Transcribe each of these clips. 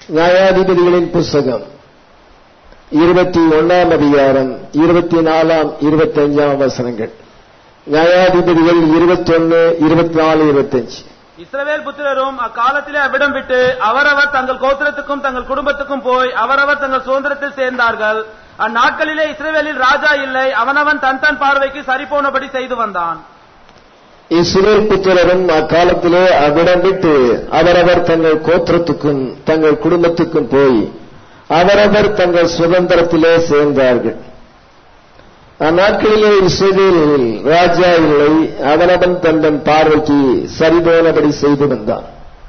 நியாயாதிபதிகளின் புஸ்தகம் இருபத்தி ஒன்னாம் அதிகாரம் இருபத்தி நாலாம் இருபத்தி அஞ்சாம் வசனங்கள் நியாயாதிபதிகள் இருபத்தொன்னு இருபத்தி நாலு இருபத்தஞ்சு இஸ்ரவேல் புத்திரரும் அக்காலத்திலே அவ்விடம் விட்டு அவரவர் தங்கள் கோத்திரத்துக்கும் தங்கள் குடும்பத்துக்கும் போய் அவரவர் தங்கள் சுதந்திரத்தில் சேர்ந்தார்கள் அந்நாட்களிலே இஸ்ரவேலில் ராஜா இல்லை அவனவன் தன் தன் பார்வைக்கு சரிபோனபடி செய்து வந்தான் இஸ்ரேல் புத்திரரும் அக்காலத்திலே அவ்விடம் விட்டு அவரவர் தங்கள் கோத்திரத்துக்கும் தங்கள் குடும்பத்துக்கும் போய் அவரவர் தங்கள் சுதந்திரத்திலே சேர்ந்தார்கள் அந்நாட்களிலே இஸ்ரேலில் ராஜா இல்லை அவனவன் தன் பார்வைக்கு சரிபோனபடி செய்து வந்தான்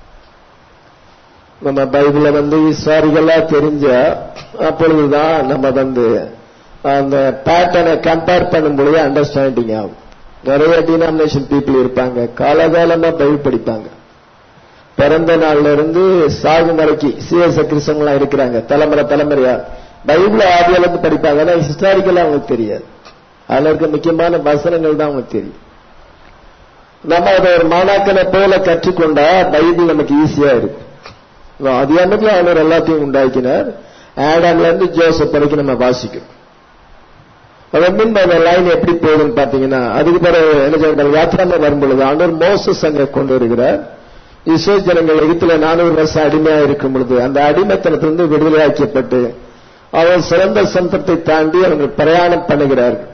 நம்ம பைபிள வந்து விசுவாரிகளா தெரிஞ்ச அப்பொழுதுதான் நம்ம வந்து அந்த பேட்டர்னை கம்பேர் பண்ணும் பொழுது அண்டர்ஸ்டாண்டிங் ஆகும் நிறைய டினாமினேஷன் பீப்புள் இருப்பாங்க காலகாலமா பைபிள் படிப்பாங்க பிறந்த நாள்ல இருந்து சாகும் வரைக்கும் சிஎஸ் கிறிஸ்தவங்களாம் இருக்கிறாங்க தலைமுறை தலைமுறையா பைபிள் ஆதியில இருந்து படிப்பாங்க ஆனா ஹிஸ்டாரிக்கலா அவங்களுக்கு தெரியாது அதுல இருக்க முக்கியமான வசனங்கள் தான் அவங்களுக்கு தெரியும் நம்ம அதை ஒரு மாணாக்கனை போல கற்றுக்கொண்டா பைபிள் நமக்கு ஈஸியா இருக்கு அதிகாரத்துல அவர் எல்லாத்தையும் உண்டாக்கினார் ஆடாம்ல இருந்து ஜோசப் வரைக்கும் நம்ம வாசிக்கிறோம் அதன் பின்பு அந்த லைன் எப்படி போகுதுன்னு பாத்தீங்கன்னா அதுக்கு பிறகு என்ன சொல்றாங்க யாத்திராம வரும் பொழுது ஆண்டவர் மோசஸ் அங்க கொண்டு வருகிறார் இஸ்ரோ ஜனங்கள் எகிப்துல நானூறு வருஷம் அடிமையா இருக்கும் பொழுது அந்த அடிமைத்தனத்திலிருந்து விடுதலையாக்கப்பட்டு அவர் சிறந்த சந்தத்தை தாண்டி அவங்க பிரயாணம் பண்ணுகிறார்கள்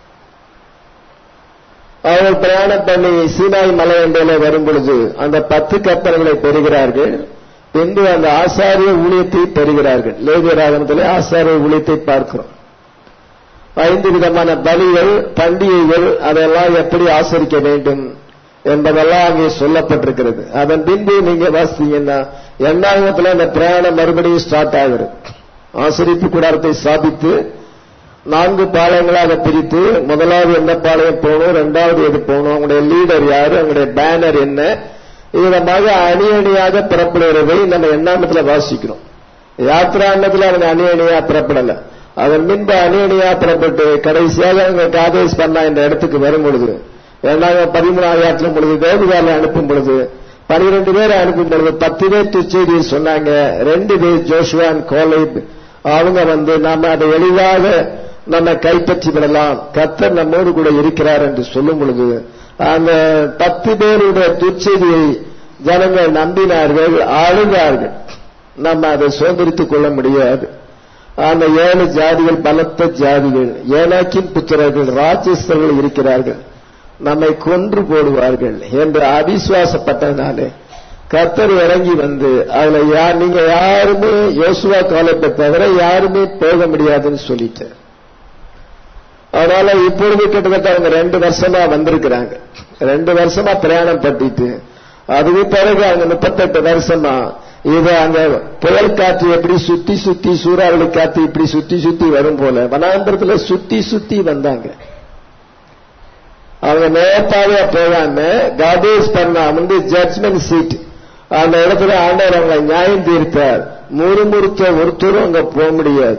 அவர்கள் பிரயாணம் பண்ணி சீனாய் மலை எண்டையில வரும் பொழுது அந்த பத்து கப்பல்களை பெறுகிறார்கள் பின்பு அந்த ஆசாரிய ஊழியத்தை பெறுகிறார்கள் லேவியராகனத்திலே ஆசாரிய ஊழியத்தை பார்க்கிறோம் ஐந்து விதமான பலிகள் பண்டிகைகள் அதெல்லாம் எப்படி ஆசரிக்க வேண்டும் என்பதெல்லாம் அங்கே சொல்லப்பட்டிருக்கிறது அதன் பின்பு நீங்க வாசித்தீங்கன்னா எண்ணாயிரத்துல அந்த பிரயாணம் மறுபடியும் ஸ்டார்ட் ஆகுது ஆசரிப்பு கூடாரத்தை ஸ்தாபித்து நான்கு பாளையங்களாக பிரித்து முதலாவது எந்த பாளையம் போகணும் ரெண்டாவது எது போகணும் அவங்களுடைய லீடர் யாரு அவங்களுடைய பேனர் என்ன விதமாக அணி அணியாக புறப்படுகிறதை நம்ம எண்ணாமத்துல வாசிக்கிறோம் யாத்திராண்டத்துல அவங்க அணி அணியா புறப்படல அதன் பின்பு அணி அணியா புறப்பட்டு கடைசியாக அவங்க காதேஷ் பண்ணா இந்த இடத்துக்கு வரும் பொழுது இரண்டாயிரம் பதிமூணாவது ஆற்றிலும் பொழுது வேதுகால அனுப்பும் பொழுது பனிரெண்டு பேர் அனுப்பும் பொழுது பத்து பேர் துச்செய்தி சொன்னாங்க ரெண்டு பேர் ஜோஷுவான் கோலைப் அவங்க வந்து நாம அதை எளிதாக நம்ம கைப்பற்றி விடலாம் கத்தர் நம்மோடு கூட இருக்கிறார் என்று சொல்லும் பொழுது அந்த பத்து பேருடைய துச்செய்தியை ஜனங்கள் நம்பினார்கள் அழுதார்கள் நம்ம அதை சுதந்திரித்துக் கொள்ள முடியாது அந்த ஏழு ஜாதிகள் பலத்த ஜாதிகள் ஏனாக்கின் புத்திரர்கள் ராட்சஸ்தர்கள் இருக்கிறார்கள் நம்மை கொன்று போடுவார்கள் என்று அவிசுவாசப்பட்டதுனாலே கத்தர் இறங்கி வந்து அதுல யார் நீங்க யாருமே யோசுவா காலத்தை தவிர யாருமே போக முடியாதுன்னு சொல்லிட்டார் அதனால இப்பொழுது கிட்டத்தட்ட அவங்க ரெண்டு வருஷமா வந்திருக்கிறாங்க ரெண்டு வருஷமா பிரயாணம் பட்டிட்டு அதுக்கு பிறகு அவங்க முப்பத்தெட்டு வருஷமா இது அங்க புயல் காற்று எப்படி சுத்தி சுத்தி சூறாவளி காற்று இப்படி சுத்தி சுத்தி வரும் போல வனாந்திரத்துல சுத்தி சுத்தி வந்தாங்க அவங்க நேரத்தாவே போகாம காடேஸ் பண்ணா வந்து ஜட்ஜ்மெண்ட் சீட் அந்த இடத்துல ஆண்டவர் அவங்களை நியாயம் தீர்த்தார் முறுமுறுத்த ஒருத்தரும் அங்க போக முடியாது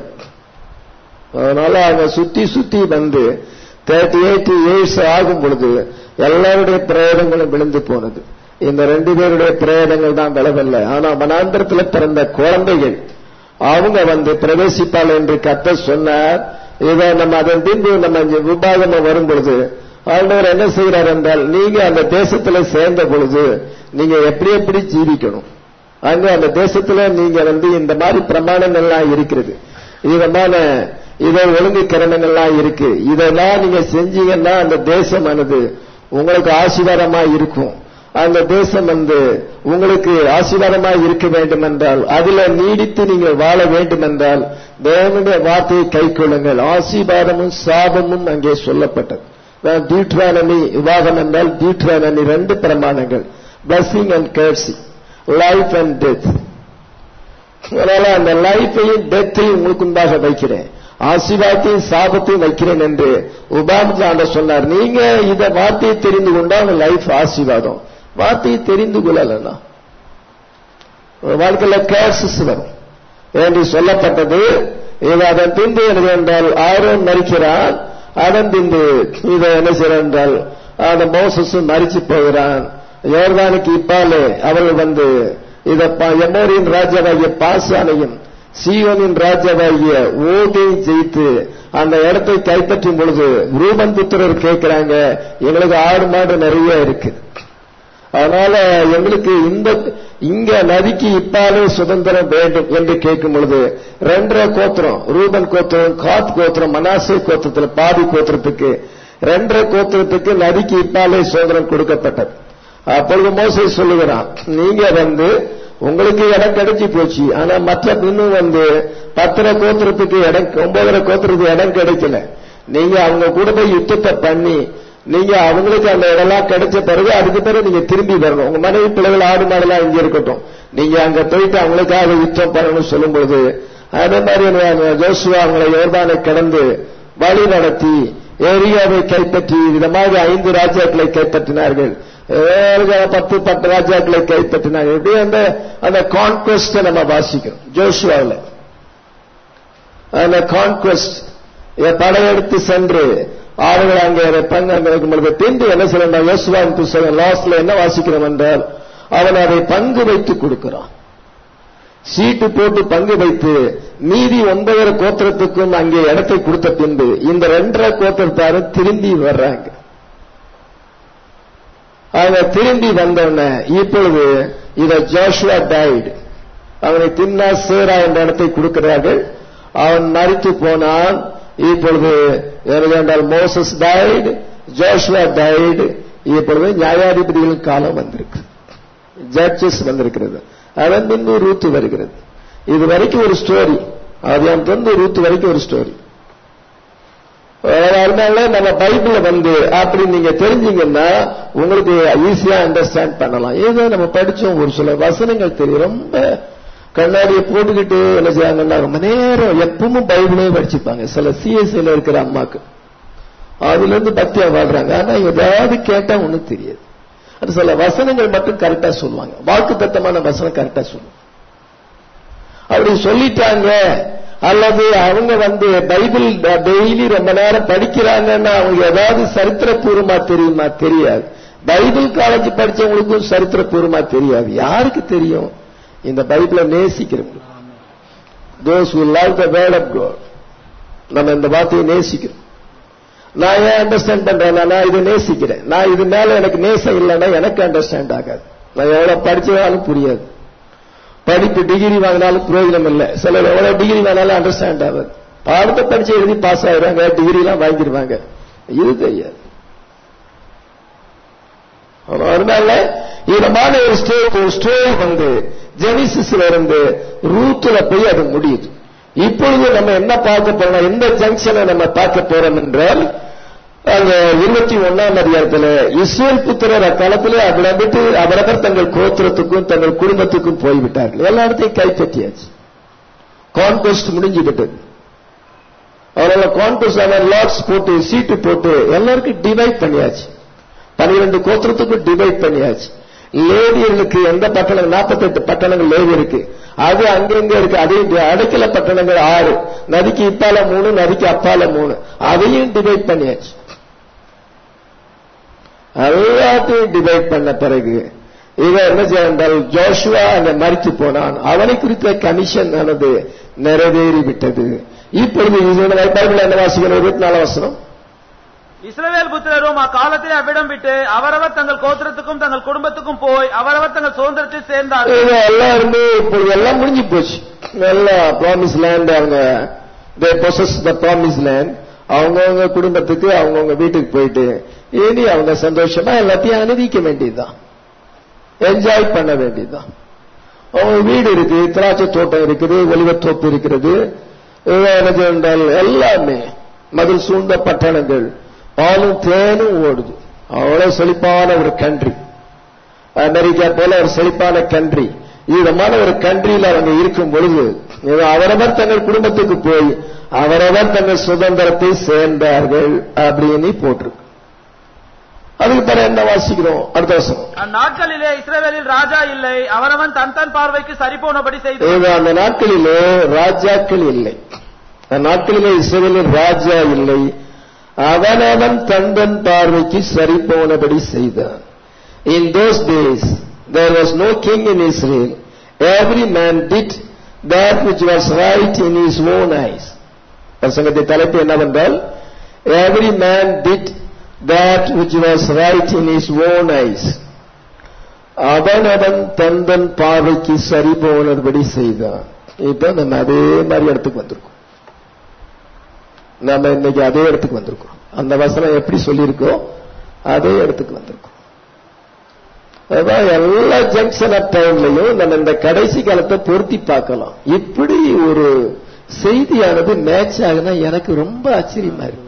அதனால அவங்க சுத்தி சுத்தி வந்து தேர்ட்டி எயிட் இயர்ஸ் ஆகும் பொழுது எல்லாருடைய பிரயோகங்களும் விழுந்து போனது இந்த ரெண்டு பேருடைய பிரயோகங்கள் தான் விளவல்ல ஆனா மனாந்திரத்தில் பிறந்த குழந்தைகள் அவங்க வந்து பிரவேசிப்பாள் என்று கத்த சொன்னார் இதை நம்ம அதன் பின்பு நம்ம விபாகமா வரும் பொழுது ஆண்டவர் என்ன செய்கிறார் என்றால் நீங்க அந்த தேசத்துல சேர்ந்த பொழுது நீங்க எப்படி எப்படி ஜீவிக்கணும் அங்க அந்த தேசத்துல நீங்க வந்து இந்த மாதிரி பிரமாணங்கள்லாம் இருக்கிறது விதமான இதை ஒழுங்கு கிரணங்கள்லாம் இருக்கு இதெல்லாம் நீங்க செஞ்சீங்கன்னா அந்த தேசமானது உங்களுக்கு ஆசீர்வாதமா இருக்கும் அந்த தேசம் வந்து உங்களுக்கு ஆசீர்வாதமா இருக்க வேண்டும் என்றால் அதுல நீடித்து நீங்கள் வாழ வேண்டும் என்றால் தேவனுடைய வார்த்தையை கை கொள்ளுங்கள் ஆசீர்வாதமும் சாபமும் அங்கே சொல்லப்பட்டது டியூட்ரானமி விவாதம் என்றால் டியூட்ரானமி ரெண்டு பிரமாணங்கள் blessing and curse life and death அதனால அந்த லைஃபையும் டெத்தையும் உங்களுக்கு உண்டாக வைக்கிறேன் ஆசீர்வாதத்தையும் சாபத்தையும் வைக்கிறேன் என்று உபாமத்தில் ஆண்ட சொன்னார் நீங்க இத வார்த்தையை தெரிந்து கொண்டா உங்க லைஃப் ஆசீர்வாதம் வார்த்தையை தெரிந்து கொள்ளலன்னா வாழ்க்கையில கேர்சஸ் வரும் என்று சொல்லப்பட்டது இது அதன் பின்பு என்ன என்றால் ஆரோன் மறிக்கிறான் அதன் பின்பு இதை என்ன செய்யறான் என்றால் அந்த மோசஸும் மறிச்சு போகிறான் யோர்தானுக்கு இப்பாலே அவர்கள் வந்து இத ப- எமோரின் ராஜாவாகிய பாசானையும் சீவனின் ராஜாவாகிய ஓகையும் ஜெயித்து அந்த இடத்தை கைப்பற்றும் பொழுது ரூபன் புத்திரர் கேட்கிறாங்க எங்களுக்கு ஆடு மாடு நிறைய இருக்கு அதனால எங்களுக்கு இந்த இங்க நதிக்கு இப்பாலே சுதந்திரம் வேண்டும் என்று கேட்கும் பொழுது ரெண்டரை கோத்திரம் ரூபன் கோத்திரம் காத் கோத்திரம் மனாசே கோத்திரத்துல பாதி கோத்திரத்துக்கு ரெண்டரை கோத்திரத்துக்கு நதிக்கு இப்பாலே சுதந்திரம் கொடுக்கப்பட்டது அப்பொழுது மோசை சொல்லுகிறான் நீங்க வந்து உங்களுக்கு இடம் கிடைச்சி போச்சு ஆனா மற்ற இன்னும் வந்து பத்தரை கோத்திரத்துக்கு இடம் ஒன்பதரை கோத்திரத்துக்கு இடம் கிடைக்கல நீங்க அவங்க கூட போய் யுத்தத்தை பண்ணி நீங்க அவங்களுக்கு அந்த இடம்லாம் கிடைச்ச பிறகு அதுக்கு பிறகு நீங்க திரும்பி வரணும் உங்க மனைவி பிள்ளைகள் ஆடு மாடெல்லாம் இங்க இருக்கட்டும் நீங்க அங்க போயிட்டு அவங்களுக்காக யுத்தம் பண்ணணும்னு சொல்லும்போது அதே மாதிரி ஜோசுவா அவங்களை யோர்தானை கடந்து வழி நடத்தி ஏரியாவை கைப்பற்றி விதமாக ஐந்து ராஜாக்களை கைப்பற்றினார்கள் ஏழு, பத்து பத்து ராஜாக்களை கைப்பற்றினார்கள் இப்படி அந்த அந்த கான்குவஸ்ட நம்ம வாசிக்கிறோம் ஜோஷுவாவில் அந்த கான்குவஸ்ட் படையெடுத்து சென்று ஆளுகள் அங்கே பங்கு அங்கே இருக்கும் பொழுது பின்பு என்ன சொல்லணும் யோசுவாவின் புஸ்தகம் லாஸ்ட்ல என்ன வாசிக்கிறோம் என்றால் அவன் அதை பங்கு வைத்து கொடுக்கிறான் சீட்டு போட்டு பங்கு வைத்து மீதி ஒன்பதரை கோத்திரத்துக்கும் அங்கே இடத்தை கொடுத்த பின்பு இந்த ரெண்டரை கோத்திரத்தாரும் திரும்பி வர்றாங்க அவங்க திரும்பி வந்தோடனே இப்பொழுது இத ஜோஷுவா டைடு அவனை தின்னா சேரா என்ற இடத்தை கொடுக்கிறார்கள் அவன் மறித்து போனான் இப்பொழுது என்றால் மோசஸ் டைடு ஜோஷுவா டைடு இப்பொழுது நியாயாதிபதிகளின் காலம் வந்திருக்கு ஜட்ஜஸ் வந்திருக்கிறது அதன் பின்பு ரூத்து வருகிறது இது வரைக்கும் ஒரு ஸ்டோரி அது என் தொண்டு ரூத்து வரைக்கும் ஒரு ஸ்டோரி அதனால நம்ம பைபிள வந்து அப்படி நீங்க தெரிஞ்சீங்கன்னா உங்களுக்கு ஈஸியா அண்டர்ஸ்டாண்ட் பண்ணலாம் ஏதோ நம்ம படிச்சோம் ஒரு சில வசனங்கள் தெரியும் ரொம்ப கண்ணாடியை போட்டுக்கிட்டு என்ன செய்யாங்கன்னா ரொம்ப நேரம் எப்பவும் பைபிளே படிச்சுப்பாங்க சில சிஎஸ்சில இருக்கிற அம்மாக்கு அதுல இருந்து பக்தியா வாழ்றாங்க ஆனா ஏதாவது கேட்டா ஒண்ணும் தெரியாது அது சில வசனங்கள் மட்டும் கரெக்டா சொல்லுவாங்க வாக்கு தத்தமான வசனம் கரெக்டா சொல்லுவாங்க அப்படி சொல்லிட்டாங்க அல்லது அவங்க வந்து பைபிள் டெய்லி ரொம்ப நேரம் படிக்கிறாங்கன்னா அவங்க ஏதாவது சரித்திரபூர்வமா தெரியுமா தெரியாது பைபிள் காலேஜ் படிச்சவங்களுக்கும் சரித்திரபூர்வமா தெரியாது யாருக்கு தெரியும் இந்த பைபிளை நேசிக்கிறவங்க those who love the word of God நம்ம இந்த வார்த்தையை நேசிக்கிறோம் நான் ஏன் அண்டர்ஸ்டாண்ட் பண்றேன் நான் இதை நேசிக்கிறேன் நான் இது மேல எனக்கு நேசம் இல்லைன்னா எனக்கு அண்டர்ஸ்டாண்ட் ஆகாது நான் எவ்வளவு படிச்சாலும் புரியாது படிப்பு டிகிரி வாங்கினாலும் பிரயோஜனம் இல்லை சிலர் எவ்வளவு டிகிரி வாங்கினாலும் அண்டர்ஸ்டாண்ட் ஆகாது பாடத்தை படிச்சு எழுதி பாஸ் ஆயிடுறாங்க டிகிரி எல்லாம் வாங்கிடுவாங்க இது தெரியாது அதனால இதமான ஒரு ஸ்டோரி ஒரு ஸ்டோரி வந்து ஜெனிசிஸ்ல இருந்து ரூத்துல போய் அது முடியுது இப்பொழுது நம்ம என்ன பார்க்க போறோம் எந்த ஜங்ஷனை நம்ம பார்க்க போறோம் என்றால் அந்த இருபத்தி ஒன்னாம் அதிகாரத்தில் இஸ்ரேல் புத்திரர் அக்காலத்திலே அவரை விட்டு அவரவர் தங்கள் கோத்திரத்துக்கும் தங்கள் குடும்பத்துக்கும் போய்விட்டார்கள் எல்லா இடத்தையும் கைப்பற்றியாச்சு கான்கோஸ்ட் முடிஞ்சு விட்டது அவரால் கான்கோஸ்ட் அவர் லாட்ஸ் போட்டு சீட்டு போட்டு எல்லாருக்கும் டிவைட் பண்ணியாச்சு பன்னிரண்டு கோத்திரத்துக்கும் டிவைட் பண்ணியாச்சு லேவியர்களுக்கு எந்த பட்டணம் நாற்பத்தெட்டு பட்டணங்கள் லேவி இருக்கு அது அங்கங்க இருக்கு அதையும் அடைக்கல பட்டணங்கள் ஆறு நதிக்கு இப்பால மூணு நதிக்கு அப்பால மூணு அதையும் டிவைட் பண்ணியாச்சு எல்லாத்தையும் டிவைட் பண்ண பிறகு இவன் என்ன செய்தால் ஜோஷுவா அங்க மறித்து போனான் அவனை குறித்த கமிஷன் ஆனது நிறைவேறி விட்டது இப்பொழுது பைபிள் என்ன வாசிக்கணும் இருபத்தி நாலு வசனம் இஸ்ரவேல் புத்திரரும் அக்காலத்திலே அவ்விடம் விட்டு அவரவர் தங்கள் கோத்திரத்துக்கும் தங்கள் குடும்பத்துக்கும் போய் அவரவர் தங்கள் சுதந்திரத்தில் சேர்ந்தார்கள் இது எல்லாம் இருந்து இப்பொழுது எல்லாம் முடிஞ்சு போச்சு எல்லாம் ப்ராமிஸ் லேண்ட் அவங்க they possess the promise land அவங்கவுங்க குடும்பத்துக்கு அவங்கவுங்க வீட்டுக்கு போயிட்டு இனி அவங்க சந்தோஷமா எல்லாத்தையும் அனுபவிக்க வேண்டியதுதான் என்ஜாய் பண்ண வேண்டியதுதான் அவங்க வீடு இருக்கு திராட்சை தோட்டம் இருக்குது ஒலிவத்தோப்பு இருக்கிறது எனக்கு என்றால் எல்லாமே மதில் சூழ்ந்த பட்டணங்கள் பாலும் தேனும் ஓடுது அவ்வளவு செழிப்பான ஒரு கண்ட்ரி அமெரிக்கா போல ஒரு செழிப்பான கண்ட்ரி விதமான ஒரு கண்ட்ரியில் அவங்க இருக்கும் பொழுது அவரவர் தங்கள் குடும்பத்துக்கு போய் அவரவர் தங்கள் சுதந்திரத்தை சேர்ந்தார்கள் அப்படின்னு போட்டிருக்கு அதுக்கு பிறகு என்ன வாசிக்கிறோம் அடுத்த வருஷம் அந்நாட்களிலே இஸ்ரவேலில் ராஜா இல்லை அவரவன் தன் தன் பார்வைக்கு சரிபோனபடி செய்து அந்த நாட்களிலே ராஜாக்கள் இல்லை அந்த நாட்களிலே இஸ்ரேலில் ராஜா இல்லை அவனவன் தந்தன் பார்வைக்கு சரி போனபடி செய்தான் in those days there was no king in Israel every man did that which was right in his own eyes பிரசங்கத்தை தலைப்பு என்னவென்றால் every man did that which was right in his own eyes அவன் அவன் தந்தன் பார்வைக்கு சரி போனபடி செய்தான் இப்ப நம்ம அதே மாதிரி இடத்துக்கு வந்திருக்கோம் நம்ம இன்னைக்கு அதே இடத்துக்கு வந்திருக்கோம் அந்த வசனம் எப்படி சொல்லியிருக்கோ அதே இடத்துக்கு வந்திருக்கோம் அதான் எல்லா ஜங்ஷன் ஆஃப் டைம்லையும் நம்ம இந்த கடைசி காலத்தை பொருத்தி பார்க்கலாம் இப்படி ஒரு செய்தியானது மேட்ச் ஆகுனா எனக்கு ரொம்ப ஆச்சரியமா இருக்கு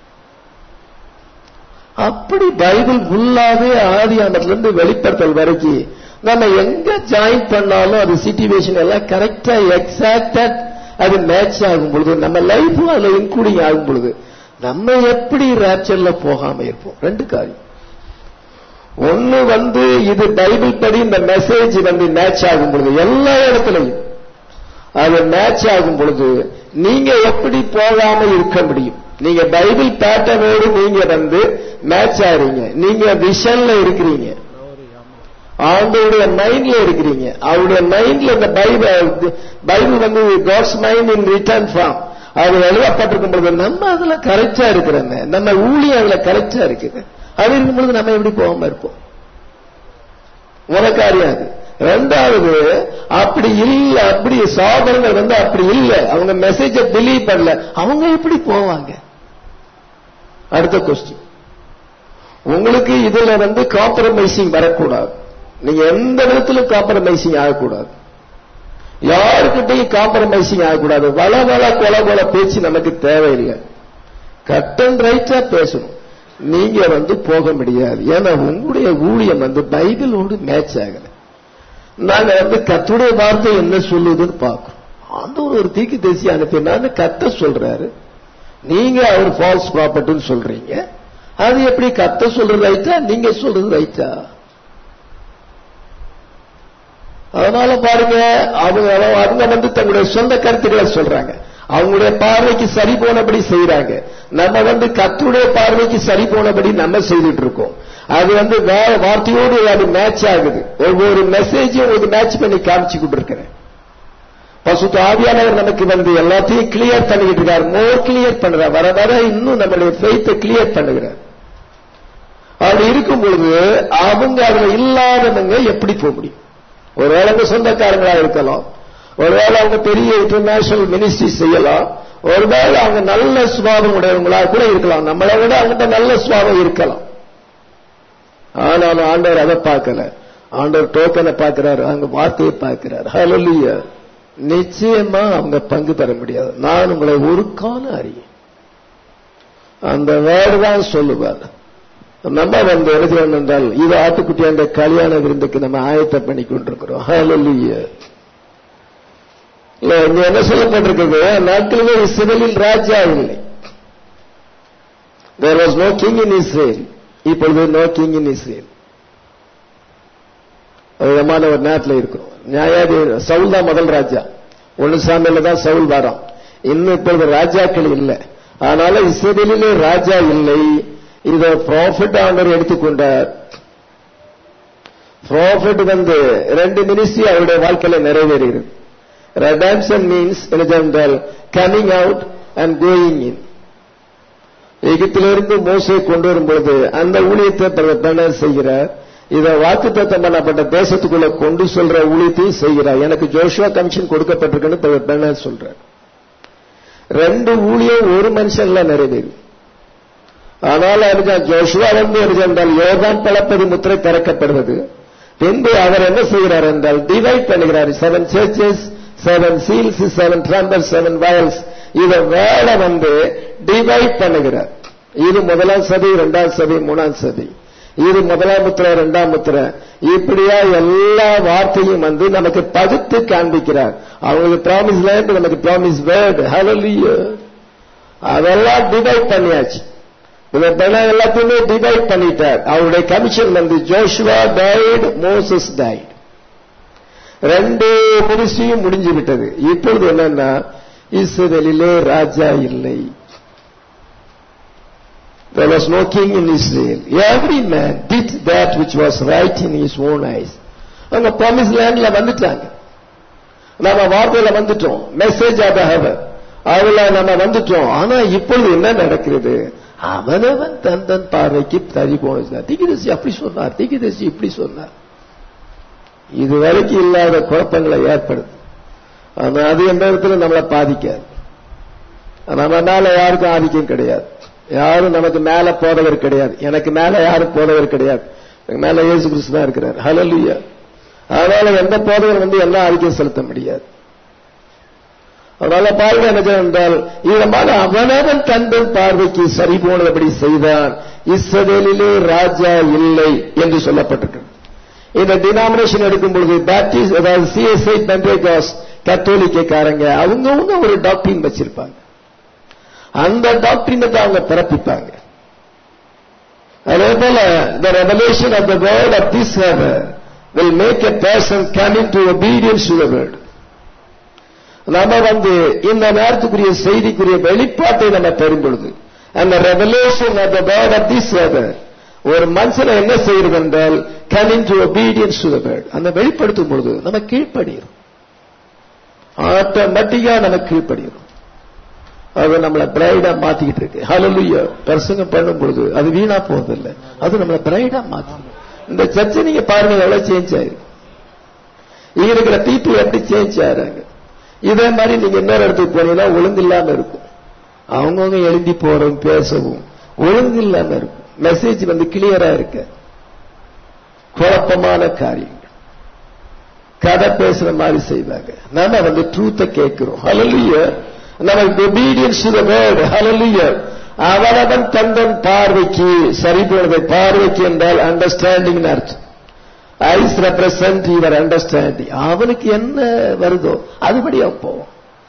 அப்படி பைபிள் ஃபுல்லாவே ஆதியானதுல இருந்து வெளிப்படுத்தல் வரைக்கும் நம்ம எங்க ஜாயின் பண்ணாலும் அது சிச்சுவேஷன் எல்லாம் கரெக்டா எக்ஸாக்டா அது மேட்ச் ஆகும் பொழுது நம்ம லைஃபும் அதுல இன்க்ளூடிங் ஆகும் பொழுது நம்ம எப்படி ரேப்சர்ல போகாம இருப்போம் ரெண்டு காரியம் ஒண்ணு வந்து இது பைபிள் படி இந்த மெசேஜ் வந்து மேட்ச் ஆகும் பொழுது எல்லா இடத்துலையும் அது மேட்ச் ஆகும் பொழுது நீங்க எப்படி போகாம இருக்க முடியும் நீங்க பைபிள் பேட்டர்னோடு நீங்க வந்து மேட்ச் ஆறீங்க நீங்க விஷன்ல இருக்கிறீங்க அவங்களுடைய மைண்ட்ல இருக்கிறீங்க அவருடைய மைண்ட்ல இந்த பைபிள் பைபிள் வந்து God's mind in written form அது எழுதப்பட்டிருக்கும் பொழுது நம்ம அதுல கரெக்டா இருக்கிறோங்க நம்ம ஊழியம் அதுல கரெக்டா இருக்குது அது இருக்கும் பொழுது நம்ம எப்படி போகாம இருப்போம் முதக்காரியம் அது ரெண்டாவது அப்படி இல்ல அப்படி சாதனங்கள் வந்து அப்படி இல்ல அவங்க மெசேஜ பிலீவ் பண்ணல அவங்க எப்படி போவாங்க அடுத்த கொஸ்டின் உங்களுக்கு இதுல வந்து காம்ப்ரமைசிங் வரக்கூடாது நீங்க எந்த விதத்திலும் காம்ப்ரமைசிங் ஆகக்கூடாது யாருக்கிட்டையும் காம்ப்ரமைசிங் ஆகக்கூடாது வள வள கொல கொல பேச்சு நமக்கு தேவையில்லை கட் அண்ட் ரைட்டா பேசணும் நீங்க வந்து போக முடியாது ஏன்னா உங்களுடைய ஊழியம் வந்து பைபிளோடு மேட்ச் ஆகல நாங்க வந்து கத்துடைய வார்த்தை என்ன சொல்லுதுன்னு பார்க்கிறோம் ஆண்டவர் ஒரு தீக்கு தேசி அனுப்பினான்னு கத்த சொல்றாரு நீங்க அவர் ஃபால்ஸ் ப்ராப்பர்ட்டின்னு சொல்றீங்க அது எப்படி கத்த சொல்றது ரைட்டா நீங்க சொல்றது ரைட்டா அதனால பாருங்க அவங்க அவங்க வந்து தங்களுடைய சொந்த கருத்துக்களை சொல்றாங்க அவங்களுடைய பார்வைக்கு சரி போனபடி செய்யறாங்க நம்ம வந்து கத்துடைய பார்வைக்கு சரி போனபடி நம்ம செய்துட்டு இருக்கோம் அது வந்து வேற வார்த்தையோடு அது மேட்ச் ஆகுது ஒவ்வொரு மெசேஜையும் உங்களுக்கு மேட்ச் பண்ணி காமிச்சுக்கிட்டு இருக்கிறேன் பசுத்த ஆவியானவர் நமக்கு வந்து எல்லாத்தையும் கிளியர் பண்ணிக்கிட்டு இருக்காரு மோர் கிளியர் பண்றார் வர வர இன்னும் நம்மளுடைய ஃபெய்த்தை கிளியர் பண்ணுகிறார் அப்படி இருக்கும் பொழுது அவங்க அதுல இல்லாதவங்க எப்படி போக முடியும் ஒருவேளை அவங்க சொந்தக்காரங்களா இருக்கலாம் ஒருவேளை அவங்க பெரிய இன்டர்நேஷனல் மினிஸ்ட்ரி செய்யலாம் ஒருவேளை அவங்க நல்ல சுபாவம் உடையவங்களா கூட இருக்கலாம் நம்மளை விட அவங்ககிட்ட நல்ல சுபாவம் இருக்கலாம் ஆனாலும் ஆண்டவர் அதை பார்க்கல ஆண்டவர் டோக்கனை பார்க்கிறாரு அவங்க வார்த்தையை பார்க்கிறார் ஹலலிய நிச்சயமா அவங்க பங்கு பெற முடியாது நான் உங்களை ஒரு காலம் அறியேன் அந்த வேர்டு தான் சொல்லுவார் நம்ம வந்து எழுதுறோம் என்றால் இது ஆட்டுக்குட்டி அந்த கல்யாண விருந்துக்கு நம்ம ஆயத்தம் பண்ணி கொண்டிருக்கிறோம் ஹலலிய இல்ல இங்க என்ன சொல்லப்பட்டிருக்கிறது நாட்களிலே இஸ்ரேலில் ராஜா இல்லை there was no king in Israel இப்பொழுது நோ கிங் இன் இஸ்ரேல் விதமான ஒரு நேரத்தில் இருக்கிறோம் நியாயாதி சவுல் தான் முதல் ராஜா ஒன்னு சாமியில தான் சவுல் வாரம் இன்னும் இப்பொழுது ராஜாக்கள் இல்லை அதனால இஸ்ரேலிலே ராஜா இல்லை இத ப்ராஃபிட் ஆண்டர் எடுத்துக்கொண்டார் ப்ராஃபிட் வந்து ரெண்டு மினிஸ்ட்ரி அவருடைய வாழ்க்கையில நிறைவேறுகிறது ரெடாம்சன் மீன்ஸ் என்றால் coming out and going in எகிப்திலிருந்து மோசை கொண்டு வரும் பொழுது அந்த ஊழியத்தை பிரதமர் செய்கிறார் இதை வாக்குத்தத்தம் பண்ணப்பட்ட தேசத்துக்குள்ள கொண்டு சொல்ற ஊழியத்தையும் செய்கிறார் எனக்கு ஜோஷுவா கமிஷன் கொடுக்கப்பட்டிருக்குன்னு பிரதமர் சொல்றார் ரெண்டு ஊழியம் ஒரு மனுஷன்ல நிறைவேறும் ஆனால் அதுதான் ஜோஷுவா வந்து என்றால் யோகான் பலப்பதி முத்திரை திறக்கப்படுவது பின்பு அவர் என்ன செய்கிறார் என்றால் டிவைட் பண்ணுகிறார் seven churches seven seals seven trumpets seven vials இத வேட வந்து டிவைட் பண்ணுகிறார் இது முதலாம் சதி இரண்டாம் சதி மூணாம் சதி இது முதலாம் முத்திரை இரண்டாம் முத்திரை இப்படியா எல்லா வார்த்தையும் வந்து நமக்கு பகுத்து காண்பிக்கிறார் அவங்களுக்கு ப்ராமிஸ் லேண்ட் நமக்கு ப்ராமிஸ் வேர்டு ஹலலிய அதெல்லாம் டிவைட் பண்ணியாச்சு எல்லாத்தையுமே டிவைட் பண்ணிட்டார் அவருடைய கமிஷன் வந்து ஜோஷுவா டைட் மோசஸ் டைட் ரெண்டு மினிஸ்ட்ரியும் முடிஞ்சு விட்டது இப்பொழுது என்னன்னா இஸ்ரேலிலே ராஜா இல்லை There was no king in Israel. Every man did that which was right in his own eyes. அங்க ப்ராமிஸ் லேண்ட்ல வந்துட்டாங்க நம்ம வார்த்தையில வந்துட்டோம் மெசேஜ் ஆஃப் ஹெவன் அதுல நம்ம வந்துட்டோம் ஆனா இப்பொழுது என்ன நடக்கிறது அவனவன் தன் தன் பார்வைக்கு தறி போன திகிதசி அப்படி சொன்னார் திகிதசி இப்படி சொன்னார் இதுவரைக்கும் இல்லாத குழப்பங்களை ஏற்படுது ஆனா அது எந்த இடத்துல நம்மளை பாதிக்காது நம்ம மேல யாருக்கும் ஆதிக்கம் கிடையாது யாரும் நமக்கு மேல போதவர் கிடையாது எனக்கு மேல யாரும் போதவர் கிடையாது எனக்கு மேல இயேசு கிறிஸ்து தான் இருக்கிறார் ஹலலுயா அதனால எந்த போதவர் வந்து எல்லாம் ஆதிக்கம் செலுத்த முடியாது அதனால பாருங்க என்ன என்றால் இதமான அவனவன் கண்டன் பார்வைக்கு சரி போனபடி செய்தான் இஸ்ரவேலிலே ராஜா இல்லை என்று சொல்லப்பட்டிருக்கு இந்த டினாமினேஷன் எடுக்கும் பொழுது பேப்டிஸ்ட் அதாவது சிஎஸ்ஐ பென்டேகாஸ் கத்தோலிக்கக்காரங்க அவங்கவுங்க ஒரு டாக்டரின் வச்சிருப்பாங்க அந்த டாக்டரினை தான் அவங்க பிறப்பிப்பாங்க அதே போல the revelation of the word of this will make a person coming to obedience to the word நம்ம வந்து இந்த நேரத்துக்குரிய செய்திக்குரிய வெளிப்பாட்டை நம்ம பெறும் பொழுது அந்த revelation of the word of this ஒரு மனுஷனை என்ன செய்யறது என்றால் coming to obedience to the word அந்த வெளிப்படுத்தும் பொழுது நம்ம கீழ்ப்படிகிறோம் ஆட்டோமேட்டிக்கா நம்ம கீழ்ப்படிகிறோம் அது நம்மள பிரைடா மாத்திக்கிட்டு இருக்கு ஹலலுயா பிரசங்கம் பண்ணும் பொழுது அது வீணா போவதில்லை அது நம்மள பிரைடா மாத்தி இந்த சர்ச்சை நீங்க பாருங்க எவ்வளவு சேஞ்ச் ஆயிருக்கு இங்க இருக்கிற பீப்புள் எப்படி சேஞ்ச் ஆகிறாங்க இதே மாதிரி நீங்க இன்னொரு இடத்துக்கு போனீங்கன்னா ஒழுங்கு இல்லாம இருக்கும் அவங்கவுங்க எழுதி போறோம் பேசவும் ஒழுங்கு இல்லாம இருக்கும் மெசேஜ் வந்து கிளியரா இருக்க குழப்பமான காரியங்கள் கதை பேசுற மாதிரி செய்வாங்க நாம வந்து ட்ரூத்தை கேட்கிறோம் ஹலலுயா நமக்கு ஒபீடியன்ஸ் டு த வேர்ட் ஹalleluya அவனவன் தந்தன் பார்வைக்கு சரி போனதை பார்வைக்கு என்றால் அண்டர்ஸ்டாண்டிங் அர்த்தம் ஐஸ் ரெப்ரசன்ட் யுவர் அண்டர்ஸ்டாண்டிங் அவனுக்கு என்ன வருதோ அதுபடி அவன் போவான்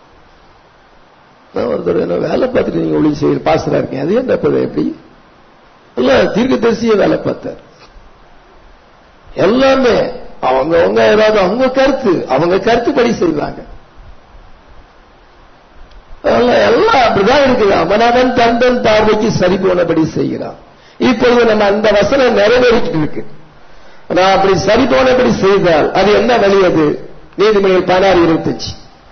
நான் ஒருத்தர் என்ன வேலை பார்த்துட்டு நீங்க ஒளி செய்ய பாசரா இருக்கீங்க அது என்ன இப்ப எப்படி இல்ல தீர்க்க தரிசிய வேலை பார்த்தார் எல்லாமே அவங்க அவங்க ஏதாவது அவங்க கருத்து அவங்க கருத்துப்படி செய்வாங்க எல்லாம் அப்படிதான் இருக்குது அவனவன் தந்தன் பார்வைக்கு சரி போனபடி செய்கிறான் இப்பொழுது நம்ம அந்த வசனம் நிறைவேறிட்டு இருக்கு நான் அப்படி சரி போனபடி செய்தால் அது என்ன வழி அது நீதிமொழிகள் பதினாறு இருபத்தஞ்சு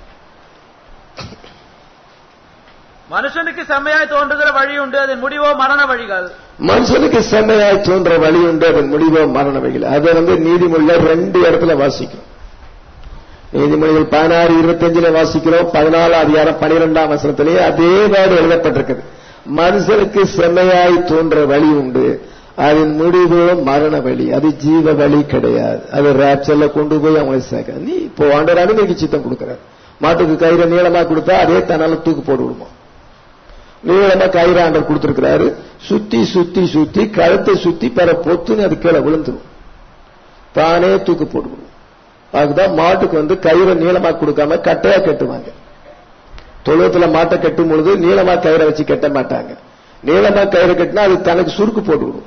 மனுஷனுக்கு செம்மையாய் தோன்றுகிற வழி உண்டு அதன் முடிவோ மரண வழிகள் மனுஷனுக்கு செம்மையாய் தோன்ற வழி உண்டு அதன் முடிவோ மரண வழிகள் அதை வந்து நீதிமொழியில ரெண்டு இடத்துல வாசிக்கும் நீதிமொழிகள் பதினாறு இருபத்தஞ்சுல வாசிக்கிறோம் பதினாலு அதிகாரம் பனிரெண்டாம் வசனத்திலேயே அதே வேர்டு எழுதப்பட்டிருக்குது மனுஷனுக்கு செம்மையாய் தோன்ற வழி உண்டு அதன் முடிவு மரண வழி அது ஜீவ வழி கிடையாது அது ரேப்சல்ல கொண்டு போய் அவங்களை சேர்க்க நீ இப்போ ஆண்டவர் அனுமதிக்கு சித்தம் கொடுக்கிறார் மாட்டுக்கு கயிறை நீளமா கொடுத்தா அதே தன்னால தூக்கு போட்டு விடுமா நீளமா கயிறு ஆண்டவர் கொடுத்திருக்கிறாரு சுத்தி சுத்தி சுத்தி கழுத்தை சுத்தி பிற பொத்துன்னு அது கீழே விழுந்துரும் தானே தூக்கு போட்டு விடும் அதுதான் மாட்டுக்கு வந்து கயிறை நீளமா கொடுக்காம கட்டையா கட்டுவாங்க தொழுவத்துல மாட்டை கட்டும் பொழுது நீளமா கயிறை வச்சு கட்ட மாட்டாங்க நீளமா கயிறு கட்டினா அது தனக்கு சுருக்கு போட்டு விடும்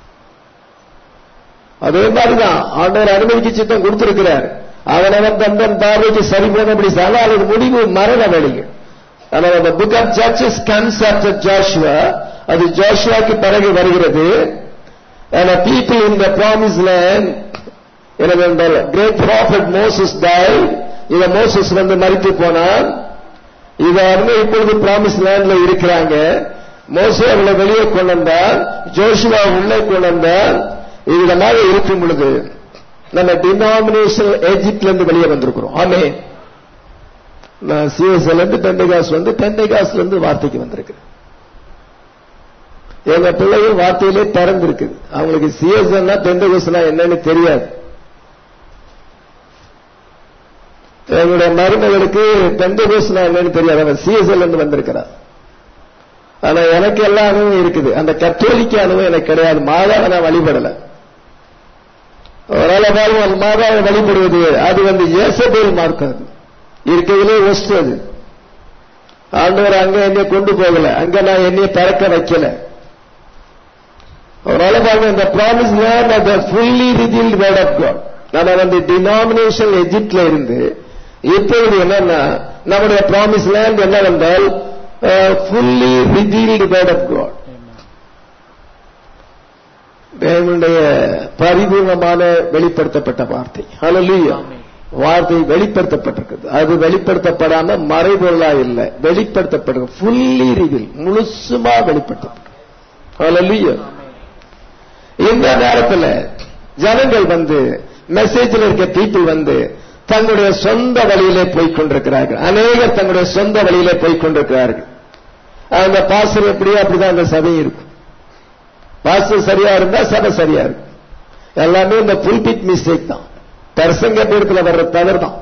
அதே மாதிரிதான் ஆண்டவர் அனுமதிக்கு சித்தம் கொடுத்திருக்கிறார் அவனவன் தந்தன் பார்வைக்கு சரி போனபடி சால அது முடிவு மரண வழிகள் ஆனால் அந்த book of Judges comes after Joshua அது ஜாஷுவாக்கு பிறகு வருகிறது people in the promise land என்னவென்றால் கிரேட் ப்ராஃபிட் மோசஸ் டை இத மோசஸ் வந்து மறித்து போனான் இத வந்து இப்பொழுது ப்ராமிஸ் லேண்ட்ல இருக்கிறாங்க மோசே அவளை வெளியே கொண்டு வந்தான் ஜோஷுவா உள்ளே கொண்டு வந்தான் இவ்விதமாக இருக்கும் பொழுது நம்ம டினாமினேஷனல் எஜிப்ட்ல இருந்து வெளியே வந்திருக்கிறோம் ஆமே நான் சிஎஸ்எல் இருந்து பெண்டைகாஸ் வந்து பெண்டைகாஸ்ல இருந்து வார்த்தைக்கு வந்திருக்கிறேன் எங்க பிள்ளைகள் வார்த்தையிலே திறந்திருக்குது அவங்களுக்கு சிஎஸ்எல்னா பெண்டைகாஸ்னா என்னன்னு தெரியாது எங்களுடைய மருமகளுக்கு பெந்தகோஸ்னா என்னன்னு தெரியாது அவன் சிஎஸ்எல் இருந்து வந்திருக்கிறான் ஆனா எனக்கு எல்லா அனுபவம் இருக்குது அந்த கத்தோலிக்க அனுபவம் எனக்கு கிடையாது மாதாவை நான் வழிபடல ஒரு பாருங்க அந்த மாதாவை வழிபடுவது அது வந்து ஏசபேல் மார்க்கம் அது இருக்கிறதுலே ஒஸ்ட் அது ஆண்டவர் அங்க என்னை கொண்டு போகல அங்க நான் என்னைய திறக்க வைக்கல ஒரு பாருங்க இந்த promise land of the fully revealed word of God நம்ம வந்து டினாமினேஷன் எஜிப்ட்ல இருந்து இப்பொழுது என்னன்னா நம்முடைய ப்ராமிஸ் லேண்ட் என்னவென்றால் fully revealed word of God தேவனுடைய பரிபூர்ணமான வெளிப்படுத்தப்பட்ட வார்த்தை ஹalleluya வார்த்தை வெளிப்படுத்தப்பட்டிருக்குது அது வெளிப்படுத்தப்படாம மறைபொருளா இல்லை வெளிப்படுத்தப்பட்டிருக்கு ஃபுல்லி ரிவில் முழுசுமா வெளிப்படுத்தப்பட்டிருக்கு Hallelujah. இந்த நேரத்தில் ஜனங்கள் வந்து மெசேஜில் இருக்க பீப்புள் வந்து தங்களுடைய சொந்த வழியிலே போய் கொண்டிருக்கிறார்கள் அநேகர் தங்களுடைய சொந்த வழியிலே போய் கொண்டிருக்கிறார்கள் அந்த பாசர் எப்படியோ அப்படிதான் அந்த சபை இருக்கும் பாசர் சரியா இருந்தா சபை சரியா இருக்கும் எல்லாமே இந்த புல்பிட் மிஸ்டேக் தான் பிரசங்க பீடத்தில் வர்ற தவறு தான்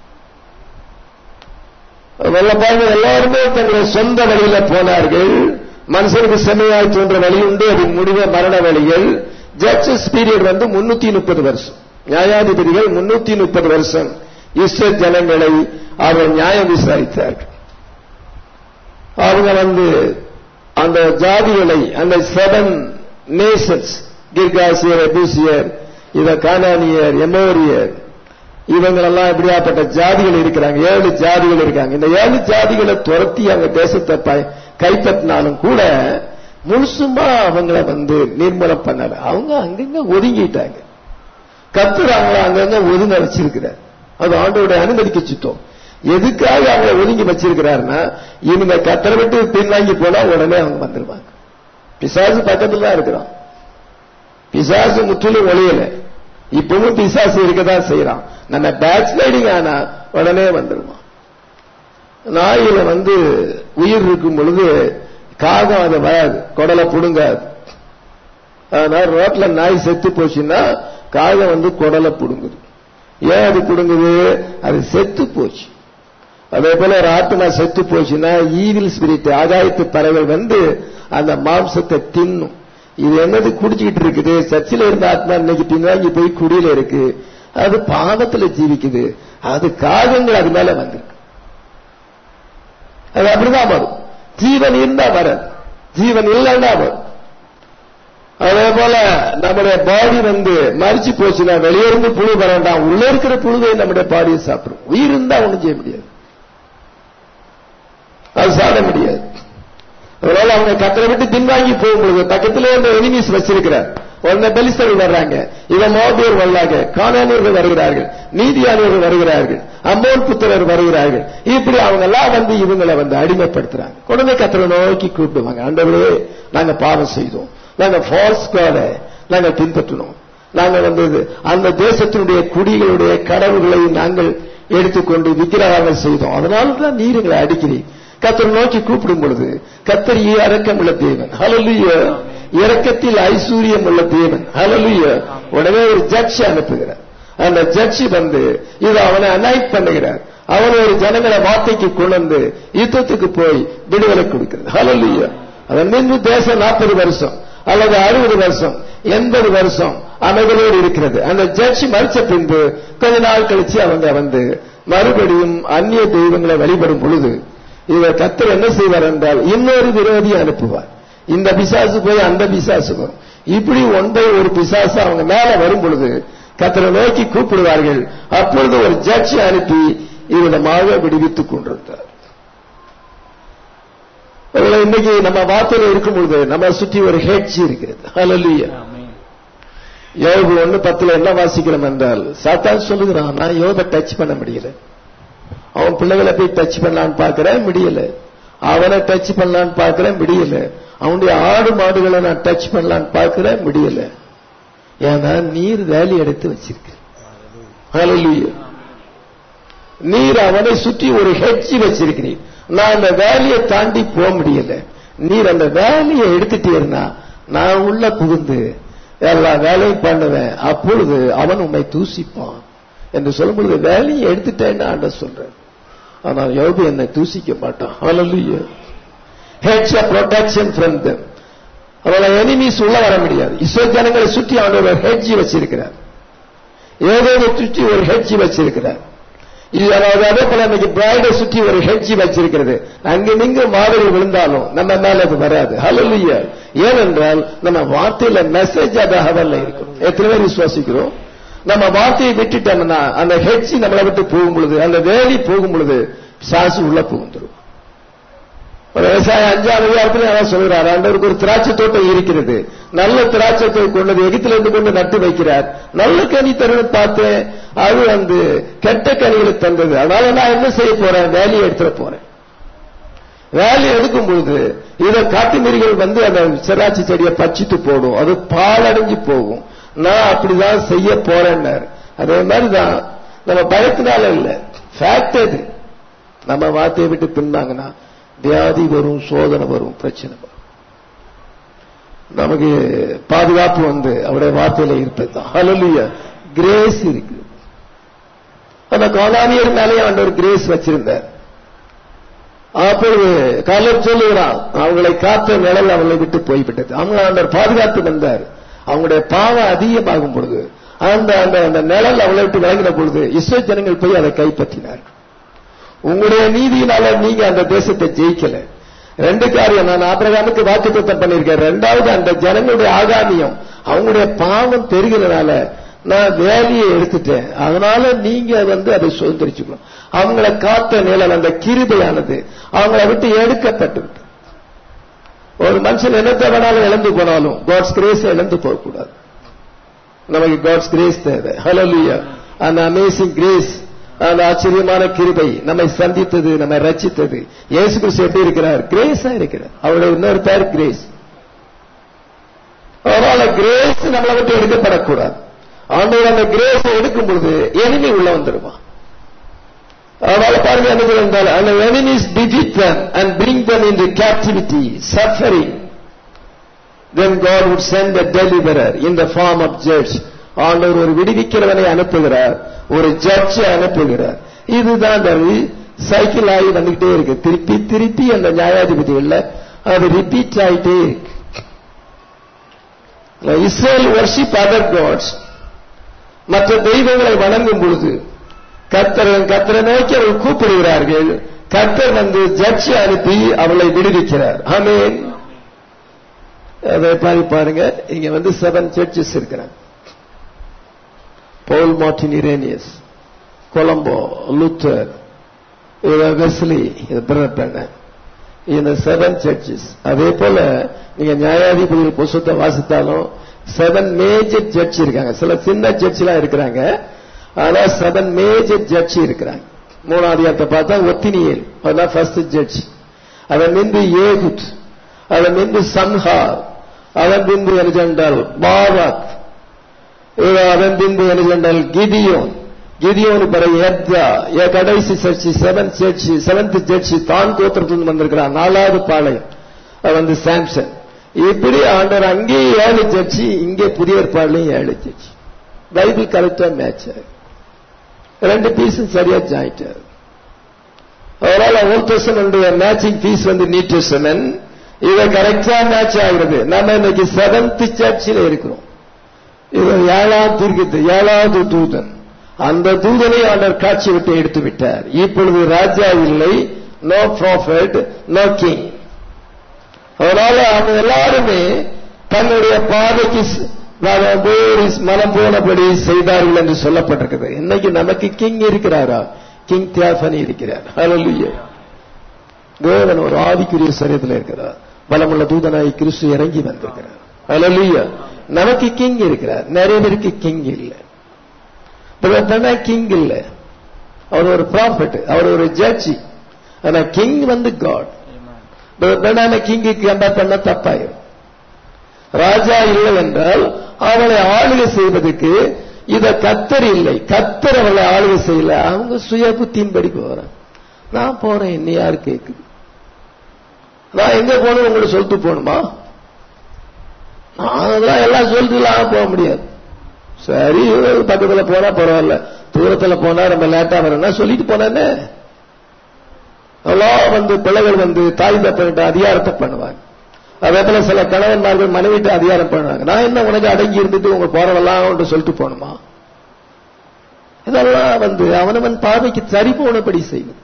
பாருங்க எல்லாருமே தங்களுடைய சொந்த வழியில போனார்கள் மனுஷனுக்கு செம்மையாய் தோன்ற வழி உண்டு அது முடிவ மரண வழிகள் ஜட்ஜஸ் பீரியட் வந்து முன்னூத்தி முப்பது வருஷம் நியாயாதிபதிகள் முன்னூத்தி முப்பது வருஷம் இஸ்ரேல் ஜனங்களை அவர் நியாயம் விசாரித்தார்கள் அவங்க வந்து அந்த ஜாதிகளை அந்த செவன் நேஷன்ஸ் கிர்காசியர் எபூசியர் இத கானானியர் எமோரியர் இவங்களெல்லாம் எப்படியாப்பட்ட ஜாதிகள் இருக்கிறாங்க ஏழு ஜாதிகள் இருக்காங்க இந்த ஏழு ஜாதிகளை துரத்தி அவங்க தேசத்தை ப- கைப்பற்றினாலும் கூட முழுசுமா அவங்கள வந்து நிர்மூலம் பண்ணல அவங்க அங்கங்க ஒதுங்கிட்டாங்க கத்தர் அவங்கள அங்கங்க ஒதுங்க வச்சிருக்கிறார் அது ஆண்டோடைய அனுமதிக்கு சுத்தம் எதுக்காக அவங்கள ஒதுங்கி வச்சிருக்கிறாருன்னா இவங்க கத்தரை விட்டு பின்வாங்கி போனா உடனே அவங்க வந்துருவாங்க பிசாசு பக்கத்துல தான் இருக்கிறான் பிசாசு முற்றிலும் ஒளியல இப்பவும் பிசாசு இருக்கதான் செய்யறான் நம்ம பேக் ஸ்லைடிங் ஆனா உடனே வந்துருவான் நாயில வந்து உயிர் இருக்கும் பொழுது காகம் அது வராது குடலை புடுங்காது அதனால ரோட்ல நாய் செத்து போச்சுன்னா காகம் வந்து குடலை புடுங்குது ஏன் அது புடுங்குது அது செத்து போச்சு அதே போல ஒரு ஆத்மா செத்து போச்சுன்னா ஈவில் ஸ்பிரிட் ஆகாயத்து பறவைகள் வந்து அந்த மாம்சத்தை தின்னும் இது என்னது குடிச்சுக்கிட்டு இருக்குது சர்ச்சில் இருந்த ஆத்மா இன்னைக்கு பின்வாங்கி போய் குடியில இருக்கு அது பாவத்துல ஜீவிக்குது அது காகங்கள் அது மேல வந்திருக்கு அது அப்படிதான் வரும் ஜீவன் இருந்தா வராது ஜீவன் இல்லைன்னா வரும் அதே போல நம்முடைய பாடி வந்து மறிச்சு போச்சுன்னா வெளியிருந்து புழு வர வேண்டாம் உள்ள இருக்கிற புழுவை நம்முடைய பாடியை சாப்பிடும் உயிர் இருந்தா ஒண்ணும் செய்ய முடியாது அது சாப்பிட முடியாது அதனால அவங்க கத்தரை விட்டு பின்வாங்கி போகும்போது பக்கத்திலே அந்த எனிமீஸ் வச்சிருக்கிறார் உடனே பெலிஸ்தர்கள் வர்றாங்க இவன் மோபியர் வல்லாக காணானியர்கள் வருகிறார்கள் நீதியானவர்கள் வருகிறார்கள் அம்மோன் புத்திரர் வருகிறார்கள் இப்படி அவங்க எல்லாம் வந்து இவங்களை வந்து அடிமைப்படுத்துறாங்க உடனே கத்தரை நோக்கி கூப்பிடுவாங்க ஆண்டவரே நாங்க பாவம் செய்தோம் நாங்க ஃபால்ஸ் காட நாங்க பின்பற்றினோம் நாங்க வந்து இது, அந்த தேசத்தினுடைய குடிகளுடைய கடவுள்களை நாங்கள் எடுத்துக்கொண்டு விக்கிரகங்கள் செய்தோம் அதனால தான் நீர் எங்களை அடிக்கிறீங்க கத்தர் நோக்கி கூப்பிடும் பொழுது கத்தர் இரக்கம் உள்ள தேவன் ஹalleluya இரக்கத்தில் ஐஸ்வர்யம் உள்ள தேவன் ஹalleluya உடனே ஒரு ஜட்ஜ் அனுப்புகிறார் அந்த ஜட்ஜ் வந்து இது அவனை அனாய்ட் பண்ணுகிறார் அவனை ஒரு ஜனங்களை வார்த்தைக்கு கொண்டு வந்து யுத்தத்துக்கு போய் விடுதலை கொடுக்கிறது ஹalleluya அதன் மீது தேசம் நாற்பது வருஷம் அல்லது அறுபது வருஷம் எண்பது வருஷம் அமைதலோடு இருக்கிறது அந்த ஜட்ஜ் மறிச்ச பின்பு கொஞ்ச நாள் கழிச்சு அவங்க வந்து மறுபடியும் அந்நிய தெய்வங்களை வழிபடும் பொழுது இவர் கத்தர் என்ன செய்வார் என்றால் இன்னொரு விரோதியை அனுப்புவார் இந்த பிசாசு போய் அந்த பிசாசு வரும் இப்படி ஒன்றை ஒரு பிசாசு அவங்க மேல வரும் பொழுது கத்தரை நோக்கி கூப்பிடுவார்கள் அப்பொழுது ஒரு ஜட்ஜ் அனுப்பி இவ்விடமாக விடுவித்துக் கொண்டிருந்தார் அதனால இன்னைக்கு நம்ம வார்த்தையில இருக்கும் பொழுது நம்ம சுற்றி ஒரு ஹெட்ஜ் இருக்கிறது ஹalleluya யோபு ஒண்ணு பத்துல என்ன வாசிக்கிறோம் என்றால் சாத்தான் சொல்லுகிறான் நான் யோபை டச் பண்ண முடியல அவன் பிள்ளைகளை போய் டச் பண்ணலான்னு பார்க்கிறேன் முடியல அவனை டச் பண்ணலான்னு பார்க்கிறேன் முடியல அவனுடைய ஆடு மாடுகளை நான் டச் பண்ணலான்னு பார்க்கிறேன் முடியல ஏன்னா நீர் வேலி எடுத்து வச்சிருக்க ஹalleluya நீர் அவனை சுற்றி ஒரு ஹெட்ஜ் வச்சிருக்கிறீர் நான் அந்த வேலையை தாண்டி போக முடியல நீர் அந்த வேலையை எடுத்துட்டீர்னா நான் உள்ள புகுந்து எல்லா வேலையும் பண்ணுவேன் அப்பொழுது அவன் உண்மை தூசிப்பான் என்று சொல்லும் பொழுது வேலையை எடுத்துட்டேன்னு ஆண்ட சொல்றேன் ஆனால் யோபு என்னை தூசிக்க மாட்டான் hallelujah heads a protection from them அவளை எனிமீஸ் உள்ள வர முடியாது இஸ்ரேல் ஜனங்களை சுற்றி அவன் ஒரு ஹெட்ஜ் வச்சிருக்கிறார் ஏதோ சுற்றி ஒரு ஹெட்ஜ் வச்சிருக்கிறார் இது அதாவது அதே போல இன்னைக்கு பிராய்டை சுற்றி ஒரு ஹெட்ஜ் வச்சிருக்கிறது அங்கு நீங்க மாதிரி விழுந்தாலும் நம்ம மேல அது வராது ஹalleluya ஏனென்றால் நம்ம வார்த்தையில மெசேஜ் அதாகவல்ல இருக்கும் எத்தனை பேர் விசுவாசிக்கிறோம் நம்ம வார்த்தையை விட்டுட்டோம்னா அந்த ஹெட்ஜ் நம்மளை விட்டு போகும் பொழுது அந்த வேலி போகும் பொழுது சாசு உள்ள புகுந்துரும் விவசாயம் அஞ்சாம் அதிகாரத்துல அதான் சொல்கிறார் ஆண்டவருக்கு ஒரு திராட்சை தோட்டம் இருக்கிறது நல்ல திராட்சை தோட்டம் கொண்டது எகிப்திலிருந்து கொண்டு நட்டு வைக்கிறார் நல்ல கனி தருணம் பார்த்தேன் அது வந்து கெட்ட கனிகளை தந்தது அதனால நான் என்ன செய்ய போறேன் வேலையை எடுத்துட போறேன் வேலையை எடுக்கும் பொழுது இதை காட்டு மிருகங்கள் வந்து அந்த சிராட்சி செடியை பச்சித்து போடும் அது பாலடைஞ்சு போகும் நான் அப்படிதான் செய்ய போறேன்னாரு அதே மாதிரிதான் நம்ம பயத்தினால இல்ல ஃபேக்ட் அது நம்ம வார்த்தையை விட்டு பின்னாங்கன்னா வியாதி வரும் சோதனை வரும் பிரச்சனை வரும் நமக்கு பாதுகாப்பு வந்து அவருடைய வார்த்தையில இருப்பதுதான் ஹalleluya கிரேஸ் இருக்கு அந்த காலானியர் மேலேயே ஆண்டவர் கிரேஸ் வச்சிருந்தார் அப்பொழுது காலர் சொல்லுகிறான் அவங்களை காத்த நிழல் அவளை விட்டு போய்விட்டது அவங்க ஆண்டவர் பாதுகாத்து வந்தார் அவங்களுடைய பாவம் அதிகமாகும் பொழுது அந்த அந்த அந்த நிழல் அவளை விட்டு விளங்கின பொழுது இஸ்ரோ ஜனங்கள் போய் அதை கைப்பற்றினார்கள் உங்களுடைய நீதியினால நீங்க அந்த தேசத்தை ஜெயிக்கல ரெண்டு காரியம் நான் ஆபிரகாமுக்கு வாக்குத்தத்தம் பண்ணிருக்கேன் ரெண்டாவது அந்த ஜனங்களுடைய ஆகாமியம் அவங்களுடைய பாவம் பெருகிறதுனால நான் வேலையை எடுத்துட்டேன் அதனால நீங்க வந்து அதை சுதந்திரிச்சுக்கணும் அவங்கள காத்த நிழல் அந்த கிருபையானது அவங்கள விட்டு எடுக்கப்பட்டு விட்டு ஒரு மனுஷன் என்னத்தை வேணாலும் இழந்து போனாலும் காட்ஸ் கிரேஸ் இழந்து போகக்கூடாது நமக்கு காட்ஸ் கிரேஸ் தேவை ஹலோலியா அந்த அமேசிங் கிரேஸ் அந்த ஆச்சரியமான கிருபை நம்மை சந்தித்தது நம்மை ரச்சித்தது இயேசு கிறிஸ்து எப்படி இருக்கிறார் கிரேஸா இருக்கிறார் அவருடைய இன்னொரு பேர் கிரேஸ் அதனால கிரேஸ் நம்மளை விட்டு எடுக்கப்படக்கூடாது ஆண்டவர் அந்த கிரேஸை எடுக்கும் பொழுது எனிமி உள்ள வந்துருவான் அதனால பாருங்க என்ன இருந்தால் அந்த enemies defeat them and bring them into captivity suffering then God would send a deliverer in the form of judge ஆண்டவர் ஒரு விடுவிக்கிறவனை அனுப்புகிறார் ஒரு ஜட்ஜை அனுப்புகிறார் இதுதான் அந்த சைக்கிள் ஆகி வந்துகிட்டே இருக்கு திருப்பி திருப்பி அந்த நியாயாதிபதிகள்ல அது ரிப்பீட் ஆயிட்டே இருக்கு இஸ்ரேல் வர்ஷிப் அதர் காட்ஸ் மற்ற தெய்வங்களை வணங்கும் பொழுது கத்தர் கத்தரை நோக்கி அவர்கள் கூப்பிடுகிறார்கள் கத்தர் வந்து ஜட்ஜி அனுப்பி அவளை விடுவிக்கிறார் ஆமேன் அதை பாரு பாருங்க இங்க வந்து செவன் சர்ச்சஸ் இருக்கிறாங்க Paul Martin Irenaeus Columba Luther Wesley Branham இந்த செவன் சர்ச்சஸ் அதே போல நீங்க நியாயாதிபதிகள் புஸ்தத்தை வாசித்தாலும் செவன் மேஜர் ஜட்ஜ் இருக்காங்க சில சின்ன ஜட்ஜ் எல்லாம் இருக்கிறாங்க ஆனா செவன் மேஜர் ஜட்ஜ் இருக்கிறாங்க மூணாவது அதிகாரத்தை பார்த்தா ஒத்தினியல் அதான் ஃபர்ஸ்ட் ஜட்ஜ் அதன் மிந்து ஏகுத் அதன் மிந்து சம்ஹார் அதன் பின்பு என்ன சென்றால் பாவாக் அதன் பின்பு என்ன சென்றால் கிதியோன் கிதியோனு பிறகு எத்ரா என் கடைசி சர்ச்சி செவன் சர்ச்சி செவன்த் ஜட்ஜி தான் கோத்திரத்திலிருந்து வந்திருக்கிறான் நாலாவது பாளையம் அது வந்து சாம்சன் இப்படி ஆண்டவர் அங்கே ஏழு ஜட்ஜி இங்கே புதிய ஏற்பாடுலையும் ஏழு ஜட்ஜி பைபிள் கரெக்டா மேட்ச் ரெண்டு பீஸும் சரியா ஜாயிண்ட் அதனால ஓல்ட் டெஸ்டமெண்ட் மேட்சிங் பீஸ் வந்து நியூ டெஸ்டமெண்ட் இதை கரெக்டா மேட்ச் ஆகிறது நம்ம இன்னைக்கு செவன்த் சர்ச்சில் இருக்கிறோம் இது ஏழாவது தீர்க்கத்து ஏழாவது தூதன் அந்த தூதனை ஆண்டவர் காட்சி விட்டு எடுத்து விட்டார் இப்பொழுது ராஜா இல்லை நோ ப்ராஃபட் நோ கிங் அதனால அவங்க எல்லாருமே தன்னுடைய பாதைக்கு மனம் போனபடி செய்தார்கள் என்று சொல்லப்பட்டிருக்கிறது இன்னைக்கு நமக்கு கிங் இருக்கிறாரா கிங் தியாஃபனி இருக்கிறார் ஹalleluya தேவன் ஒரு ஆவிக்குரிய சரீரத்தில் இருக்கிறார் பலமுள்ள தூதனாய் கிறிஸ்து இறங்கி வந்திருக்கிறார் ஹalleluya நமக்கு கிங் இருக்கிறார் நிறைய பேருக்கு கிங் இல்லை கிங் இல்லை அவர் ஒரு ப்ராஃபிட் அவர் ஒரு ஜட்ஜி ஆனா கிங் வந்து காட் கிங்கு கம்பேர் பண்ண தப்பாயிரும் ராஜா இல்லை என்றால் அவளை ஆளுகை செய்வதற்கு இத கத்தர் இல்லை கத்தர் அவளை ஆளுகை செய்யல அவங்க சுய புத்தியின்படி போறான் நான் போறேன் என்ன யாரு கேக்குது நான் எங்க போகணும் உங்களுக்கு சொல்லிட்டு போகணுமா அதெல்லாம் எல்லாம் சொல்லிட்டுலாம் போக முடியாது சரி பக்கத்துல போனா பரவாயில்ல தூரத்துல போனா நம்ம லேட்டா வரணும்னா சொல்லிட்டு போனேன்னு எல்லாம் வந்து பிள்ளைகள் வந்து தாய் தப்பிட்ட அதிகாரத்தை பண்ணுவாங்க அதே போல சில கணவன்மார்கள் மனைவிட்டு அதிகாரம் பண்ணுவாங்க நான் என்ன உனக்கு அடங்கி இருந்துட்டு உங்க போறவெல்லாம் சொல்லிட்டு போகணுமா இதெல்லாம் வந்து அவனவன் பார்வைக்கு சரி போனபடி செய்வது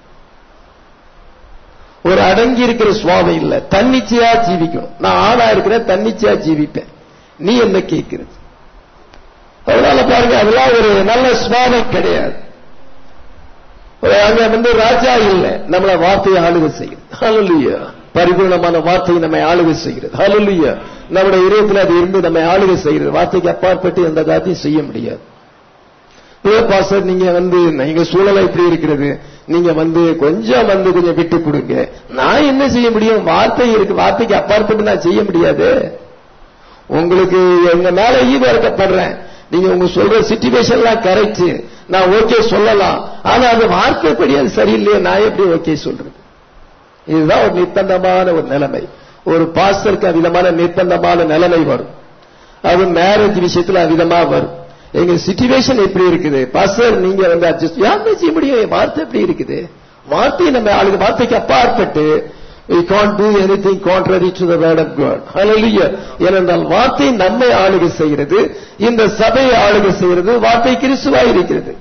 ஒரு அடங்கி இருக்கிற சுவாமி இல்ல தன்னிச்சையா ஜீவிக்கணும் நான் ஆணா இருக்கிறேன் தன்னிச்சையா ஜீவிப்பேன் நீ என்ன கேட்கிறது அதனால பாருங்க அதெல்லாம் ஒரு நல்ல சுவாமம் கிடையாது அங்க வந்து ராஜா இல்ல நம்மள வார்த்தையை ஆளுகை செய்யும் பரிபூர்ணமான வார்த்தை நம்மை ஆளுகை செய்கிறது ஹalleluya நம்முடைய இதயத்தில் அது இருந்து நம்மை ஆளுகை செய்கிறது வார்த்தைக்கு அப்பாற்பட்டு எந்த காரியத்தையும் செய்ய முடியாது பாஸ்டர் நீங்க வந்து நீங்க சூழலை இப்படி இருக்கிறது நீங்க வந்து கொஞ்சம் வந்து கொஞ்சம் விட்டு கொடுங்க நான் என்ன செய்ய முடியும் வார்த்தை இருக்கு வார்த்தைக்கு அப்பாற்பட்டு நான் செய்ய முடியாது உங்களுக்கு எங்க மேல ஈவ இருக்கப்படுறேன் நீங்க உங்க சொல்ற சிச்சுவேஷன்லாம் கரெக்ட் நான் ஓகே சொல்லலாம் ஆனா அது வார்த்தைப்படி அது சரியில்லையே நான் எப்படி ஓகே சொல்றது இதுதான் ஒரு நிர்பந்தமான ஒரு நிலைமை ஒரு பாஸ்டருக்கு அவ்விதமான நிர்பந்தமான நிலைமை வரும் அது மேரேஜ் விஷயத்துல அவ்விதமா வரும் எங்க சிச்சுவேஷன் எப்படி இருக்குது பாஸ்டர் நீங்க வந்து அட்ஜஸ்ட் யாருமே செய்ய முடியும் என் வார்த்தை எப்படி இருக்குது வார்த்தை நம்ம ஆளுங்க வார்த்தைக்கு அப்பாற்பட்டு we can't do anything contrary to the word of God. Hallelujah. ஏனென்றால் வார்த்தை நம்மை ஆளுகை செய்கிறது இந்த சபையை ஆளுகை செய்கிறது வார்த்தை கிறிஸ்துவாய் இருக்கிறது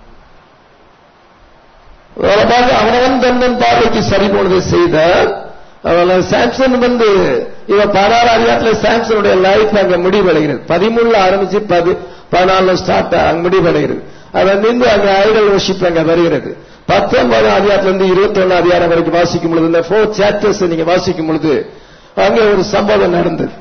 வளமாக அவனவன் தன்னன் பார்வைக்கு சரி போனதை செய்தார் அதனால சாம்சன் வந்து இவன் பதினாறு அதிகாரத்தில் சாம்சனுடைய லைஃப் அங்க முடிவடைகிறது பதிமூணுல ஆரம்பிச்சு பதி பதினாலுல ஸ்டார்ட் அங்க முடிவடைகிறது அதை நின்று அங்க ஐடல் worship அங்க வருகிறது பத்தொன்பது அதிகாரத்துல இருந்து இருபத்தி ஒன்னு அதிகாரம் வரைக்கும் வாசிக்கும் பொழுது இந்த ஃபோர் சாப்டர்ஸ் நீங்க வாசிக்கும் பொழுது அங்க ஒரு சம்பவம் நடந்தது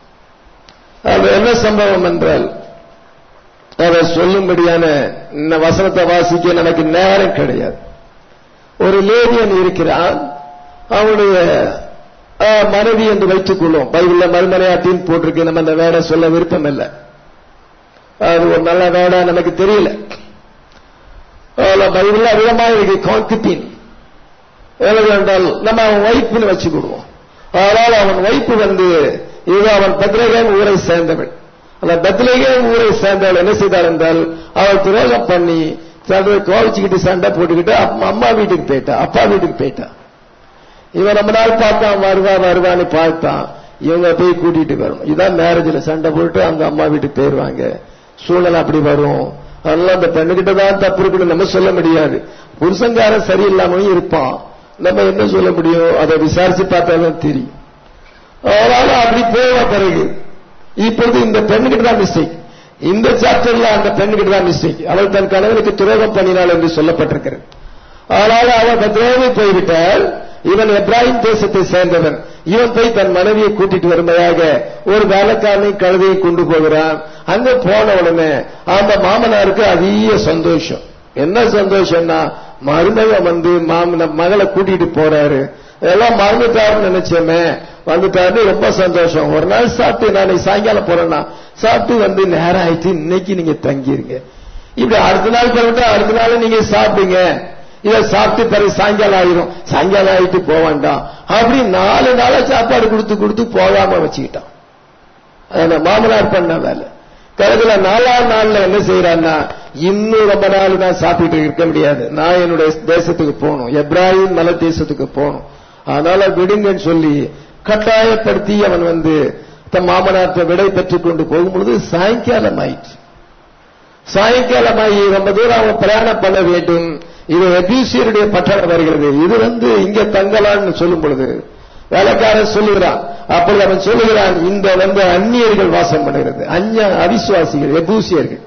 அது என்ன சம்பவம் என்றால் அதை சொல்லும்படியான இந்த வசனத்தை வாசிக்க நமக்கு நேரம் கிடையாது ஒரு லேடியன் இருக்கிறான் அவனுடைய அஹ், மனைவி என்று வைத்துக் கொள்வோம் பைபிள்ல மறுமனையாட்டின்னு போட்டிருக்கு நம்ம அந்த வேட சொல்ல விருப்பம் இல்லை அது ஒரு நல்ல வேடா நமக்கு தெரியல அதுல பைபிள்ல அதிகமா இருக்கு கான்கிபின் என்றால் நம்ம அவன் ஒய்ஃப்னு வச்சுக்கிடுவோம் ஆனால் அவன் ஒய்ஃப் வந்து இது அவன் பெத்ரேகன் ஊரை சேர்ந்தவள் அந்த பெத்ரேகன் ஊரை சேர்ந்தவள் என்ன செய்தாள் என்றால் அவள் துரோகம் பண்ணி சண்டை கோவிச்சுக்கிட்டு சண்டை போட்டுக்கிட்டு அம்மா- அம்மா வீட்டுக்கு போயிட்டா அப்பா வீட்டுக்கு போயிட்டா இவன் ரொம்ப நாள் பார்த்தான் வருவா வருவான்னு பார்த்தான் இவங்க போய் கூட்டிட்டு வரும் இதான் மேரேஜ்ல சண்டை போட்டு அவங்க அம்மா வீட்டுக்கு போயிருவாங்க சூழ்நிலை அப்படி வரும் அதனால அந்த பெண்ணுகிட்ட தான் தப்பு இருக்குன்னு நம்ம சொல்ல முடியாது புருஷங்காரன் சரியில்லாமலும் இருப்பான் நம்ம என்ன சொல்ல முடியும் அதை விசாரிச்சு பார்த்தாதான் தெரியும் அதனால அப்படி போவ பிறகு இப்பொழுது இந்த பெண்ணுகிட்ட தான் மிஸ்டேக் இந்த சாப்டர்ல அந்த பெண்ணுகிட்ட தான் மிஸ்டேக் அவள் தன் கணவனுக்கு துரோகம் பண்ணினாள் என்று சொல்லப்பட்டிருக்கிறது ஆனால் அவன் பத்ரேவி போய்விட்டால் இவன் எப்ராஹிம் தேசத்தை சேர்ந்தவன் இவன் போய் தன் மனைவியை கூட்டிட்டு வரும்பதாக ஒரு வேலைக்காரனை கழுதையை கொண்டு போகிறான் அங்க போன உடனே அந்த மாமனாருக்கு அதிக சந்தோஷம் என்ன சந்தோஷம்னா மருமகன் வந்து மாமன மகளை கூட்டிட்டு போறாரு எல்லாம் மறந்துட்டாருன்னு நினைச்சோமே வந்துட்டாருன்னு ரொம்ப சந்தோஷம் ஒரு நாள் சாப்பிட்டு நான் சாயங்காலம் போறேன்னா சாப்பிட்டு வந்து நேரம் ஆயிடுச்சு இன்னைக்கு நீங்க தங்கிருங்க இப்படி அடுத்த நாள் பிறகு அடுத்த நாள் நீங்க சாப்பிடுங்க இத சாப்பிட்டு பிறகு சாயங்காலம் ஆயிரும் சாயங்காலம் ஆயிட்டு போக வேண்டாம் அப்படி நாலு நாளா சாப்பாடு கொடுத்து கொடுத்து போகாம வச்சுக்கிட்டான் அந்த மாமனார் பண்ண வேலை கடைசியில நாலாம் நாள்ல என்ன செய்யறான்னா இன்னும் ரொம்ப நாள் நான் சாப்பிட்டு இருக்க முடியாது நான் என்னுடைய தேசத்துக்கு போகணும் எப்ராஹிம் மல தேசத்துக்கு போகணும் அதனால விடுங்கன்னு சொல்லி கட்டாயப்படுத்தி அவன் வந்து தன் மாமனார்த்த விடை பெற்றுக் கொண்டு போகும்பொழுது சாயங்காலம் ஆயிற்று சாயங்காலமாகி ரொம்ப தூரம் அவன் பிரயாணம் பண்ண வேண்டும் இது எபிசியருடைய பட்டணம் வருகிறது இது வந்து இங்க தங்கலான்னு சொல்லும் பொழுது வேலைக்காரன் சொல்லுகிறான் அப்பொழுது அவன் சொல்லுகிறான் இந்த வந்து அந்நியர்கள் வாசம் பண்ணுகிறது அந்நிய அவிசுவாசிகள் எபூசியர்கள்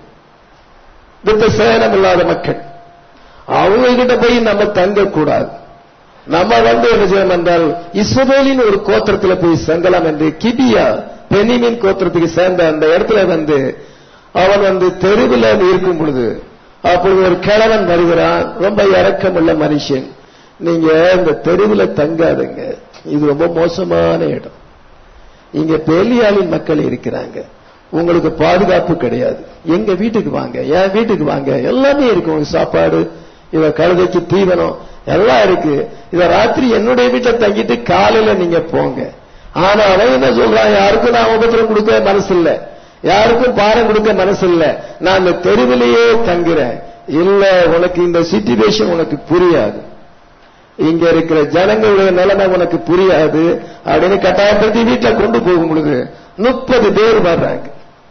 வித்த சேனம் இல்லாத மக்கள் அவங்க கிட்ட போய் நம்ம தங்கக்கூடாது நம்ம வந்து என்ன செய்யணும் என்றால் இஸ்ரவேலின் ஒரு கோத்திரத்துல போய் செங்கலாம் என்று கிபியா பெனிமின் கோத்திரத்துக்கு சேர்ந்த அந்த இடத்துல வந்து அவன் வந்து தெருவில் இருக்கும் பொழுது அப்பொழுது ஒரு கிழவன் வருகிறான் ரொம்ப இரக்கமுள்ள மனுஷன் நீங்க இந்த தெருவில் தங்காதுங்க இது ரொம்ப மோசமான இடம் இங்க பேலியாளின் மக்கள் இருக்கிறாங்க உங்களுக்கு பாதுகாப்பு கிடையாது எங்க வீட்டுக்கு வாங்க என் வீட்டுக்கு வாங்க எல்லாமே இருக்கு உங்களுக்கு சாப்பாடு இத கழுதைக்கு தீவனம் எல்லாம் இருக்கு இத ராத்திரி என்னுடைய வீட்டுல தங்கிட்டு காலையில நீங்க போங்க ஆனா அவன் என்ன சொல்றான் யாருக்கும் நான் உபத்திரம் கொடுக்க மனசு இல்ல யாருக்கும் பாரம் கொடுக்க மனசு இல்ல நான் இந்த தெருவிலேயே தங்குறேன் இல்ல உனக்கு இந்த சிச்சுவேஷன் உனக்கு புரியாது இங்க இருக்கிற ஜனங்களுடைய நிலைமை உனக்கு புரியாது அப்படின்னு கட்டாயப்படுத்தி வீட்டுல கொண்டு போகும் பொழுது முப்பது பேர் வர்றாங்க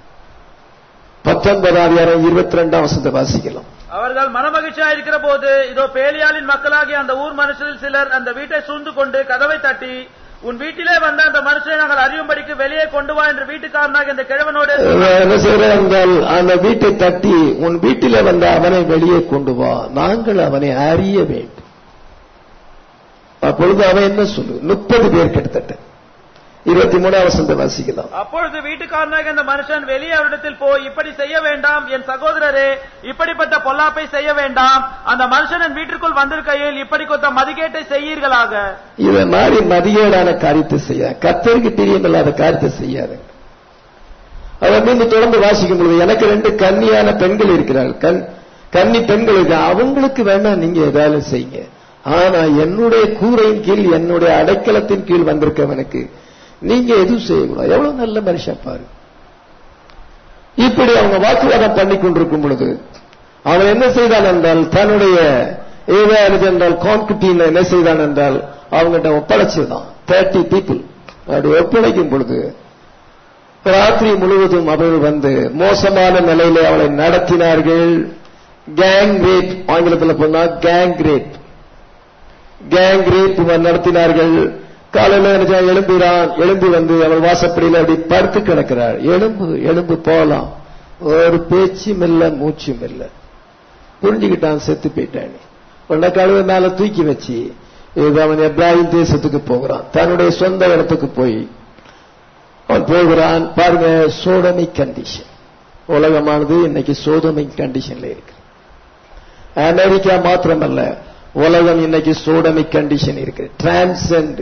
பத்தொன்பதாம் அதிகாரம் இருபத்தி ரெண்டாம் வசந்த வாசிக்கலாம் அவர்கள் மனமகிழ்ச்சியா இருக்கிற போது இதோ பேலியாளின் மக்களாகிய அந்த ஊர் மனுஷரில் சிலர் அந்த வீட்டை சூழ்ந்து கொண்டு கதவை தட்டி உன் வீட்டிலே வந்த அந்த மனுஷனை நாங்கள் அறியும்படிக்கு வெளியே கொண்டு வா என்று வீட்டுக்காரனாக இந்த கிழவனோடு இவன் என்ன செய்யறான் என்றால் அந்த வீட்டை தட்டி உன் வீட்டிலே வந்த அவனை வெளியே கொண்டு வா நாங்கள் அவனை அறிய வேண்டும் அப்பொழுது அவன் என்ன சொல்லு முப்பது பேர் கிட்டத்தட்ட இருபத்தி மூணாம் வசந்த வாசிக்கலாம் அப்பொழுது வீட்டுக்காரனாக அந்த மனுஷன் வெளியே அவரிடத்தில் போய் இப்படி செய்ய வேண்டாம் என் சகோதரரே இப்படிப்பட்ட பொல்லாப்பை செய்ய வேண்டாம் அந்த மனுஷன் என் வீட்டிற்குள் வந்திருக்கையில் இப்படி கொத்த மதிகேட்டை செய்யீர்களாக இத மாதிரி மதியேடான காரியத்தை செய்ய கத்தருக்கு பிரியமில்லாத காரியத்தை செய்யாது அவர் மீண்டும் தொடர்ந்து வாசிக்கும் பொழுது எனக்கு ரெண்டு கன்னியான பெண்கள் இருக்கிறார்கள் கண் கன்னி பெண்கள் இருக்கு அவங்களுக்கு வேணா நீங்க ஏதாவது செய்யுங்க ஆனா என்னுடைய கூரையின் கீழ் என்னுடைய அடைக்கலத்தின் கீழ் வந்திருக்கவனுக்கு நீங்க எதுவும் செய்யக்கூடாது எவ்வளவு நல்ல மனுஷன் பாரு இப்படி அவங்க வாக்குவாதம் பண்ணி கொண்டிருக்கும் பொழுது அவன் என்ன செய்தான் என்றால் தன்னுடைய ஏதாவது என்றால் கான்குட்டியில் என்ன செய்தான் என்றால் அவங்ககிட்ட ஒப்படைச்சுதான் தேர்ட்டி பீப்புள் அப்படி ஒப்படைக்கும் பொழுது ராத்திரி முழுவதும் அவர்கள் வந்து மோசமான நிலையில அவளை நடத்தினார்கள் கேங் ரேப் ஆங்கிலத்தில் போனா கேங் ரேப் கேங் ரேப் நடத்தினார்கள் காலையில நினைச்சா எழும்புகிறான் எழும்பி வந்து அவள் வாசப்படியில அப்படி படுத்து கிடக்கிறாள் எலும்பு எலும்பு போகலாம் ஒரு பேச்சும் இல்ல மூச்சும் இல்ல புரிஞ்சுக்கிட்டான் செத்து போயிட்டான் உன்ன கழுவை மேல தூக்கி வச்சு இது அவன் எப்ராஹிம் தேசத்துக்கு போகிறான் தன்னுடைய சொந்த இடத்துக்கு போய் அவன் போகிறான் பாருங்க சோடமை கண்டிஷன் உலகமானது இன்னைக்கு சோதமை கண்டிஷன்ல இருக்கு அமெரிக்கா மாத்திரமல்ல உலகம் இன்னைக்கு சோடமை கண்டிஷன் இருக்கு டிரான்சென்ட்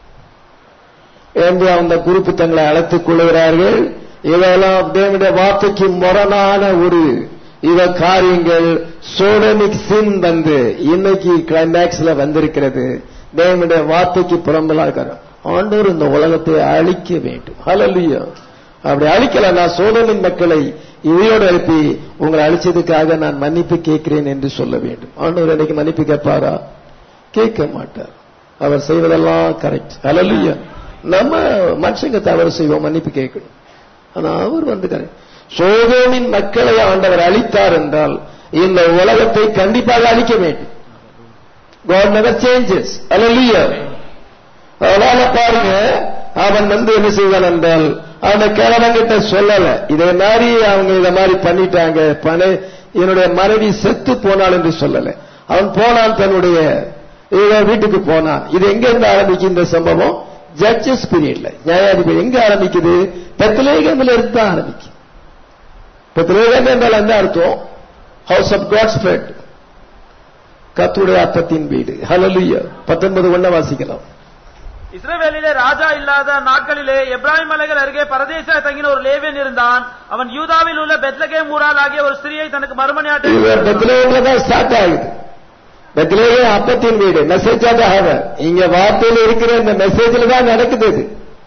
என்று அந்த குரூப் தங்களை அழைத்துக் கொள்கிறார்கள் இதெல்லாம் தேவனுடைய வார்த்தைக்கு முரணான ஒரு இவ காரியங்கள் சோடமிக் சின் வந்து இன்னைக்கு கிளைமேக்ஸ்ல வந்திருக்கிறது தேவனுடைய வார்த்தைக்கு புறம்பலா இருக்கிறோம் ஆண்டவர் இந்த உலகத்தை அழிக்க வேண்டும் ஹalleluya அப்படி அழிக்கல நான் சோதமின் மக்களை இவையோடு எழுப்பி உங்களை அழிச்சதுக்காக நான் மன்னிப்பு கேட்கிறேன் என்று சொல்ல வேண்டும் ஆண்டவர் இன்னைக்கு மன்னிப்பு கேட்பாரா கேட்க மாட்டார் அவர் செய்வதெல்லாம் கரெக்ட் ஹalleluya நம்ம மனுஷங்க தவறு செய்வோம் மன்னிப்பு கேட்கணும் ஆனா அவர் வந்து கரெக்ட் சோதோமின் மக்களை ஆண்டவர் அழித்தார் என்றால் இந்த உலகத்தை கண்டிப்பாக அழிக்க வேண்டும் God never changes. Hallelujah. அதனால பாருங்க அவன் வந்து என்ன செய்வான் என்றால் அவனை கிழவங்கிட்ட சொல்லல இதே மாதிரி அவங்க இத மாதிரி பண்ணிட்டாங்க பண என்னுடைய மனைவி செத்து போனாள் என்று சொல்லல அவன் போனான் தன்னுடைய இவ வீட்டுக்கு போனான் இது எங்க இருந்து ஆரம்பிக்கும் இந்த சம்பவம் ஜட்ஜஸ் பீரியட்ல நியாயாதிபதி எங்க ஆரம்பிக்குது பெத்தலேகம்ல இருந்து தான் ஆரம்பிக்கும் பெத்தலேகம் என்றால் என்ன அர்த்தம் ஹவுஸ் ஆஃப் காட்ஸ் ஃபிரெண்ட் கத்துடைய அப்பத்தின் வீடு ஹலலுயா பத்தொன்பது ஒண்ண வாசிக்கலாம் இஸ்ரவேலிலே ராஜா இல்லாத நாட்களிலே எப்ராஹிம் மலைகள் அருகே பரதேச தங்கின ஒரு லேவியன் இருந்தான் அவன் யூதாவில் உள்ள பெத்லகேம் ஊரால் ஆகிய ஒரு ஸ்திரியை தனக்கு இது மறுமணியாட்ட பெத்லேகம்ல தான் ஸ்டார்ட் ஆகுது பெத்லேகம் அப்பத்தின் வீடு மெசேஜ் ஆக இங்க வார்த்தையில் இருக்கிற இந்த மெசேஜ்ல தான் நடக்குது இது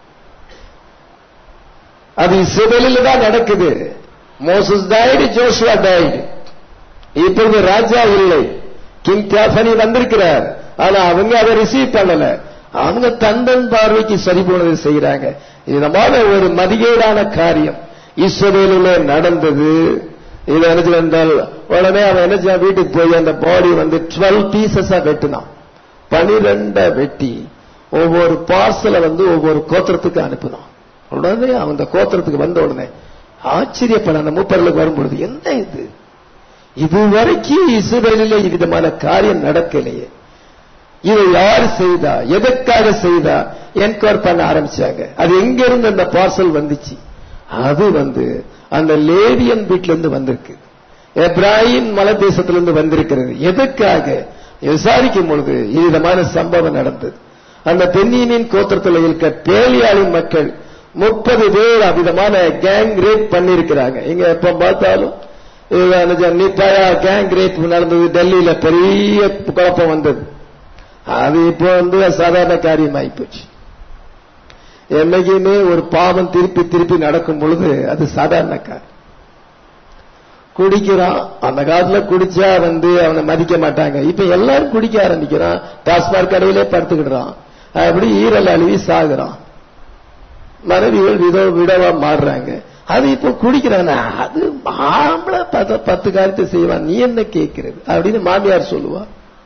அது இஸ்ரேலில் தான் நடக்குது மோசஸ் டைடு ஜோஷுவா டைடு இப்பொழுது ராஜா இல்லை கிங் கேஃபனி வந்திருக்கிறார் ஆனா அவங்க அதை ரிசீவ் பண்ணல அவங்க தந்தன் பார்வைக்கு சரி போனதை செய்யறாங்க இதமான ஒரு மதிகேடான காரியம் இஸ்ரேலில் நடந்தது இது என்ன என்றால் உடனே அவன் என்ன செய்ய வீட்டுக்கு போய் அந்த பாடி வந்து டுவெல் பீசஸா வெட்டினான் பனிரெண்ட வெட்டி ஒவ்வொரு பார்சலை வந்து ஒவ்வொரு கோத்திரத்துக்கு அனுப்பினான் உடனே அவன் அந்த கோத்திரத்துக்கு வந்த உடனே ஆச்சரியப்பட அந்த மூப்பர்களுக்கு வரும்பொழுது என்ன இது இதுவரைக்கும் இஸ்ரேலில் இவ்விதமான காரியம் நடக்கலையே இதை யார் செய்தா எதற்காக செய்தா என்கொயர் பண்ண ஆரம்பிச்சாங்க அது எங்க இருந்து அந்த பார்சல் வந்துச்சு அது வந்து அந்த லேவியன் வீட்ல இருந்து வந்திருக்கு எப்ராஹிம் மலை தேசத்திலிருந்து வந்திருக்கிறது எதற்காக விசாரிக்கும் பொழுது விதமான சம்பவம் நடந்தது அந்த பெண்ணியனின் கோத்திரத்தில் இருக்க பேலியாளின் மக்கள் முப்பது பேர் அவ்விதமான கேங் ரேப் பண்ணிருக்கிறாங்க இங்க எப்ப பார்த்தாலும் நீட்டாயா கேங் ரேப் நடந்தது டெல்லியில பெரிய குழப்பம் வந்தது அது இப்போ வந்து சாதாரண காரியம் ஆயிப்போச்சு என்னைக்குமே ஒரு பாவம் திருப்பி திருப்பி நடக்கும் பொழுது அது சாதாரண காரியம் குடிக்கிறான் அந்த காலத்துல குடிச்சா வந்து அவனை மதிக்க மாட்டாங்க இப்ப எல்லாரும் குடிக்க ஆரம்பிக்கிறான் டாஸ்மாக் கடையிலே படுத்துக்கிடுறான் அப்படி ஈரல் அழுவி சாகுறான் மனைவிகள் விதோ விடவா மாறுறாங்க அது இப்போ குடிக்கிறானா அது ஆம்பளை பத்து பத்து காரியத்தை செய்வான் நீ என்ன கேட்கிறது அப்படின்னு மாமியார் சொல்லுவா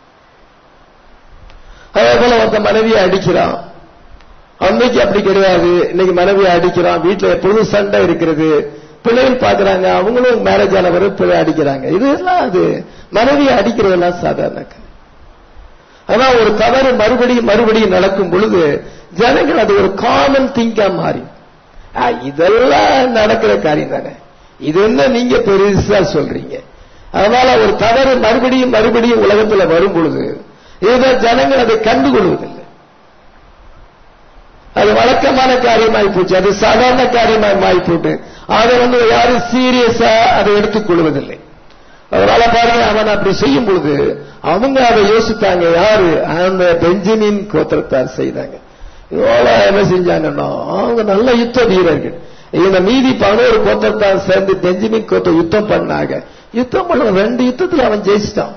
அதே போல ஒருத்த மனைவியை அடிக்கிறான் அன்னைக்கு அப்படி கிடையாது இன்னைக்கு மனைவியை அடிக்கிறான் வீட்டுல எப்பொழுதும் சண்டை இருக்கிறது பிள்ளைகள் பாக்குறாங்க அவங்களும் மேரேஜ் ஆனவரும் பிள்ளை அடிக்கிறாங்க இதெல்லாம் அது மனைவியை அடிக்கிறதெல்லாம் சாதாரண காரியம். ஆனா ஒரு தவறு மறுபடியும் மறுபடியும் நடக்கும் பொழுது ஜனங்கள் அது ஒரு காமன் திங்கா மாறி ஆ, இதெல்லாம் நடக்கிற காரியம் தானே இது என்ன நீங்க பெருசா சொல்றீங்க அதனால ஒரு தவறு மறுபடியும் மறுபடியும் உலகத்துல வரும் பொழுது இதை ஜனங்கள் அதை கண்டுகொள்வதில்லை அது வழக்கமான காரியமாய் போச்சு அது சாதாரண காரியமாய் மாறி போட்டு அதை வந்து யாரும் சீரியஸா அதை எடுத்துக் கொள்வதில்லை அதனால பாருங்க அவன் அப்படி செய்யும் பொழுது அவங்க அதை யோசித்தாங்க யாரு அந்த பெஞ்சமின் கோத்திரத்தார் செய்தாங்க இவ்வளோ என்ன செஞ்சாங்கன்னா அவங்க நல்ல யுத்த வீரர்கள் இந்த மீதி பதினோரு கோத்திரத்தார் சேர்ந்து பெஞ்சமின் கோத்த யுத்தம் பண்ணாங்க யுத்தம் பண்ண ரெண்டு யுத்தத்துல அவன் ஜெயிச்சிட்டான்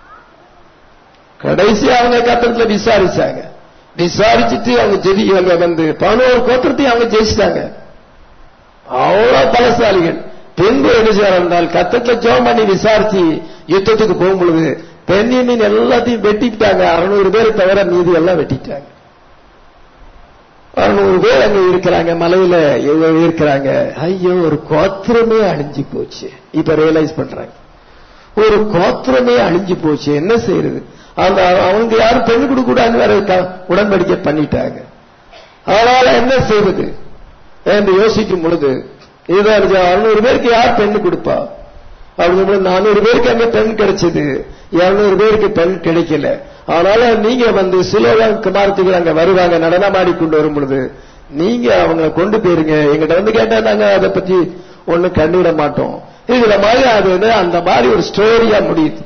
கடைசி அவங்க கத்திரத்துல விசாரிச்சாங்க விசாரிச்சுட்டு அவங்க ஜெதி அவங்க வந்து பதினோரு கோத்திரத்தையும் அவங்க ஜெயிச்சிட்டாங்க அவ்வளவு பலசாலிகள் பின்பு என்ன செய்யறார் என்றால் கத்தத்துல ஜோம் பண்ணி விசாரிச்சு யுத்தத்துக்கு போகும் பொழுது பெண்ணின் எல்லாத்தையும் வெட்டிட்டாங்க அறுநூறு பேர் தவிர மீதி எல்லாம் வெட்டிட்டாங்க அறுநூறு பேர் அங்க இருக்கிறாங்க மலையில இவங்க இருக்கிறாங்க ஐயோ ஒரு கோத்திரமே அழிஞ்சு போச்சு இப்ப ரியலைஸ் பண்றாங்க ஒரு கோத்திரமே அழிஞ்சு போச்சு என்ன செய்யறது அந்த அவங்க யாரும் பெண்ணு கொடுக்க கூடாதுன்னு வேற க- உடன்படிக்கை பண்ணிட்டாங்க அதனால என்ன செய்வது என்று யோசிக்கும் பொழுது இது அறுநூறு பேருக்கு யார் பெண்ணு கொடுப்பா அவங்க நானூறு பேருக்கு அங்க பெண் கிடைச்சது இருநூறு பேருக்கு பெண் கிடைக்கல அதனால நீங்க வந்து சிலோகம் குமாரத்துக்கு அங்க வருவாங்க நடனமாடி கொண்டு வரும் பொழுது நீங்க அவங்க கொண்டு போயிருங்க எங்கிட்ட வந்து கேட்டா நாங்க அதை பத்தி ஒண்ணு கண்டுவிட மாட்டோம் இதுல மாதிரி அது வந்து அந்த மாதிரி ஒரு ஸ்டோரியா முடியுது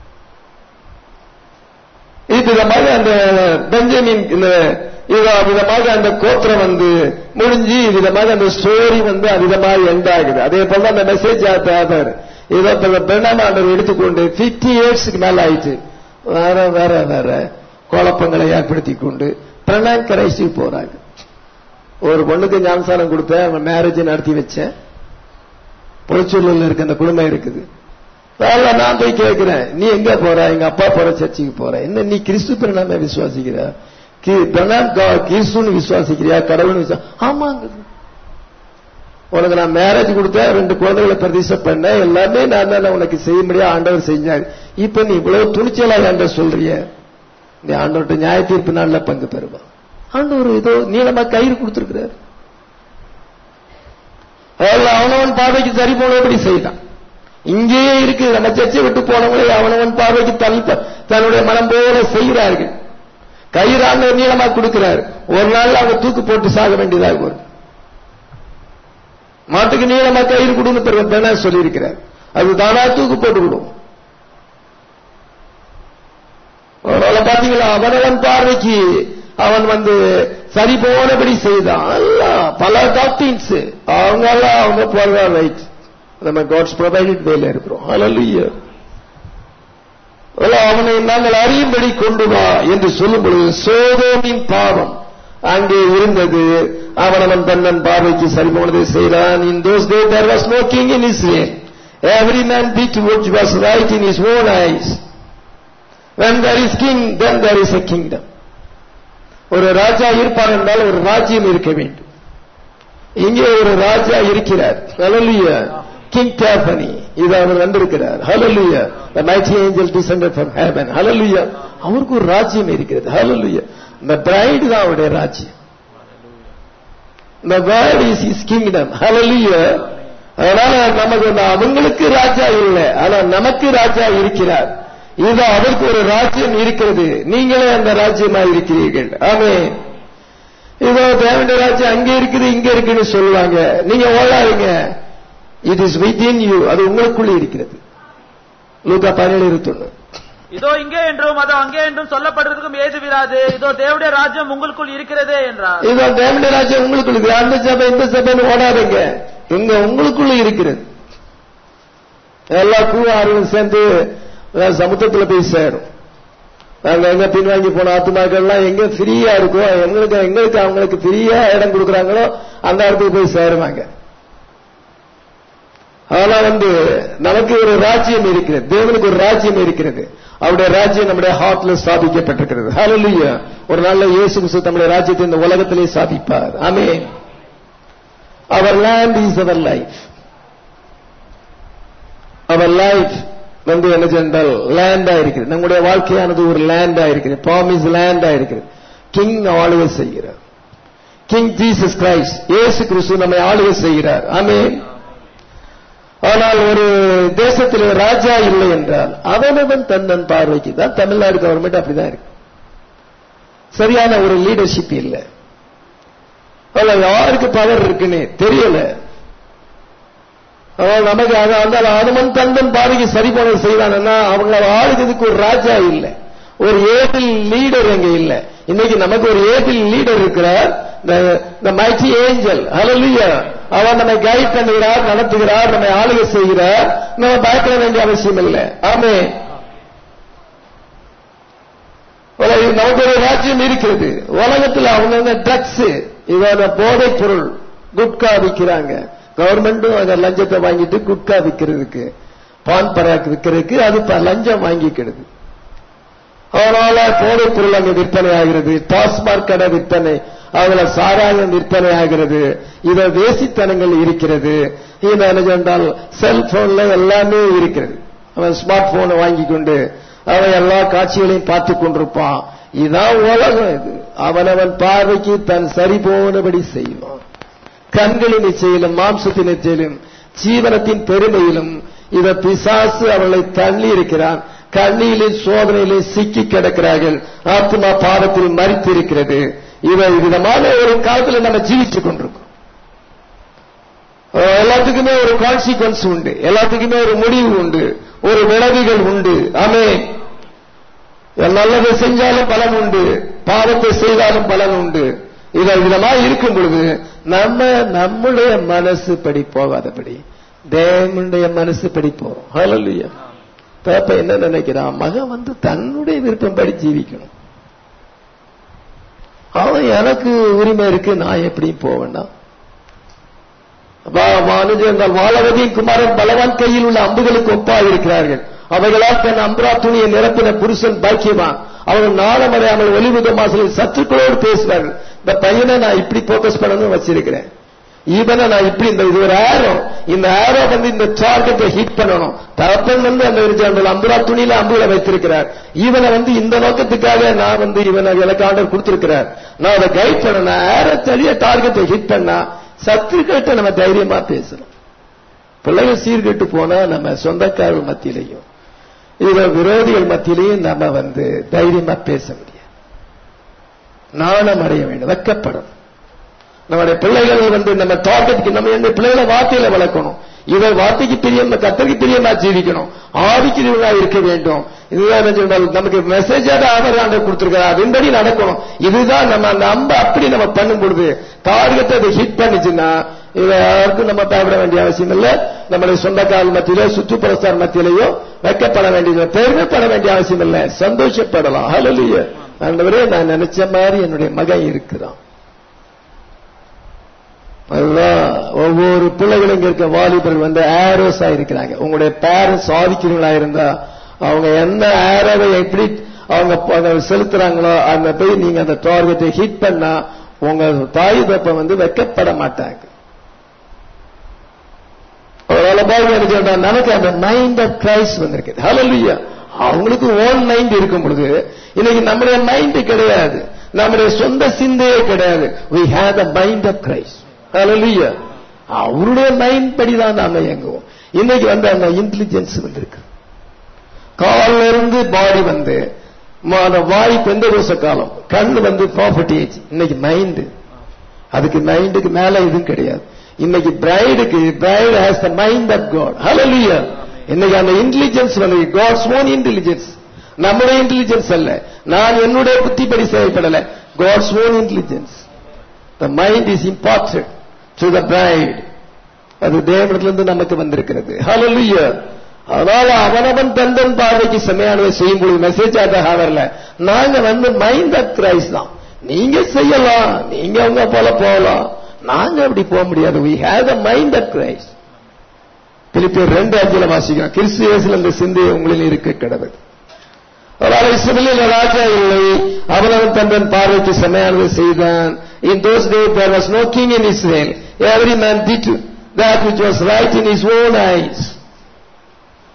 இது விதமாக அந்த பெஞ்சமின் இந்த இது விதமாக அந்த கோத்திரம் வந்து முடிஞ்சு விதமாக அந்த ஸ்டோரி வந்து அவ்விதமாக எண்ட் ஆகுது அதே போல அந்த மெசேஜ் ஆதார் இதோ பிரணாம ஆண்டவர் எடுத்துக்கொண்டு 50 இயர்ஸ்க்கு மேல ஆயிடுச்சு வேற வேற வேற குழப்பங்களை ஏற்படுத்தி கொண்டு பிரணாம் கரைசிக்கு போறாங்க ஒரு பொண்ணுக்கு ஞானசானம் கொடுத்தேன் அவங்க மேரேஜ் நடத்தி வச்சேன் புறச்சூழல்ல இருக்க அந்த குடும்பம் இருக்குது வேலை நான் போய் கேட்கிறேன் நீ எங்க போற எங்க அப்பா போற சர்ச்சுக்கு போற என்ன நீ கிறிஸ்து பிரணாம விசுவாசிக்கிற கி- பிரணாம் கா- கிறிஸ்துன்னு விசுவாசிக்கிறியா கடவுள்னு விசுவா ஆமாங்க உனக்கு நான் மேரேஜ் கொடுத்தேன் ரெண்டு குழந்தைகளை பிரதிஷ்டை பண்ணேன் எல்லாமே நான் தான் உனக்கு செய்ய முடியாது ஆண்டவர் செஞ்சாரு இப்ப நீ இவ்வளவு துணிச்சலா என்ற சொல்றிய நீ ஆண்டவர்கிட்ட நியாய தீர்ப்பு நாள்ல பங்கு பெறுவா ஆண்டவர் ஏதோ நீளமா கயிறு கொடுத்திருக்கிறார் அதில் அவனவன் பார்வைக்கு சரி போனபடி செய்தான் இங்கேயே இருக்கு நம்ம சர்ச்சை விட்டு போனவங்களே அவனவன் பார்வைக்கு தனி தன்னுடைய மனம் போல செய்கிறார்கள் கயிறாங்க நீளமா கொடுக்கிறார் ஒரு நாள் அவங்க தூக்கு போட்டு சாக வேண்டியதாக வரும் மாட்டுக்கு நீளமா கயிறு கொடுன்னு பிறகு தானே சொல்லியிருக்கிறார் அது தானா தூக்கு போட்டு விடும் அதனால பாத்தீங்களா அவனவன் பார்வைக்கு அவன் வந்து சரி போனபடி செய்தான் எல்லாம் பல டாக்டின்ஸ் அவங்க எல்லாம் அவங்க போறதா ரைட் நம்ம காட்ஸ் ப்ரொவைடட் வேல இருக்கிறோம் ஹalleluya அவனை நாங்கள் அறியும்படி கொண்டு வா என்று சொல்லும் பொழுது சோதோமின் பாவம் அங்கே இருந்தது அவனவன் தன்னன் பார்வைக்கு சரி போனதை செய்தான் in those days there was no king in Israel every man did what was right in his own eyes when there is king then there is a kingdom ஒரு ராஜா இருப்பார் என்றால் ஒரு ராஜ்யம் இருக்க வேண்டும் இங்கே ஒரு ராஜா இருக்கிறார் ஹalleluya கிங் கேபனி இது அவர் வந்திருக்கிறார் ஹalleluya the mighty angel descended from heaven hallelujah அவருக்கு ஒரு ராஜ்யம் இருக்கிறது hallelujah இந்த பிரைட் தான் அவருடைய ராஜ்யம் the word is his kingdom hallelujah அதனால நமக்கு அவங்களுக்கு ராஜா இல்லை ஆனா நமக்கு ராஜா இருக்கிறார் இது அவருக்கு ஒரு ராஜ்யம் இருக்கிறது நீங்களே அந்த ராஜ்யமா இருக்கிறீர்கள் ஆமே இதோ தேவனுடைய ராஜ்யம் அங்க இருக்குது இங்க இருக்குன்னு சொல்லுவாங்க நீங்க ஓடாதீங்க இட் இஸ் வித்தின் யூ அது உங்களுக்குள்ள இருக்கிறது லூக்கா பதினேழு இருபத்தொன்னு இதோ இங்கே என்றும் அதோ அங்கே என்றும் சொல்லப்படுறதுக்கும் ஏது விராது இதோ தேவடைய ராஜ்யம் உங்களுக்குள் இருக்கிறதே என்றார் இதோ தேவனுடைய ராஜ்யம் உங்களுக்குள்ள இருக்குது அந்த சபை இந்த சபைன்னு ஓடாதீங்க இங்க உங்களுக்குள்ள இருக்கிறது எல்லா கூவாரும் சேர்ந்து அஹ், சமுத்திரத்துல போய் சேரும் நாங்க எங்க பின்வாங்கி போன ஆத்துமாக்கள்லாம் எங்க ஃப்ரீயா இருக்கோ எங்களுக்கு எங்களுக்கு அவங்களுக்கு ஃப்ரீயா இடம் கொடுக்குறாங்களோ அந்த இடத்துக்கு போய் சேருவாங்க ஆனா வந்து நமக்கு ஒரு ராஜ்யம் இருக்கிறது தேவனுக்கு ஒரு ராஜ்யம் இருக்கிறது அவருடைய ராஜ்யம் நம்முடைய ஹார்ட்ல ஸ்தாபிக்கப்பட்டிருக்கிறது ஹalleluya ஒரு நாள்ல இயேசு கிறிஸ்து தம்முடைய ராஜ்யத்தை இந்த உலகத்திலே ஸ்தாபிப்பார் ஆமென் அவர் லேண்ட் இஸ் அவர் லைஃப் அவர் லைஃப் வந்து என்ன சென்றால் லேண்டா இருக்கிறது நம்முடைய வாழ்க்கையானது ஒரு லேண்டா இருக்கிறது ப்ராமிஸ் லேண்டா இருக்கிறது கிங் ஆளுகை செய்கிறார் கிங் ஜீசஸ் கிரைஸ்ட் இயேசு கிறிஸ்து நம்மை ஆளுகை செய்கிறார் ஆமென் ஆனால் ஒரு தேசத்தில் ஒரு ராஜா இல்லை என்றால் அவனவன் தன்னன் பார்வைக்கு தான் தமிழ்நாடு கவர்மெண்ட் அப்படிதான் இருக்கு சரியான ஒரு லீடர்ஷிப் இல்லை அதுல யாருக்கு பவர் இருக்குன்னு தெரியல அவன் நமக்கு அத- அந்த அனுமன் தந்தன் பாதைக்கு சரி பண்ண செய்வானா அவங்கள ஆளுகிறதுக்கு ஒரு ராஜா இல்லை ஒரு ஏபிள் லீடர் அங்க இல்ல இன்னைக்கு நமக்கு ஒரு ஏபிள் லீடர் இருக்கிறார் இந்த மைச்சி ஏஞ்சல் ஹalleluya அவன் நம்மை கைட் பண்ணுகிறார் நடத்துகிறார் நம்மை ஆளுகை செய்கிறார் நம்ம பயப்பட வேண்டிய அவசியம் இல்லை ஆமே உலக- நமக்கு ஒரு ராஜ்யம் இருக்கிறது உலகத்தில் அவங்க ட்ரக்ஸ் இதான போதைப் பொருள் குட்கா விற்கிறாங்க கவர்மெண்ட்டும் அங்க லஞ்சத்தை வாங்கிட்டு குட்கா விற்கிறதுக்கு பான் பராக் விற்கிறதுக்கு அது ப- லஞ்சம் வாங்கிக்கிறது அதனால போதைப் பொருள் அங்க விற்பனை ஆகிறது டாஸ்மாக் கடை விற்பனை அதுல சாராயம் விற்பனை ஆகிறது இத வேசித்தனங்கள் இருக்கிறது இது என்ன சொன்னால் செல்போன்ல எல்லாமே இருக்கிறது அவன் ஸ்மார்ட் போனை வாங்கி கொண்டு அவன் எல்லா காட்சிகளையும் பார்த்து கொண்டிருப்பான் இதான் உலகம் இது அவனவன் பார்வைக்கு தன் சரி போனபடி செய்வான் கண்களின் இச்சையிலும் மாம்சத்தின் இச்சையிலும் ஜீவனத்தின் பெருமையிலும் இத பிசாசு அவர்களை தள்ளி இருக்கிறான் கண்ணியிலே சோதனையிலே சிக்கி கிடக்கிறார்கள் ஆத்மா பாவத்தில் மறித்து இருக்கிறது இவை விதமான ஒரு காலத்துல நம்ம ஜீவித்துக் கொண்டிருக்கோம் அஹ் எல்லாத்துக்குமே ஒரு கான்சிக்வன்ஸ் உண்டு எல்லாத்துக்குமே ஒரு முடிவு உண்டு ஒரு விளைவுகள் உண்டு ஆமே நல்லதை செஞ்சாலும் பலன் உண்டு பாவத்தை செய்தாலும் பலன் உண்டு இதை விதமா இருக்கும் பொழுது நம்ம நம்முடைய மனசு படி போகாதபடி தேவனுடைய மனசு படி போறோம் ஹalleluya தப்ப என்ன நினைக்கிறான் மகன் வந்து தன்னுடைய விருப்பம் படி ஜீவிக்கணும் அவன் எனக்கு உரிமை இருக்கு நான் எப்படி போவேன்னா என்றால் வாழவதியின் குமாரன் பலவான் கையில் உள்ள அம்புகளுக்கு ஒப்பாக இருக்கிறார்கள் அவைகளால் தன் அம்பரா துணியை நிரப்பின புருஷன் பாக்கியவான் அவர்கள் நாளமடையாமல் ஒளிமுக மாசலில் சத்துக்களோடு பேசுவார்கள் இந்த பையனை நான் இப்படி போக்கஸ் பண்ணணும்னு வச்சிருக்கிறேன் ஈவனை நான் இப்படி இந்த இது ஒரு ஆரோ இந்த ஆரோ வந்து இந்த டார்கெட்டை ஹிட் பண்ணணும் தகப்பன் வந்து அந்த ஒரு அந்த அம்புரா துணியில அம்புகளை வைத்திருக்கிறார் இவனை வந்து இந்த நோக்கத்துக்காக நான் வந்து இவனை எனக்கு ஆர்டர் கொடுத்திருக்கிறார் நான் அதை கைட் பண்ணணும் ஆரோ தெரிய டார்கெட்டை ஹிட் பண்ணா சத்துருக்கிட்ட நம்ம தைரியமா பேசணும் பிள்ளைகள் சீர்கெட்டு போனா நம்ம சொந்தக்காரர்கள் மத்தியிலையும் இதுல விரோதிகள் மத்தியிலையும் நம்ம வந்து தைரியமா பேச முடியாது நாணம் அடைய வேண்டும் வெக்கப்படும் நம்முடைய பிள்ளைகள் வந்து நம்ம டார்கெட்டுக்கு நம்ம எந்த பிள்ளைகளை வார்த்தையில வளர்க்கணும் இதை வார்த்தைக்கு பிரியம் கத்தருக்கு பிரியமா ஜீவிக்கணும் ஆவிக்கிறவர்களா இருக்க வேண்டும் இதுதான் என்ன சொன்னால் நமக்கு மெசேஜாக ஆதரவு ஆண்டு கொடுத்திருக்கிறார் அதன்படி நடக்கணும் இதுதான் நம்ம அந்த அம்பை அப்படி நம்ம பண்ணும் பொழுது டார்கெட் அதை ஹிட் பண்ணிச்சுன்னா இது யாருக்கும் நம்ம பயப்பட வேண்டிய அவசியம் இல்லை நம்முடைய சொந்தக்காரர் மத்தியிலோ சுற்றுப்புறஸ்தார் மத்தியிலேயோ வைக்கப்பட வேண்டியது பெருமைப்பட வேண்டிய அவசியம் இல்லை சந்தோஷப்படலாம் ஹalleluya ஆண்டவரே நான் நினைச்ச மாதிரி என்னுடைய மகன் இருக்கிறான் அதுதான் ஒவ்வொரு பிள்ளைகளும் இங்க இருக்க வாலிபர்கள் வந்து ஆரோஸா இருக்கிறாங்க உங்களுடைய பேரண்ட்ஸ் ஆதிக்கிறவங்களா இருந்தா அவங்க என்ன ஆரோவை எப்படி அவங்க அவங்க செலுத்துறாங்களோ அந்த போய் நீங்க அந்த டார்கெட்டை ஹிட் பண்ணா உங்க தாய் தப்ப வந்து வெக்கப்பட மாட்டாங்க அதனால பாருங்க என்ன சொல்றா, நமக்கு அந்த மைண்ட் ஆஃப் கிரைஸ்ட் வந்திருக்கு ஹalleluya அவங்களுக்கு ஓன் மைண்ட் இருக்கும் பொழுது இன்னைக்கு நம்முடைய மைண்ட் கிடையாது நம்முடைய சொந்த சிந்தையே கிடையாது we have the mind of Christ ஹalleluya அவருடைய மைண்ட் படி தான் நாம இயங்குவோம் இன்னைக்கு வந்து அந்த இன்டெலிஜென்ஸ் வந்திருக்கு கால்ல இருந்து பாடி வந்து ம- அந்த வாய் பெந்த தோச காலம் கண்ணு வந்து ப்ராப்பர்ட்டி ஏஜ் இன்னைக்கு மைண்ட் அதுக்கு மைண்டுக்கு மேல எதுவும் கிடையாது இன்னைக்கு பிரைடுக்கு bride has the mind of God hallelujah இன்னைக்கு அந்த இன்டெலிஜென்ஸ் வந்து காட்ஸ் ஓன் இன்டெலிஜென்ஸ் நம்முடைய இன்டெலிஜென்ஸ் அல்ல நான் என்னுடைய புத்திப்படி செயல்படல God's own intelligence the mind is important to the bride அது தேவனிடத்திலிருந்து நமக்கு வந்திருக்கிறது ஹalleluya அதனால அவனவன் தந்தன் பார்வைக்கு செம்மையானவை செய்யும் பொழுது மெசேஜ் ஆக வரல நாங்க வந்து மைண்ட் ஆஃப் கிரைஸ்ட் தான் நீங்க செய்யலாம் நீங்க அவங்க போல போகலாம் நாங்க அப்படி போக முடியாது we have the mind of Christ பிலிப்பியர் ரெண்டு அஞ்சுல வாசிக்கிறோம் கிறிஸ்து இயேசுல இந்த சிந்தையை உங்களில் இருக்க கிடது அதனால இஸ்ரவேலில் ராஜா இல்லை அவனவன் தந்தன் பார்வைக்கு செம்மையானதை செய்தான் in those days there was no king in Israel every man did that which was right in his own eyes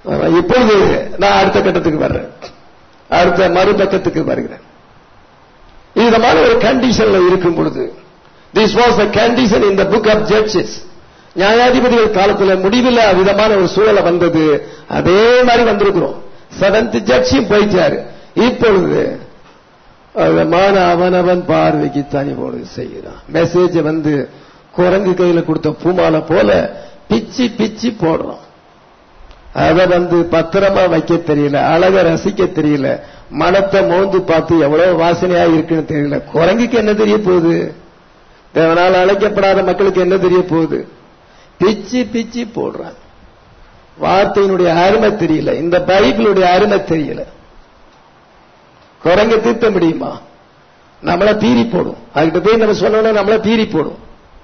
ஆமா, இப்பொழுது நான் அடுத்த கட்டத்துக்கு வர்றேன் அடுத்த மறுபக்கத்துக்கு வருகிறேன் விதமான ஒரு கண்டிஷன்ல இருக்கும் பொழுது this was the condition in the book of Judges நியாயாதிபதிகள் காலத்துல முடிவில் விதமான ஒரு சூழலை வந்தது அதே மாதிரி வந்திருக்கிறோம் செவன்த் ஜட்ஜியும் போயிட்டாரு இப்பொழுது விதமான அவனவன் பார்வைக்கு தனி போடு செய்கிறான் மெசேஜ் வந்து குரங்கு கையில கொடுத்த பூமாலை போல பிச்சு பிச்சு போடுறோம் அத வந்து பத்திரமா வைக்க தெரியல அழக ரசிக்க தெரியல மனத்தை மோந்து பார்த்து எவ்வளவு வாசனையா இருக்குன்னு தெரியல குரங்குக்கு என்ன தெரிய போகுது தேவனால் அழைக்கப்படாத மக்களுக்கு என்ன தெரிய போகுது பிச்சு பிச்சு போடுறான் வார்த்தையினுடைய அருமை தெரியல இந்த பைபிளுடைய அருமை தெரியல குரங்க தீர்த்த முடியுமா நம்மள பீறி போடும் அதுக்கிட்ட போய் நம்ம சொன்னோம்னா நம்மள பீறி போடும்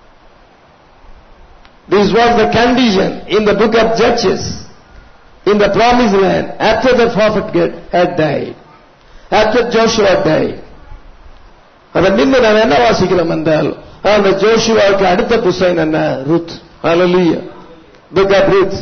this was the condition in the book of Judges in the promised land after the prophet get- had died, after Joshua died. அதன் பின்பு நாம் என்ன வாசிக்கிறோம் என்றால் அந்த ஜோஷுவாவுக்கு அடுத்த புஸ்தகம் என்ன Ruth hallelujah book of ruth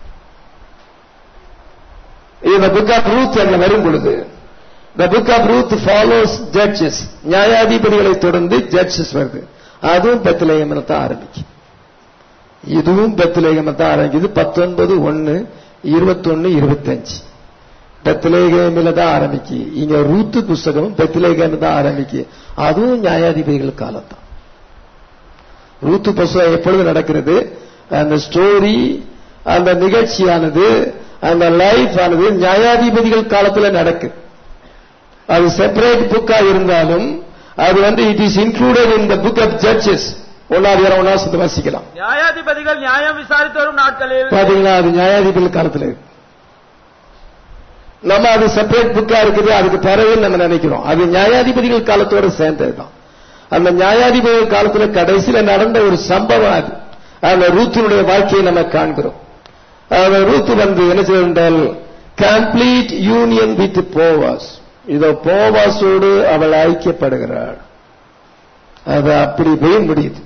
இந்த book of ruth என்ன வரும் பொழுது the book of ruth follows judges நியாயாதிபதிகளை தொடர்ந்து judges வருது அதுவும் பெத்லகேமில் தான் ஆரம்பிக்கும் இதுவும் பெத்லேகம தான் ஆரம்பிக்குது பத்தொன்பது ஒன்னு இருபத்தொன்னு இருபத்தஞ்சு பெத்லேகேமில தான் ஆரம்பிக்கு இங்க ரூத்து புஸ்தகமும் பெத்லேகேம் தான் ஆரம்பிக்கு அதுவும் நியாயாதிபதிகள் காலத்தான் ரூத்து புஸ்தகம் எப்பொழுது நடக்கிறது அந்த ஸ்டோரி அந்த நிகழ்ச்சியானது அந்த லைஃப் ஆனது நியாயாதிபதிகள் காலத்துல நடக்குது அது செப்பரேட் புக்கா இருந்தாலும் அது வந்து it is included in the book of Judges ஒன்னாவது இடம் ஒன்னாவது வாசிக்கலாம் நியாயாதிபதிகள் நியாயம் விசாரித்து வரும் நாட்களில் பாத்தீங்களா அது நியாயாதிபதிகள் காலத்துல இருக்கு நம்ம அது செப்பரேட் புக்கா இருக்குது அதுக்கு பிறகு நம்ம நினைக்கிறோம் அது நியாயாதிபதிகள் காலத்தோட சேர்ந்ததுதான் அந்த நியாயாதிபதிகள் காலத்துல கடைசியில நடந்த ஒரு சம்பவம் அது அந்த ரூத்தினுடைய வாழ்க்கையை நம்ம காண்கிறோம் அந்த ரூத் வந்து என்ன செய்தால் கம்ப்ளீட் யூனியன் வித் போவாஸ் இதோ போவாஸோடு அவள் ஐக்கியப்படுகிறாள் அது அப்படி போய் முடியுது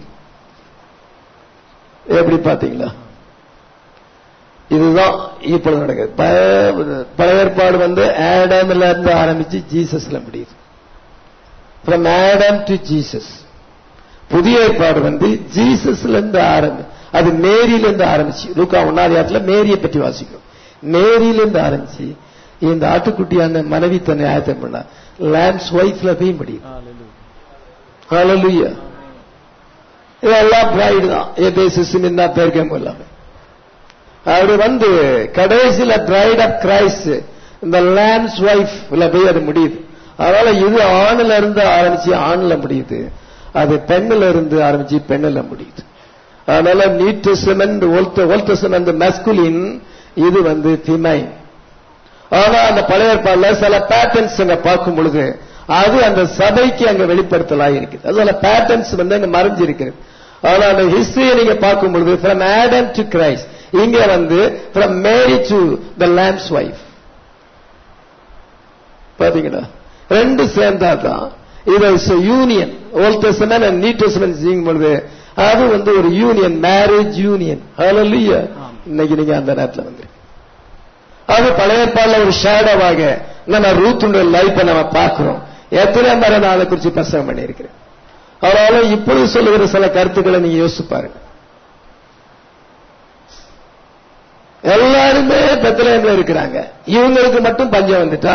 எப்படி பாத்தீங்களா இதுதான் இப்பொழுது நடக்குது ப- பழைய ஏற்பாடு வந்து ஆடம்ல இருந்து ஆரம்பிச்சு ஜீசஸ்ல முடியுது ஃப்ரம் ஆடம் டு ஜீசஸ் புதிய ஏற்பாடு வந்து ஜீசஸ்ல இருந்து ஆரம்பி அது மேரியில இருந்து ஆரம்பிச்சு லூக்கா ஒன்னாவது இடத்துல மேரியை பற்றி வாசிக்கிறோம் மேரியில இருந்து ஆரம்பிச்சு இந்த ஆட்டுக்குட்டியான மனைவி தன்னை ஆயத்தம் பண்ணா லேம்ஸ் ஒய்ஃப்ல போய் முடியும் ஹalleluya இதெல்லாம் பிரைடு தான் எபேசு சிமின்னா பேருக்கே இல்லாம அப்படி வந்து கடைசியில பிரைட் ஆஃப் கிரைஸ்ட் இந்த லேம்ஸ் ஒய்ஃப்ல போய் அது முடியுது அதனால இது ஆணுல இருந்து ஆரம்பிச்சு ஆணுல முடியுது அது பெண்ணுல இருந்து ஆரம்பிச்சு பெண்ணுல முடியுது அதனால new testament old old testament masculine இது வந்து ஃபிமைன் ஆனா அந்த பழைய ஏற்பாடுல சில பேட்டர்ன்ஸ் அங்க பார்க்கும் பொழுது அது அந்த சபைக்கு அங்க வெளிப்படுத்தலாம் இருக்குது அதுல பேட்டர்ன்ஸ் வந்து அங்க மறைஞ்சிருக்கிறது ஆனா அந்த ஹிஸ்டரியை நீங்க பார்க்கும் பொழுது ஃப்ரம் ஆடம் டு கிரைஸ்ட் இங்க வந்து from Mary to the lamb's wife பாத்தீங்களா ரெண்டு சேர்ந்தா தான் இது union old testament and new testament செய்யும் பொழுது அது வந்து ஒரு யூனியன் மேரேஜ் யூனியன் ஹalleluya இன்னைக்கு நீங்க அந்த நேரத்துல வந்து அது பழைய ஏற்பாடுல ஒரு ஷேடோவாக நம்ம ரூத்துடைய லைஃப்பை நம்ம பார்க்கிறோம் எத்தனை முறை நான் அதை குறித்து பிரசவம் பண்ணியிருக்கிறேன் அதனால இப்பொழுது சொல்லுகிற சில கருத்துக்களை நீங்க யோசிச்சு பாருங்க எல்லாருமே பெத்தலேம்ல இருக்கிறாங்க இவங்களுக்கு மட்டும் பஞ்சம் வந்துட்டா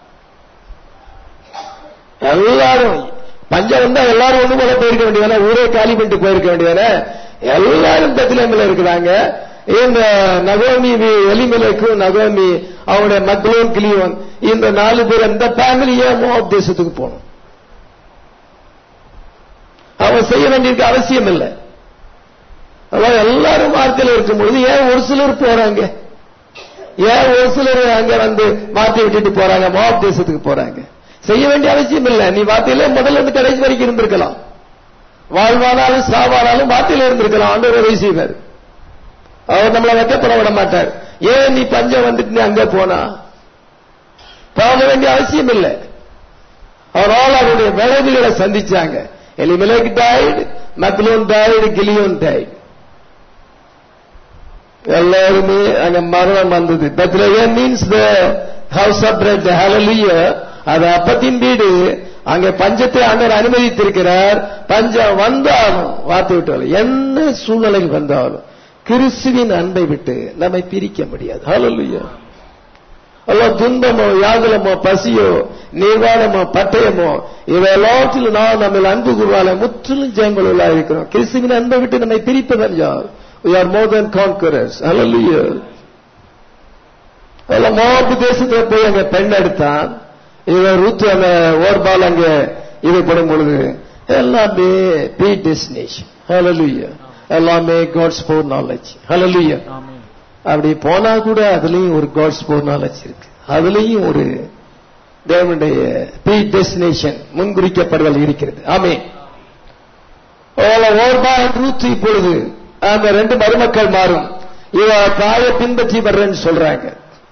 எல்லாரும் பஞ்சம் வந்தா எல்லாரும் ஒண்ணு போல போயிருக்க வேண்டியதானே ஊரே காலி பண்ணிட்டு போயிருக்க வேண்டியதானே எல்லாரும் பெத்தலேம்ல இருக்கிறாங்க இந்த நகோமி எலிமலைக்கும் நகோமி அவனுடைய மக்களும் கிளியோன் இந்த நாலு பேர் இந்த ஃபேமிலியே மோப் தேசத்துக்கு போகணும் அவன் செய்ய வேண்டியிருக்க அவசியம் இல்லை அதான் எல்லாரும் வார்த்தையில் இருக்கும் பொழுது ஏன் ஒரு சிலர் போறாங்க ஏன் ஒரு சிலர் அங்க வந்து மாத்தி விட்டுட்டு போறாங்க மோப் தேசத்துக்கு போறாங்க செய்ய வேண்டிய அவசியம் இல்லை நீ வார்த்தையில முதல்ல இருந்து கடைசி வரைக்கும் இருந்திருக்கலாம் வாழ்வானாலும் சாவானாலும் வார்த்தையில இருந்திருக்கலாம் ஆண்டவர் உதவி செய்வார் அவர் நம்மளை வெக்கப்பட விட மாட்டார் ஏன் நீ பஞ்சம் வந்துட்டு நீ அங்க போனா போக வேண்டிய அவசியம் இல்லை அவரால் அவருடைய விளைவுகளை சந்திச்சாங்க Elimelech died Mahlon died Chilion died எல்லாருமே அங்க மரணம் வந்தது Bethlehem means the house of bread hallelujah அது அப்பத்தின் வீடு அங்கே பஞ்சத்தை ஆண்டவர் அனுமதித்திருக்கிறார் பஞ்சம் வந்தாலும் வார்த்தை விட்டாலும் என்ன சூழ்நிலைகள் வந்தாலும் கிறிஸ்துவின் அன்பை விட்டு நம்மை பிரிக்க முடியாது ஹalleluya அல்ல துன்பமோ யாகுலமோ பசியோ நிர்வாணமோ பட்டயமோ இவையெல்லாவற்றிலும் நாம் நம்ம அன்பு குருவால முற்றிலும் ஜெயங்களுள்ளா இருக்கிறோம் கிறிஸ்துவின் அன்பை விட்டு நம்மை பிரிப்பதன் யார் we are more than conquerors hallelujah அல்ல மோப்பு தேசத்துல போய் அங்க பெண் எடுத்தான் இவன் ரூத்து அந்த ஓர்பால் அங்க இது படும் பொழுது எல்லாமே பி டெஸ்டினேஷன் hallelujah எல்லாமே காட்ஸ் ஃபோர் நாலேஜ் hallelujah ஆமென் அப்படி போனா கூட அதுலயும் ஒரு காட்ஸ் ஃபோர் நாலேஜ் இருக்கு அதுலயும் ஒரு தேவனுடைய ப்ரீ டெஸ்டினேஷன் முன்குறிக்கப்படுதல் இருக்கிறது ஆமே ஓர்பா ரூத் இப்பொழுது அந்த ரெண்டு மருமக்கள் மாறும் இவ தாயை பின்பற்றி வர்றேன்னு சொல்றாங்க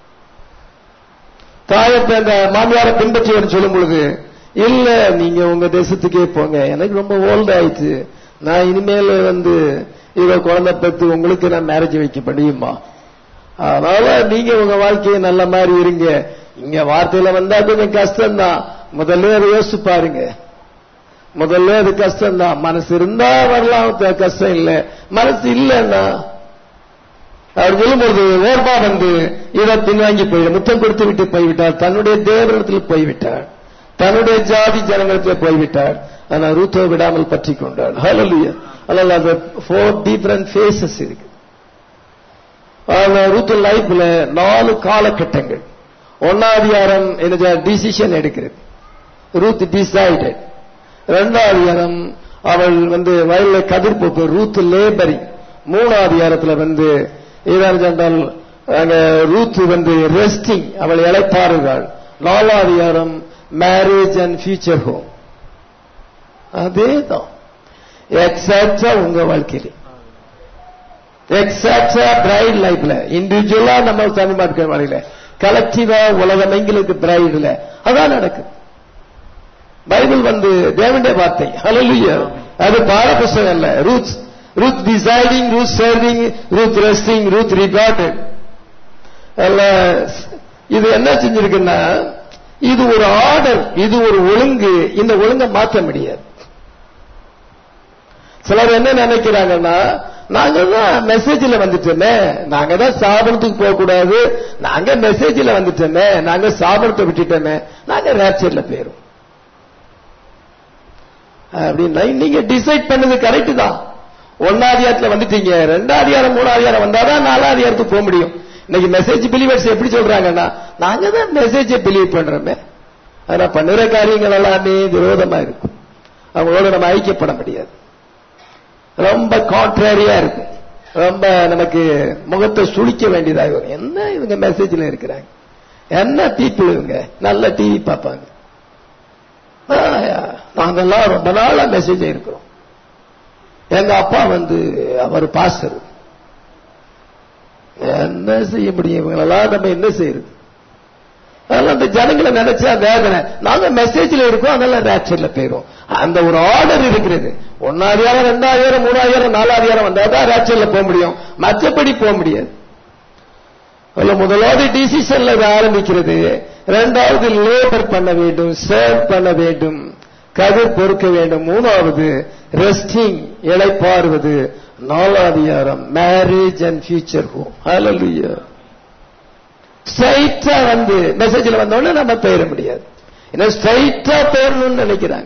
தாயை அந்த மாமியாரை பின்பற்றி வரேன்னு சொல்லும் பொழுது இல்ல நீங்க உங்க தேசத்துக்கே போங்க எனக்கு ரொம்ப ஓல்ட் ஆயிடுச்சு நான் இனிமேல் வந்து இவ குழந்தை பெற்று உங்களுக்கு நான் மேரேஜ் வைக்க முடியுமா அதனால நீங்க உங்க வாழ்க்கையை நல்ல மாதிரி இருங்க இங்க வார்த்தையில வந்தா கொஞ்சம் கஷ்டம்தான் முதல்ல அதை யோசிச்சு பாருங்க முதல்ல அது கஷ்டம்தான் மனசு இருந்தா வரலாம் த- கஷ்டம் இல்ல மனசு இல்லைன்னா அவர் சொல்லும்போது ஓர்பா வந்து இதை பின்வாங்கி போய் முத்தம் கொடுத்து விட்டு போய்விட்டார் தன்னுடைய தேவனிடத்தில் போய்விட்டார் தன்னுடைய ஜாதி ஜனங்களிடத்தில் போய்விட்டார் ஆனா ரூத்தோ விடாமல் பற்றி கொண்டாள் ஹalleluya அதனால அது ஃபோர் டிஃபரண்ட் ஃபேசஸ் இருக்கு ஆனா ரூத் லைஃப்ல நாலு காலகட்டங்கள் ஒன்னாதிகாரம் என்ன டிசிஷன் எடுக்கிறது ரூத் டிசைடட் ரெண்டாவது இடம் அவள் வந்து வயல்ல கதிர் போக்கு ரூத் லேபரி மூணாவது இடத்துல வந்து இதான் சொன்னால் அங்க ரூத் வந்து ரெஸ்டிங் அவள் இழைப்பாருங்கள் நாலாவது இடம் மேரேஜ் அண்ட் ஃபியூச்சர் ஹோம் அதேதான் எக்ஸாக்டா உங்க வாழ்க்கையில எக்ஸாக்டா பிரைட் லைஃப்ல இண்டிவிஜுவலா நம்ம தனிமார்க்க வாழ்க்கையில கலெக்டிவா உலகம் எங்களுக்கு பிரைட்ல அதான் நடக்குது பைபிள் வந்து தேவனுடைய வார்த்தை ஹalleluya அது பாட புஸ்தகம் அல்ல Ruth Ruth deciding Ruth serving Ruth resting Ruth recorded இது என்ன செஞ்சிருக்குன்னா இது ஒரு ஆர்டர் இது ஒரு ஒழுங்கு இந்த ஒழுங்கை மாற்ற முடியாது சிலர் என்ன நினைக்கிறாங்கன்னா நாங்க தான் மெசேஜ்ல வந்துட்டோமே நாங்க தான் சாபனத்துக்கு போக கூடாது நாங்க மெசேஜ்ல வந்துட்டோமே நாங்க சாபனத்தை விட்டுட்டோமே நாங்க ரேப்சர்ல போயிரும் அப்படின்னா நீங்க டிசைட் பண்ணது கரெக்ட் தான் ஒன்னாதிகாரத்துல வந்துட்டீங்க ரெண்டாதிகாரம் மூணாதிகாரம் வந்தாதான் நாலாதிகாரத்துக்கு போக முடியும் இன்னைக்கு மெசேஜ் பிலீவர்ஸ் எப்படி சொல்றாங்கன்னா நாங்க தான் மெசேஜை பிலீவ் பண்றோமே ஆனா பண்ணுற காரியங்கள் எல்லாமே விரோதமா இருக்கும் அவங்களோட நம்ம ஐக்கியப்பட முடியாது ரொம்ப கான்ட்ரரியா இருக்கும் ரொம்ப நமக்கு முகத்தை சுழிக்க வேண்டியதாக வரும் என்ன இவங்க மெசேஜ்ல இருக்கிறாங்க என்ன பீப்புள் இவங்க நல்ல டிவி பார்ப்பாங்க நாங்கெல்லாம் ரொம்ப நாளா மெசேஜ் இருக்கிறோம் எங்க அப்பா வந்து அவர் பாஸ்டர் என்ன செய்ய முடியும் இவங்களெல்லாம் நம்ம என்ன செய்யறது அதெல்லாம் அந்த ஜனங்களை நினைச்சா வேதனை நாங்க மெசேஜ்ல இருக்கோம் அதெல்லாம் ரேப்சர்ல போயிரும் அந்த ஒரு ஆர்டர் இருக்கிறது ஒன்னாதிகாரம் ரெண்டாயிரம் மூணாயிரம் நாலாயிரம் வந்தாதான் ரேப்சர்ல போக முடியும் மற்றபடி போக முடியாது அதுல முதலாவது டிசிஷன்ல இது ஆரம்பிக்கிறது இரண்டாவது லேபர் பண்ண வேண்டும் சர்வ் பண்ண வேண்டும் கதிர் பொறுக்க வேண்டும் மூணாவது ரெஸ்டிங் இழைப்பாறுவது நாலாதிகாரம் marriage and future home hallelujah ஸ்ட்ரைட்டா வந்து மெசேஜ்ல வந்தோடனே நம்ம பெயர முடியாது ஏன்னா ஸ்ட்ரைட்டா பெயரணும்னு நினைக்கிறாங்க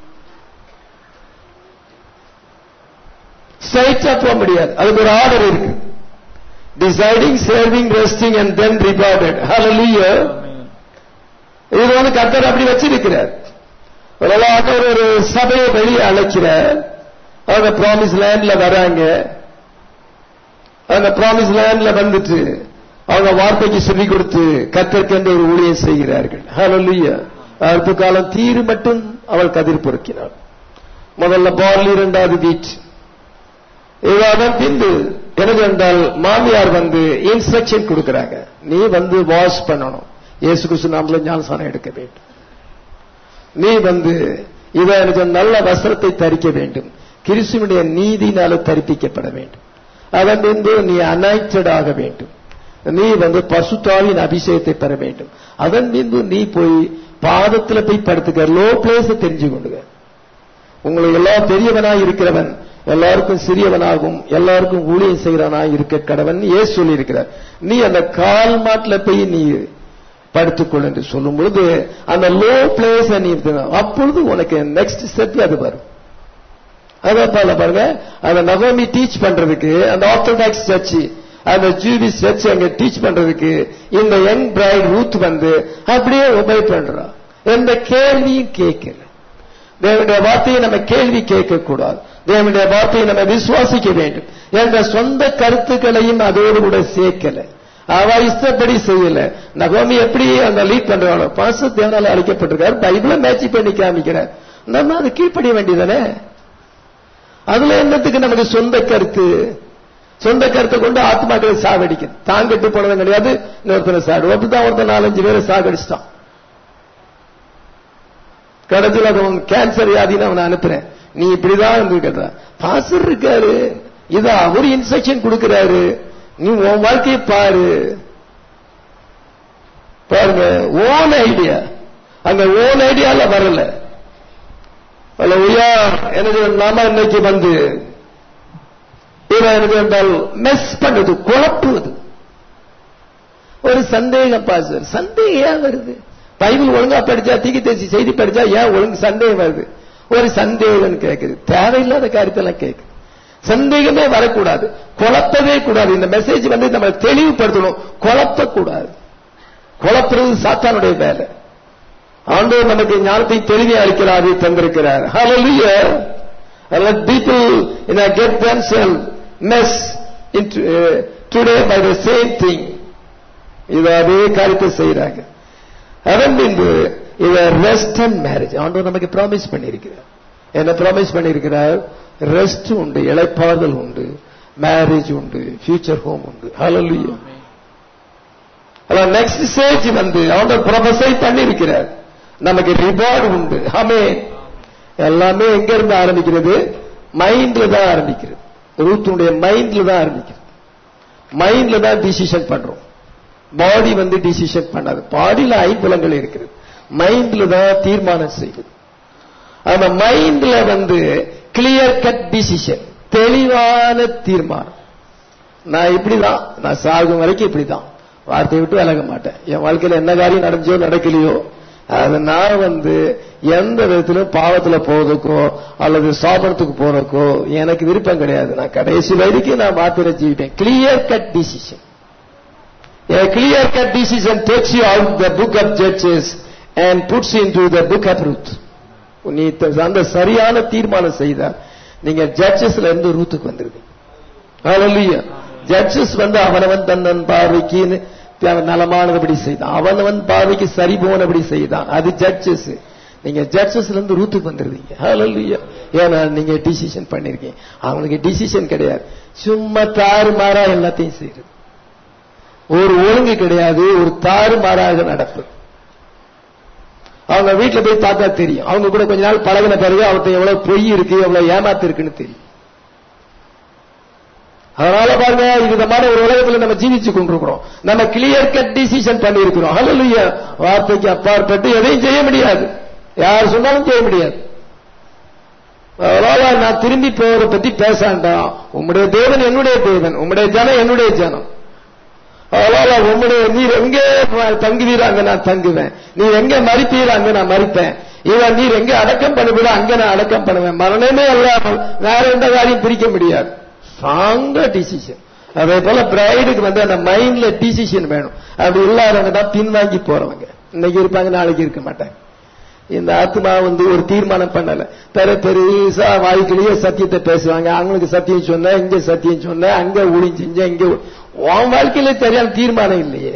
ஸ்ட்ரைட்டா போக முடியாது அதுக்கு ஒரு ஆர்டர் இருக்கு deciding serving resting and then recorded hallelujah இது வந்து கர்த்தர் அப்படி வச்சிருக்கிறார் ஒரு ஆண்டவர் ஒரு சபையை வெளியே அழைக்கிறார் அவங்க ப்ராமிஸ் லேண்ட்ல வராங்க அந்த ப்ராமிஸ் லேண்ட்ல வந்துட்டு அவங்க வார்த்தைக்கு சொல்லி கொடுத்து கத்தற்கென்று ஒரு ஊழியம் செய்கிறார்கள் ஹalleluya அடுத்த காலம் தீரு மட்டும் அவள் கதிர் பொறுக்கினாள் முதல்ல பார்லி இரண்டாவது வீட் இவாதான் பின்பு எனக்கு என்றால் மாமியார் வந்து இன்ஸ்ட்ரக்ஷன் கொடுக்கறாங்க நீ வந்து வாஷ் பண்ணணும் இயேசு கிறிஸ்து நாமல ஞானசானம் எடுக்க வேண்டும் நீ வந்து இவ எனக்கு நல்ல வஸ்திரத்தை தரிக்க வேண்டும் கிறிஸ்துவனுடைய நீதினால தரிப்பிக்கப்பட வேண்டும் அதன் பின்பு நீ அனாய்டட் ஆக வேண்டும் நீ வந்து பசுத்தாவின் அபிஷேகத்தை பெற வேண்டும் அதன் பின்பு நீ போய் பாதத்துல போய் படுத்துக்க லோ பிளேஸ் தெரிஞ்சு கொண்டுக உங்களுக்கு எல்லாம் பெரியவனாய் இருக்கிறவன் எல்லாருக்கும் சிறியவனாகும் எல்லாருக்கும் ஊழியம் செய்கிறவனாய் இருக்க கடவன் ஏ சொல்லி இருக்கிறார் நீ அந்த கால் மாட்டுல போய் நீ படுத்துக்கொள் என்று சொல்லும் பொழுது அந்த லோ பிளேஸ் நீ இருக்கணும். அப்பொழுது உனக்கு நெக்ஸ்ட் ஸ்டெப் அது வரும் அதான் பாருங்க பாருங்க அந்த நகோமி டீச் பண்றதுக்கு அந்த ஆர்த்தடாக்ஸ் சர்ச் அந்த ஜூபிஸ் சர்ச் அங்க டீச் பண்றதுக்கு இந்த யங் பிரைட் ரூத் வந்து அப்படியே ஒபை பண்றா எந்த கேள்வியும் கேட்கல தேவனுடைய வார்த்தையை நம்ம கேள்வி கேட்க கூடாது தேவனுடைய வார்த்தையை நம்ம விசுவாசிக்க வேண்டும் என்ற சொந்த கருத்துக்களையும் அதோடு கூட சேர்க்கல அவ இஷ்டப்படி செய்யல நகோமி எப்படி அந்த லீட் பண்றாளோ பாச தேவனால அழைக்கப்பட்டிருக்காரு பைபிள மேட்ச் பண்ணி காமிக்கிறார் நம்ம அது கீழ்ப்படிய வேண்டியதானே அதுல என்னத்துக்கு நமக்கு சொந்த கருத்து சொந்த கருத்தை கொண்டு ஆத்மாக்களை சாகடிக்கும் தான் கெட்டு போனதும் கிடையாது இன்னொருத்தனை சாடு அப்படிதான் ஒருத்தன் நாலஞ்சு பேரை சாகடிச்சிட்டான் கடைசியில் அது உன் கேன்சர் வியாதின்னு அவனை அனுப்புறேன் நீ இப்படிதான் இருந்துக்கிற பாசர் இருக்காரு இது அவர் இன்ஸ்ட்ரக்ஷன் கொடுக்கிறாரு நீ உன் வாழ்க்கையை பாரு பாருங்க ஓன் ஐடியா அங்க ஓன் ஐடியால வரல அல்ல உயா எனக்கு நாம இன்னைக்கு வந்து இவன் எனக்கு என்றால் மெஸ் பண்ணுது குழப்புவது ஒரு சந்தேகம் பாசர் சந்தேகம் ஏன் வருது பைபிள் ஒழுங்கா படிச்சா தீக்கி தேசி செய்தி படிச்சா ஏன் ஒழுங்கு சந்தேகம் வருது ஒரு சந்தேகம் கேட்குது தேவையில்லாத காரியத்தெல்லாம் கேட்குது சந்தேகமே வரக்கூடாது குழப்பவே கூடாது இந்த மெசேஜ் வந்து நம்ம தெளிவுபடுத்தணும் குழப்பக்கூடாது குழப்புறது சாத்தானுடைய வேலை ஆண்டவர் நமக்கு ஞானத்தை தெளிவை அளிக்கிறார் தந்திருக்கிறார் Hallelujah. And let people you know, get themselves mess into, uh, today by the same thing. இது அதே காரியத்தை செய்யறாங்க அதன் பின்பு இத ரெஸ்ட் அண்ட் மேரேஜ் ஆண்டவர் நமக்கு ப்ராமிஸ் பண்ணியிருக்கிறார் என்ன ப்ராமிஸ் பண்ணியிருக்கிறார் ரெஸ்ட் உண்டு இழைப்பாறுதல் உண்டு மேரேஜ் உண்டு ஃபியூச்சர் ஹோம் உண்டு ஹalleluya அதான் நெக்ஸ்ட் ஸ்டேஜ் வந்து ஆண்டவர் ப்ரொபசை பண்ணியிருக்கிறார் நமக்கு ரிவார்டு உண்டு ஆமே எல்லாமே எங்க இருந்து ஆரம்பிக்கிறது மைண்ட்ல தான் ஆரம்பிக்கிறது ரூத்துடைய மைண்ட்ல தான் ஆரம்பிக்கிறது மைண்ட்ல தான் டிசிஷன் பண்றோம் பாடி வந்து டிசிஷன் பண்ணாது பாடியில ஐம்புலங்கள் இருக்கிறது மைண்ட்ல தான் தீர்மானம் செய்யுது அந்த மைண்ட்ல வந்து கிளியர் கட் டிசிஷன் தெளிவான தீர்மானம் நான் இப்படிதான் நான் சாகும் வரைக்கும் இப்படிதான் வார்த்தையை விட்டு விலக மாட்டேன் என் வாழ்க்கையில என்ன காரியம் நடந்துச்சோ நடக்கலையோ அது நான் வந்து எந்த விதத்திலும் பாவத்துல போறதுக்கோ அல்லது சாப்பிடத்துக்கு போறதுக்கோ எனக்கு விருப்பம் கிடையாது நான் கடைசி வரைக்கும் நான் மாத்திர ஜீவிப்பேன் clear cut decision A clear cut decision takes you out the book of Judges and puts you into the book of Ruth. நீ த- அந்த சரியான தீர்மானம் செய்தால் நீங்க ஜட்ஜஸ்ல இருந்து ரூத்துக்கு வந்துருவீங்க Hallelujah. ஜட்ஜஸ் வந்து அவனவன் தன்னன் பார்வைக்கு அவன் நலமானபடி செய்தான் அவனவன் பார்வைக்கு சரி போனபடி செய்தான் அது ஜட்ஜஸ் நீங்க ஜட்ஜஸ்ல இருந்து ரூத்துக்கு வந்துருவீங்க Hallelujah. ஏன்னா நீங்க டிசிஷன் பண்ணிருக்கீங்க அவனுக்கு டிசிஷன் கிடையாது சும்மா தாறுமாறா எல்லாத்தையும் செய்யுது ஒரு ஒழுங்கு கிடையாது ஒரு தாறுமாறாக நடப்பு அவங்க வீட்டுல போய் பார்த்தா தெரியும் அவங்க கூட கொஞ்ச நாள் பழகின பிறகு அவர்கிட்ட எவ்வளவு பொய் இருக்கு எவ்வளவு ஏமாத்து இருக்குன்னு தெரியும் அதனால பாருங்க விதமான ஒரு உலகத்துல நம்ம ஜீவிச்சு கொண்டிருக்கிறோம் நம்ம கிளியர் கட் டிசிஷன் பண்ணி இருக்கிறோம் ஹalleluya வார்த்தைக்கு அப்பாற்பட்டு எதையும் செய்ய முடியாது யார் சொன்னாலும் செய்ய முடியாது அதனால நான் திரும்பி போறத பத்தி பேசாண்டாம் உம்முடைய தேவன் என்னுடைய தேவன் உம்முடைய ஜனம் என்னுடைய ஜனம் அதனால உம்முடைய நீர் எங்கே தங்குவீர் அங்க நான் தங்குவேன் நீர் எங்க மறிப்பீர் அங்க நான் மறிப்பேன் இவன் நீர் எங்க அடக்கம் பண்ணுவீரோ அங்க நான் அடக்கம் பண்ணுவேன் மரணமே அல்லாமல் வேற எந்த காரியம் பிரிக்க முடியாது ஸ்ட்ராங்கா டிசிஷன் அதே போல பிரைடுக்கு வந்து அந்த மைண்ட்ல டிசிஷன் வேணும் அப்படி இல்லாதவங்க தான் பின்வாங்கி போறவங்க இன்னைக்கு இருப்பாங்க நாளைக்கு இருக்க மாட்டாங்க இந்த ஆத்மா வந்து ஒரு தீர்மானம் பண்ணல பெரு பெருசா வாய்க்கிலேயே சத்தியத்தை பேசுவாங்க அவங்களுக்கு சத்தியம் சொன்ன இங்க சத்தியம் சொன்ன அங்க ஊழி செஞ்ச இங்க ஊ- உன் வாழ்க்கையில சரியான தீர்மானம் இல்லையே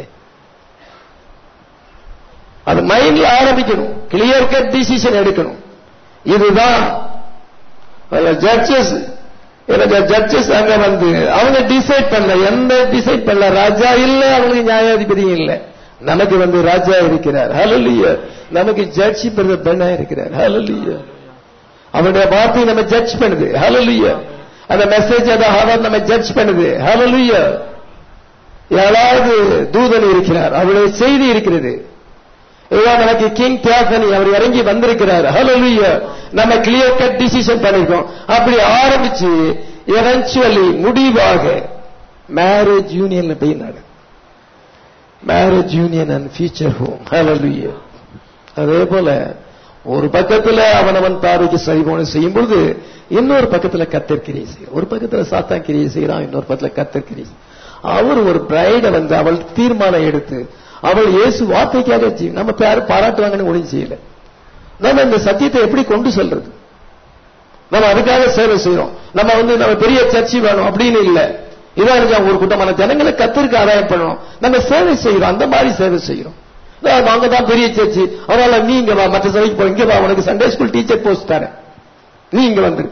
அது மைண்ட்ல ஆரம்பிக்கணும் கிளியர் கட் டிசிஷன் எடுக்கணும் இதுதான் ஜட்ஜஸ் எனக்கு ஜட்ஜஸ் அங்க வந்து அவங்க டிசைட் பண்ணல எந்த டிசைட் பண்ணல ராஜா இல்ல அவங்களுக்கு நியாயாதிபதியும் இல்ல நமக்கு வந்து ராஜா இருக்கிறார் ஹalleluya நமக்கு ஜட்ஜி பிரதர் பெண்ணா இருக்கிறார் ஹalleluya அவனுடைய வார்த்தை நம்ம ஜட்ஜ் பண்ணுது ஹalleluya அந்த மெசேஜ் அந்த ஹவர் நம்ம ஜட்ஜ் பண்ணுது ஹalleluya ஏழாவது தூதன் இருக்கிறார் அவருடைய செய்தி இருக்கிறது இதுதான் நமக்கு கிங் தியாகனி அவர் இறங்கி வந்திருக்கிறார் ஹalleluya நம்ம கிளியர் கட் டிசிஷன் பண்ணிருக்கோம் அப்படி ஆரம்பிச்சு எவென்ச்சுவலி முடிவாக மேரேஜ் யூனியன்ல போய் நட marriage union and future home hallelujah அதே போல ஒரு பக்கத்துல அவனவன் பார்வைக்கு சரிபோன செய்யும் பொழுது இன்னொரு பக்கத்துல கத்தர் கிரியை செய்யும் ஒரு பக்கத்துல சாத்தான் கிரியை செய்யறான் இன்னொரு பக்கத்துல கத்தர் கிரியை செய்யறான். அவர் ஒரு பிரைட வந்து அவள் தீர்மானம் எடுத்து அவள் இயேசு வார்த்தைக்காக ஜீ- நம்ம யாரும் பாராட்டுவாங்கன்னு ஒழுங்கு செய்யல நம்ம இந்த சத்தியத்தை எப்படி கொண்டு செல்றது நம்ம அதுக்காக சேவை செய்யறோம் நம்ம வந்து நம்ம பெரிய சர்ச்சை வேணும் அப்படின்னு இல்ல இதான் இருக்கா ஒரு கூட்டமான ஜனங்களை கத்திற்கு ஆதாயம் பண்ணணும் நம்ம சேவை செய்யறோம் அந்த மாதிரி சேவை செய்யறோம் அங்க தான் பெரிய சர்ச்சு அதனால நீ இங்க வா மற்ற சபைக்கு போ இங்க வா உனக்கு சண்டே ஸ்கூல் டீச்சர் போஸ்ட் தரேன் நீ இங்க வந்துரு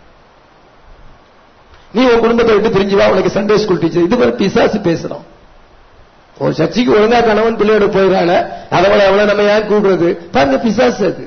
நீ உன் குடும்பத்தை விட்டு பிரிஞ்சு வா உனக்கு சண்டே ஸ்கூல் டீச்சர் இது மாதிரி பிசாசு பேசுறோம் ஒரு சர்ச்சைக்கு ஒழுங்கா கணவன் பிள்ளையோட போயிடால அதவளை அவளை நம்ம ஏன் கூடுறது பாருங்க பிசாசு அது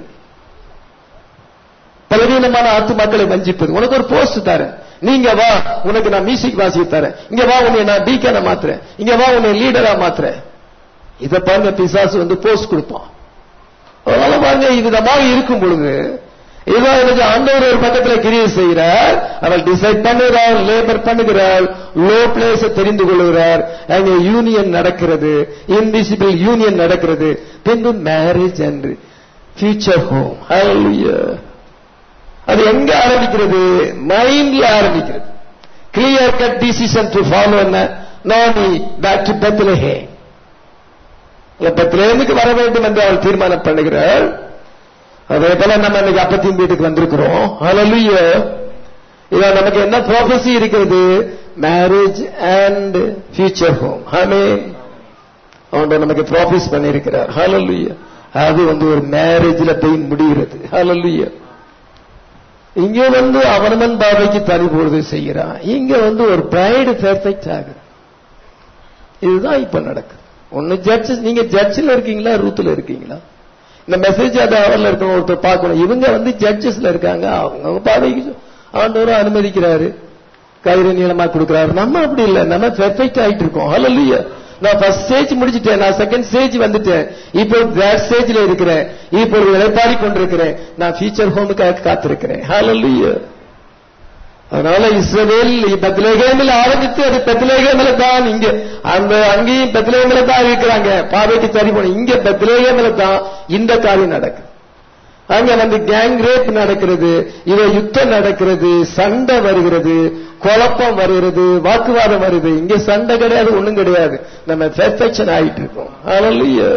பலவீனமான ஆத்து மக்களை வஞ்சிப்பது உனக்கு ஒரு போஸ்ட் தரேன் நீங்க வா உனக்கு நான் மியூசிக் வாசிக்க தரேன் இங்க வா உன்னை நான் டீக்கனை மாத்துறேன் இங்க வா உன்னை லீடரா மாத்துறேன் இத பாருங்க பிசாசு வந்து போஸ்ட் கொடுப்பான் அதனால பாருங்க இது விதமாக இருக்கும் பொழுது இதான் எனக்கு ஆண்டவர் ஒரு பக்கத்துல கிரியை செய்கிறார் அவள் டிசைட் பண்ணுகிறார் லேபர் பண்ணுகிறார் லோ பிளேஸ் தெரிந்து கொள்கிறார் அங்க யூனியன் நடக்கிறது இன்விசிபிள் யூனியன் நடக்கிறது பின்பு marriage and future home hallelujah அது எங்க ஆரம்பிக்கிறது மைண்ட்ல ஆரம்பிக்கிறது clear cut decision to follow என்ன நானி பேக் டு பெத்லஹே பெத்லேமுக்கு வர வேண்டும் என்று அவள் தீர்மானம் பண்ணுகிறாள் அதே போல நம்ம இன்னைக்கு அப்பத்தின் வீட்டுக்கு வந்திருக்கிறோம் ஹalleluya இதான் நமக்கு என்ன ப்ராஃபஸி இருக்கிறது மேரேஜ் அண்ட் ஃபியூச்சர் ஹோம் ஆமென் அவன் நமக்கு ப்ராஃபிஸ் பண்ணியிருக்கிறார் ஹalleluya அது வந்து ஒரு மேரேஜ்ல போய் முடிகிறது ஹalleluya இங்க வந்து அவனவன் பாவைக்கு தனி பொழுது செய்கிறான் இங்க வந்து ஒரு பிரைடு பெர்ஃபெக்ட் ஆகுது இதுதான் இப்ப நடக்குது ஒன்னு ஜட்ஜஸ் நீங்க ஜட்ஜில் இருக்கீங்களா ரூத்துல இருக்கீங்களா இந்த மெசேஜ் அது அவர்ல இருக்கணும் ஒருத்தர் பார்க்கணும் இவங்க வந்து ஜட்ஜஸ்ல இருக்காங்க அவங்க பாதைக்கு ஆண்டவரும் அனுமதிக்கிறாரு கயிறு நீளமா கொடுக்கிறாரு நம்ம அப்படி இல்ல நம்ம பெர்ஃபெக்ட் ஆயிட்டு இருக்கோம் ஹalleluya நான் ஃபர்ஸ்ட் ஸ்டேஜ் முடிச்சிட்டேன் நான் செகண்ட் ஸ்டேஜ் வந்துட்டேன் இப்போ தேர்ட் ஸ்டேஜ்ல இருக்கிறேன் இப்போ இழைப்பாடி கொண்டிருக்கிறேன் நான் ஃபியூச்சர் ஹோமுக்காக காத்திருக்கிறேன் ஹalleluya அதனால இஸ்ரவேல் பெத்லேகேமில் ஆரம்பித்து அது பெத்லேகேமில் தான் இங்க அந்த அங்கேயும் பெத்லேகேமில் தான் இருக்கிறாங்க பாதைக்கு சரி போன இங்க பெத்லேகேமில் தான் இந்த காரியம் நடக்குது அங்க வந்து கேங் ரேப் நடக்கிறது இவ யுத்தம் நடக்கிறது சண்டை வருகிறது குழப்பம் வருகிறது வாக்குவாதம் வருது இங்க சண்டை கிடையாது ஒண்ணும் கிடையாது நம்ம பெர்ஃபெக்ஷன் ஆயிட்டு இருக்கோம் ஹalleluya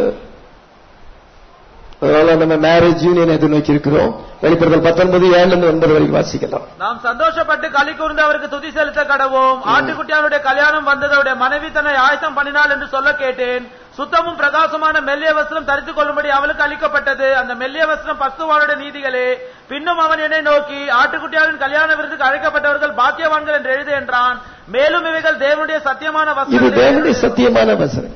அதனால நம்ம மேரேஜ் யூனியன் எது நோக்கி இருக்கிறோம் வெளிப்படுத்தல் பத்தொன்பது ஏழுல இருந்து ஒன்பது வரைக்கும் வாசிக்கலாம் நாம் சந்தோஷப்பட்டு களி கூர்ந்து அவருக்கு துதி செலுத்த கடவோம் ஆட்டுக்குட்டியானுடைய கல்யாணம் வந்தது அவருடைய மனைவி தன்னை ஆயத்தம் பண்ணினாள் என்று சொல்ல கேட்டேன் சுத்தமும் பிரகாசமான மெல்லிய வஸ்திரம் தரித்துக் கொள்ளும்படி அவளுக்கு அளிக்கப்பட்டது அந்த மெல்லிய வஸ்திரம் பசுவானுடைய நீதிகளே பின்னும் அவன் என்னை நோக்கி ஆட்டுக்குட்டியாவின் கல்யாண விருதுக்கு அழைக்கப்பட்டவர்கள் பாக்கியவான்கள் என்று எழுது என்றான் மேலும் இவைகள் தேவனுடைய சத்தியமான இது தேவனுடைய வஸ்திரம் சத்தியமான வசனம்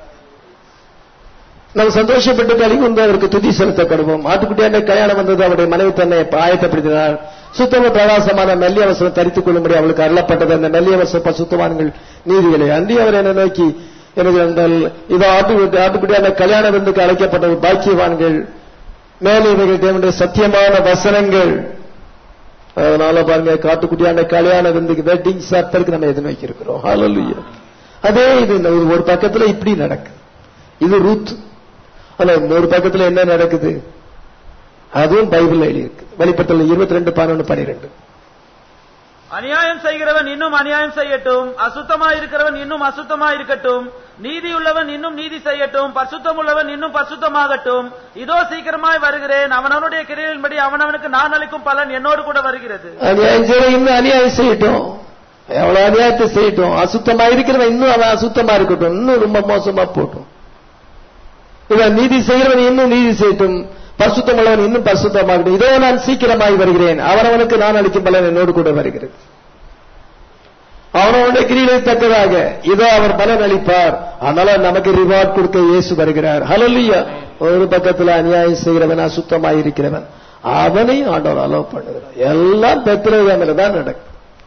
நாம் சந்தோஷப்பட்டு களி கொண்டு அவருக்கு துதி செலுத்தப்படுவோம் ஆட்டுக்குட்டியான கல்யாணம் வந்தது அவருடைய மனைவி தன்னை ஆயத்தப்படுத்தினார் சுத்தம பிரகாசமான மெல்லிய அவசரம் தரித்துக் கொள்ளும்படி அவளுக்கு அருளப்பட்டது அந்த மெல்லிய அவசரம் பசுத்தவான்கள் நீதிகளை அன்றி அவர் என்னை நோக்கி எனக்கு என்றால் இது ஆட்டு ஆட்டுக்குட்டியான கல்யாண விருந்துக்கு அழைக்கப்பட்ட பாக்கியவான்கள் மேலே இவைகள் தேவனுடைய சத்தியமான வசனங்கள் அதனால பாருங்க காட்டுக்குட்டியான கல்யாண விருந்துக்கு வெட்டிங் சாப்டருக்கு நம்ம எது நோக்கி இருக்கிறோம் ஹalleluya அதே இது இந்த ஒரு- ஒரு பக்கத்துல இப்படி நடக்குது இது ரூத் ஆனா இன்னொரு பக்கத்துல என்ன நடக்குது அதுவும் பைபிள்ல எழுதியிருக்கு வெளிப்பட்டல இருபத்தி ரெண்டு பதினொன்று பன்னிரெண்டு அநியாயம் செய்கிறவன் இன்னும் அநியாயம் செய்யட்டும் அசுத்தமா இருக்கிறவன் இன்னும் அசுத்தமா இருக்கட்டும் நீதி உள்ளவன் இன்னும் நீதி செய்யட்டும் பரிசுத்தம் உள்ளவன் இன்னும் பரிசுத்தமாகட்டும் இதோ சீக்கிரமாய் வருகிறேன் அவனவனுடைய கிரியையின்படி அவனவனுக்கு நான் அளிக்கும் பலன் என்னோடு கூட வருகிறது அநியாயம் செய்ய இன்னும் அநியாயம் செய்யட்டும் எவ்வளவு அநியாயத்தை செய்யட்டும் அசுத்தமா இருக்கிறவன் இன்னும் அவன் அசுத்தமா இருக்கட்டும் இன்னும் ரொம்ப மோசமா போட்டும் இவன் நீதி செய்கிறவன் இன்னும் நீதி செய்யட்டும் பரிசுத்தம் உள்ளவன் இன்னும் பரிசுத்தமாகட்டும் இதோ நான் சீக்கிரமாய் வருகிறேன் அவனவனுக்கு நான் அளிக்கும் பலன் என்னோடு கூட வருகிறது அவனவனுடைய கிரியை தக்கதாக இதோ அவர் பலன் அளிப்பார் அதனால நமக்கு ரிவார்ட் கொடுக்க இயேசு வருகிறார் ஹalleluya ஒரு பக்கத்துல அநியாயம் செய்கிறவன் அசுத்தமாய் இருக்கிறவன் அவனையும் ஆண்டவர் அலோவ் பண்ணுகிறார் எல்லாம் பெத்ரேகாமில தான் நடக்கும்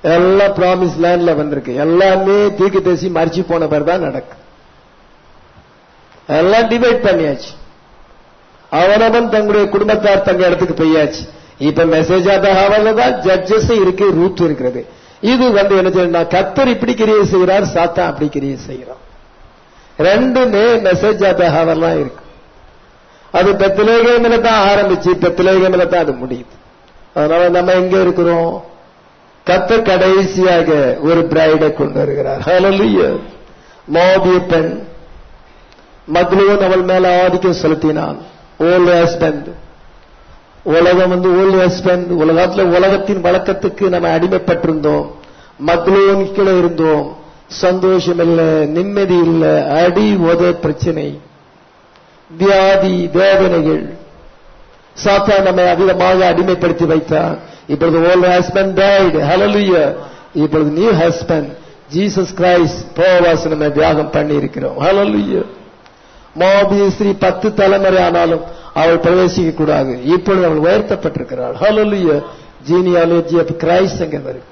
எல்லாம் ப்ராமிஸ் லேண்ட்ல வந்திருக்கு எல்லாமே தீக்கு தேசி மறிச்சு போன பிறகு தான் நடக்கும் எல்லாம் டிவைட் பண்ணியாச்சு அவனவன் தங்களுடைய குடும்பத்தார் தங்க இடத்துக்கு போயாச்சு இப்ப மெசேஜ் ஆக தான் ஜட்ஜஸ் இருக்கு ரூட் இருக்கிறது இது வந்து என்ன செய்யணும் கத்தர் இப்படி கிரியை செய்கிறார் சாத்தான் அப்படி கிரியை செய்கிறான் ரெண்டுமே மெசேஜ் ஆதகாவெல்லாம் இருக்கு அது பெத்திலேகமில தான் ஆரம்பிச்சு பெத்திலேகமில தான் அது முடியுது அதனால நம்ம எங்க இருக்கிறோம் கத்த கடைசியாக ஒரு பிரைடை கொண்டு வருகிறார் ஹalleluya மோபிய பெண் மக்லூன் அவள் மேல ஆதிக்கம் செலுத்தினான் ஓல்டு ஹஸ்பண்ட் உலகம் வந்து ஓல்டு ஹஸ்பண்ட் உலகத்துல உலகத்தின் வழக்கத்துக்கு நம்ம அடிமைப்பட்டிருந்தோம் மக்லூன் கீழே இருந்தோம் சந்தோஷம் இல்ல நிம்மதி இல்ல அடி உத பிரச்சனை வியாதி வேதனைகள் சாத்தா நம்மை அதிகமாக அடிமைப்படுத்தி வைத்தான் இப்பொழுது ஓல்டு ஹஸ்பண்ட் டைடு ஹalleluya இப்பொழுது new husband Jesus Christ Boaz நம்ம தியாகம் பண்ணி இருக்கிறோம் ஹalleluya மோபிய ஸ்ரீ பத்து தலைமுறை ஆனாலும் அவள் பிரவேசிக்க கூடாது இப்பொழுது அவள் உயர்த்தப்பட்டிருக்கிறாள் ஹalleluya ஜீனியாலஜி ஆஃப் கிரைஸ்ட் அங்கே வருது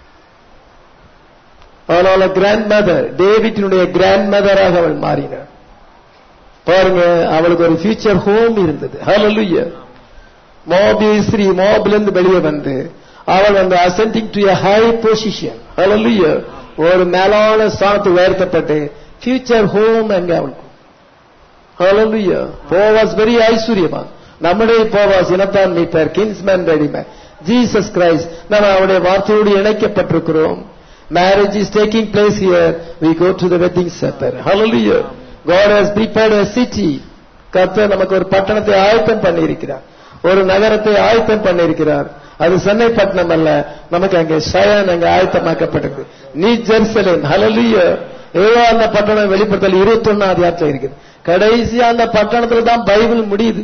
அதனால கிராண்ட் மதர் டேவிட்டினுடைய கிராண்ட் மதராக அவள் மாறினாள் பாருங்க அவளுக்கு ஒரு ஃபியூச்சர் ஹோம் இருந்தது ஹalleluya மோபி ஸ்ரீ மோபிலிருந்து வெளியே வந்து அவள் வந்து ascending to a high position hallelujah ஒரு மேலான ஸ்தானத்துக்கு உயர்த்தப்பட்டு ஃபியூச்சர் ஹோம் அங்கே அவளுக்கு ஹalleluya போவாஸ் வெரி ஐஸ்வர்யமான் நம்முடைய போவாஸ் இனத்தான் மீட்டர் கின்ஸ்மேன் ரெடிமேன் ஜீசஸ் கிரைஸ்ட் நம்ம அவருடைய வார்த்தையோடு இணைக்கப்பட்டிருக்கிறோம் marriage is taking place here we go to the wedding supper hallelujah God has prepared a city கர்த்தர் நமக்கு ஒரு பட்டணத்தை ஆயத்தம் பண்ணியிருக்கிறார் ஒரு நகரத்தை ஆயத்தம் பண்ணியிருக்கிறார் அது சென்னை பட்டணம் அல்ல நமக்கு அங்கே சயன் அங்கே ஆயத்தமாக்கப்பட்டது நீ ஜெருசலேம் ஹalleluya ஏதோ அந்த பட்டணம் வெளிப்படுத்தல் இருபத்தி ஒன்னாம் அதிகாரத்தில் இருக்குது கடைசியா அந்த பட்டணத்துல தான் பைபிள் முடியுது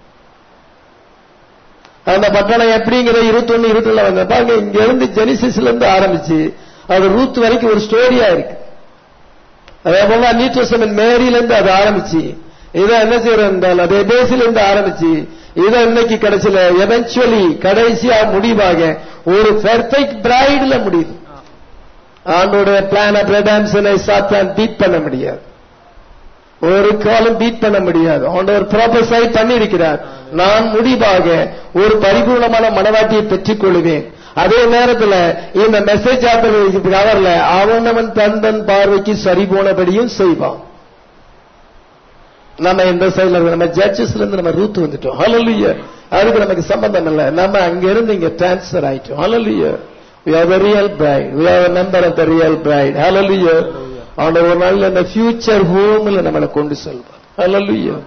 அந்த பட்டணம் எப்படிங்கிற இருபத்தி ஒன்னு இருபத்தி ஒண்ணு பாருங்க இங்க இருந்து ஜெனிசிஸ்ல இருந்து ஆரம்பிச்சு அது ரூத் வரைக்கும் ஒரு ஸ்டோரியா இருக்கு அதே போல நியூ டெஸ்டமென்ட் மேரியில இருந்து அது ஆரம்பிச்சு இதை என்ன செய்யறோம் என்றால் அது எபேசில இருந்து ஆரம்பிச்சு இதை இன்னைக்கு கடைசியில எவென்ச்சுவலி கடைசியா முடிவாக ஒரு பெர்ஃபெக்ட் பிரைட்ல முடியுது ஆண்டோடைய பிளான் ஆஃப் ரெடாம்சனை சாத்தான் பீட் பண்ண முடியாது ஒரு காலம் பீட் பண்ண முடியாது ஆண்டவர் ப்ராபஸை பண்ணியிருக்கிறார் நான் முடிவாக ஒரு பரிபூர்ணமான மனவாட்டியை பெற்றுக் கொள்வேன் அதே நேரத்தில் இந்த மெசேஜ் அவர்ல அவனவன் தந்தன் பார்வைக்கு சரி போனபடியும் செய்வான் நம்ம இந்த சைடுல இருக்க நம்ம ஜட்ஜஸ்ல இருந்து நம்ம ரூத் வந்துட்டோம் ஹalleluya அதுக்கு நமக்கு சம்பந்தம் இல்ல நம்ம அங்க இருந்து இங்க டிரான்ஸ்ஃபர் ஆயிட்டோம் ஹalleluya we are the real bride we are a member of the real bride hallelujah ஆண்டவர் ஒரு நாள் இந்த ஃபியூச்சர் ஹோம்ல நம்மளை கொண்டு செல்வார் ஹalleluya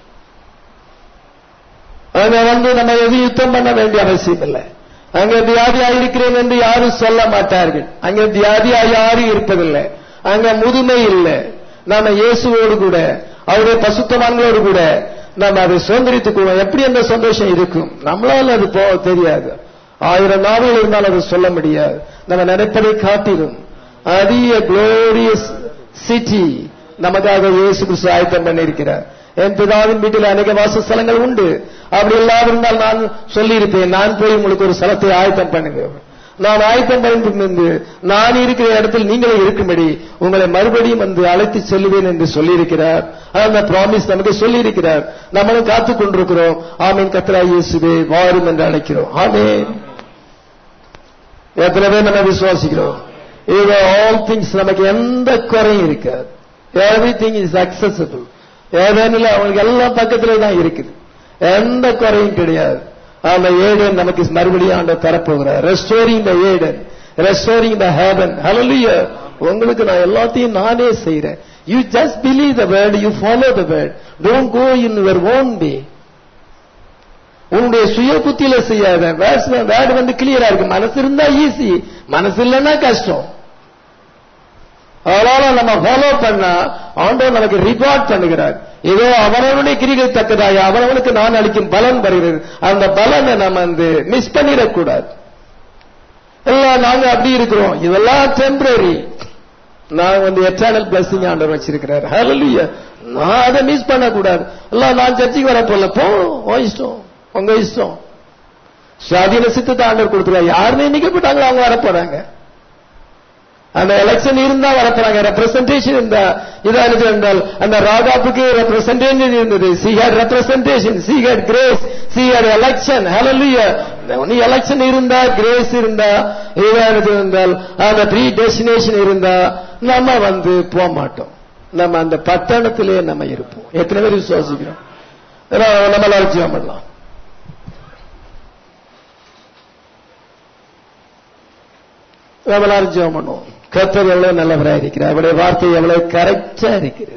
அங்க வந்து நம்ம எதுவும் யுத்தம் பண்ண வேண்டிய அவசியம் இல்லை அங்க வியாதியா இருக்கிறேன் என்று யாரும் சொல்ல மாட்டார்கள் அங்க வியாதியா யாரும் இருப்பதில்லை அங்க முதுமை இல்லை நாம இயேசுவோடு கூட அவருடைய பசுத்தவான்களோடு கூட நம்ம அதை சுதந்திரித்துக் கொள்வோம் எப்படி அந்த சந்தோஷம் இருக்கும் நம்மளால அது போக தெரியாது ஆயிரம் நாவல் இருந்தாலும் அதை சொல்ல முடியாது நம்ம நினைப்பதை காட்டிலும் அதிக குளோரியஸ் சிட்டி நமக்காக இயேசு கிறிஸ்து ஆயத்தம் பண்ணியிருக்கிறார் என் பிதாவின் வீட்டில் அநேக வாசஸ்தலங்கள் உண்டு அப்படி எல்லாம் இருந்தால் நான் சொல்லியிருப்பேன் நான் போய் உங்களுக்கு ஒரு ஸ்தலத்தை ஆயத்தம் பண்ணுங்க நான் ஆயத்தம் பண்ணிருந்து நான் இருக்கிற இடத்தில் நீங்களும் இருக்கும்படி உங்களை மறுபடியும் வந்து அழைத்து செல்லுவேன் என்று சொல்லியிருக்கிறார் அந்த ப்ராமிஸ் நமக்கு சொல்லியிருக்கிறார் நம்மளும் காத்துக் கொண்டிருக்கிறோம் ஆமீன் கத்ரா இயேசுவே வாரும் என்று அழைக்கிறோம் ஆமீன் எத்தனை பேர் நம்ம விசுவாசிக்கிறோம் இது ஆல் திங்ஸ் நமக்கு எந்த குறையும் இருக்காது எவ்ரி திங் இஸ் அக்சசபிள் ஏதேனில் அவங்களுக்கு எல்லாம் பக்கத்திலே தான் இருக்குது எந்த குறையும் கிடையாது அந்த ஏடன் நமக்கு மறுபடியும் ஆண்ட தரப்போகிறார் restoring the Eden restoring the heaven hallelujah உங்களுக்கு நான் எல்லாத்தையும் நானே செய்றேன் you just believe the word you follow the word don't go in your own way உன்னுடைய சுய புத்தியில செய்யாத வேர்டு வந்து கிளியரா இருக்கு மனசு இருந்தா ஈஸி மனசு இல்லைன்னா கஷ்டம் அதனால நம்ம ஃபாலோ பண்ணா ஆண்டவர் நமக்கு ரிவார்ட் பண்ணுகிறார் ஏதோ அவனவனுடைய கிரிகை தக்கதாய் அவனவனுக்கு நான் அளிக்கும் பலன் வருகிறது அந்த பலனை நம்ம வந்து மிஸ் பண்ணிடக்கூடாது எல்லாம் நாங்க அப்படி இருக்கிறோம் இதெல்லாம் டெம்பரரி நான் வந்து எட்டர்னல் பிளஸிங் ஆண்டவர் வச்சிருக்கிறார் ஹalleluya நான் அதை மிஸ் பண்ணக்கூடாது எல்லாம் நான் சர்ச்சைக்கு வர போல போ உன் இஷ்டம் உங்க இஷ்டம் சுவாதீன சித்தத்தை ஆண்டவர் கொடுத்துருவார் யார் நியமிக்கப்பட்டாங்களோ அவங்க வர போறாங்க அந்த எலெக்ஷன் இருந்தா வரப்போறாங்க ரெப்ரசன்டேஷன் இருந்தா இதானது என்றால் அந்த ராகாப்புக்கு ரெப்ரசன்டேஷன் இருந்தது she had representation she had grace she had election hallelujah நீ எலெக்ஷன் இருந்தா கிரேஸ் இருந்தா இதானது என்றால் அந்த ப்ரீ டெஸ்டினேஷன் இருந்தா நம்ம வந்து போக மாட்டோம் நம்ம அந்த பட்டணத்திலே நம்ம இருப்போம் எத்தனை பேர் விசுவாசிக்கிறோம் நம்ம லட்சியம் பண்ணலாம் நம்ம எல்லாரும் ஜெபம் பண்ணுவோம் கர்த்தர் எவ்வளவு நல்லவரா இருக்கிறார் அவருடைய வார்த்தை எவ்வளவு கரெக்டா இருக்கிறது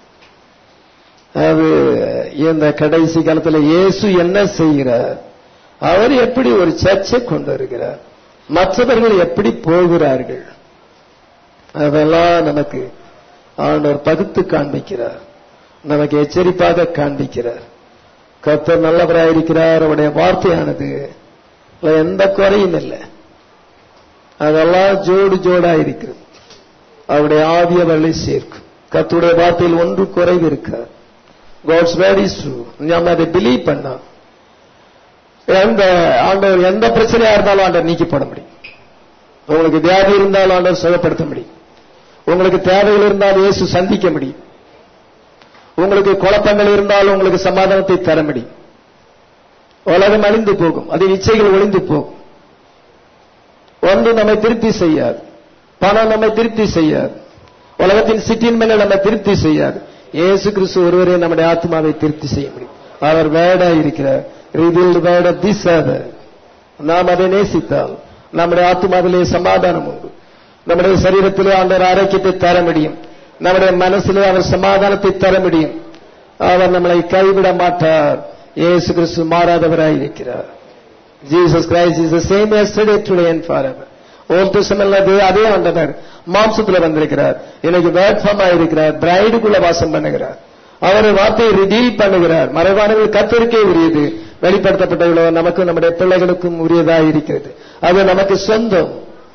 அது இந்த கடைசி காலத்துல இயேசு என்ன செய்கிறார் அவர் எப்படி ஒரு சர்ச்சை கொண்டு வருகிறார் மற்றவர்கள் எப்படி போகிறார்கள் அதெல்லாம் நமக்கு ஆண்டவர் பகுத்து காண்பிக்கிறார் நமக்கு எச்சரிப்பாக காண்பிக்கிறார் கர்த்தர் நல்லவராயிருக்கிறார் அவருடைய வார்த்தையானது அதுல எந்த குறையும் இல்லை அதெல்லாம் ஜோடு ஜோடா இருக்கிறது அவருடைய ஆவிய அவர்களை சேர்க்கும் கத்துடைய வார்த்தையில் ஒன்று குறைவு இருக்கார் காட்ஸ் வேர்ட் இஸ் ட்ரூ நம்ம அதை பிலீவ் பண்ணா எந்த ஆண்டவர் எந்த பிரச்சனையா இருந்தாலும் ஆண்டவர் நீக்கிப்பட முடியும் உங்களுக்கு வியாதி இருந்தாலும் ஆண்டவர் சுகப்படுத்த முடியும் உங்களுக்கு தேவைகள் இருந்தாலும் இயேசு சந்திக்க முடியும் உங்களுக்கு குழப்பங்கள் இருந்தாலும் உங்களுக்கு சமாதானத்தை தர முடியும் உலகம் அழிந்து போகும் அது இச்சைகள் ஒளிந்து போகும் ஒன்று நம்மை திருப்தி செய்யாது பணம் நம்மை திருப்தி செய்யாது உலகத்தின் சிட்டின் மேல நம்ம திருப்தி செய்யாது இயேசு கிறிஸ்து ஒருவரே நம்முடைய ஆத்மாவை திருப்தி செய்ய முடியும் அவர் வேடா இருக்கிறார் ரிவீல்டு வேர்ட் ஆஃப் திஸ் நாம் அதை நேசித்தால் நம்முடைய ஆத்மாவிலே சமாதானம் உண்டு நம்முடைய சரீரத்திலே ஆண்டவர் ஆரோக்கியத்தை தர முடியும் நம்முடைய மனசிலே அவர் சமாதானத்தை தர முடியும் அவர் நம்மளை கைவிட மாட்டார் இயேசு கிறிஸ்து மாறாதவராய் இருக்கிறார் Jesus Christ is the same yesterday today and forever old டெஸ்டமென்ட்ல அதே அதே ஆண்டவர் மாம்சத்துல வந்திருக்கிறார் இன்னைக்கு வேட்பமா இருக்கிறார் பிரைடுக்குள்ள வாசம் பண்ணுகிறார் அவர் வார்த்தையை ரிடீல் பண்ணுகிறார் மறைவானவர்கள் கத்திருக்கே உரியது வெளிப்படுத்தப்பட்டவர்களோ நமக்கும் நம்முடைய பிள்ளைகளுக்கும் உரியதாக இருக்கிறது அது நமக்கு சொந்தம்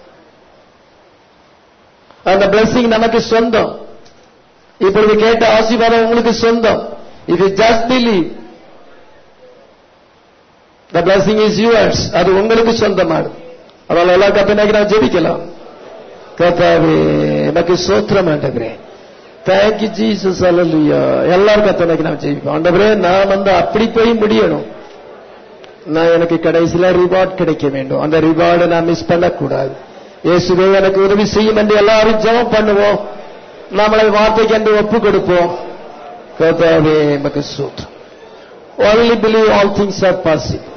அந்த பிளஸிங் நமக்கு சொந்தம் இப்பொழுது கேட்ட ஆசீர்வாதம் உங்களுக்கு சொந்தம் இது just believe the blessing is yours அது உங்களுக்கு சொந்தமானது அதனால எல்லா கத்தனைக்கு நான் ஜெபிக்கலாம் கத்தாவே எனக்கு சோத்திரம் ஆண்டவரே தேங்க்யூ ஜீசஸ் அல்லலுயா எல்லாரும் கத்தனைக்கு நான் ஜெபிப்போம் ஆண்டவரே நான் வந்து அப்படி போய் முடியணும் நான் எனக்கு கடைசியில ரிவார்ட் கிடைக்க வேண்டும் அந்த ரிவார்டை நான் மிஸ் பண்ணக்கூடாது இயேசுவே எனக்கு உதவி செய்யும் என்று எல்லாரும் ஜெபம் பண்ணுவோம் நம்மளை வார்த்தைக்கு என்று ஒப்பு கொடுப்போம் கர்த்தாவே எமக்கு சூத்திரம் only believe all things are possible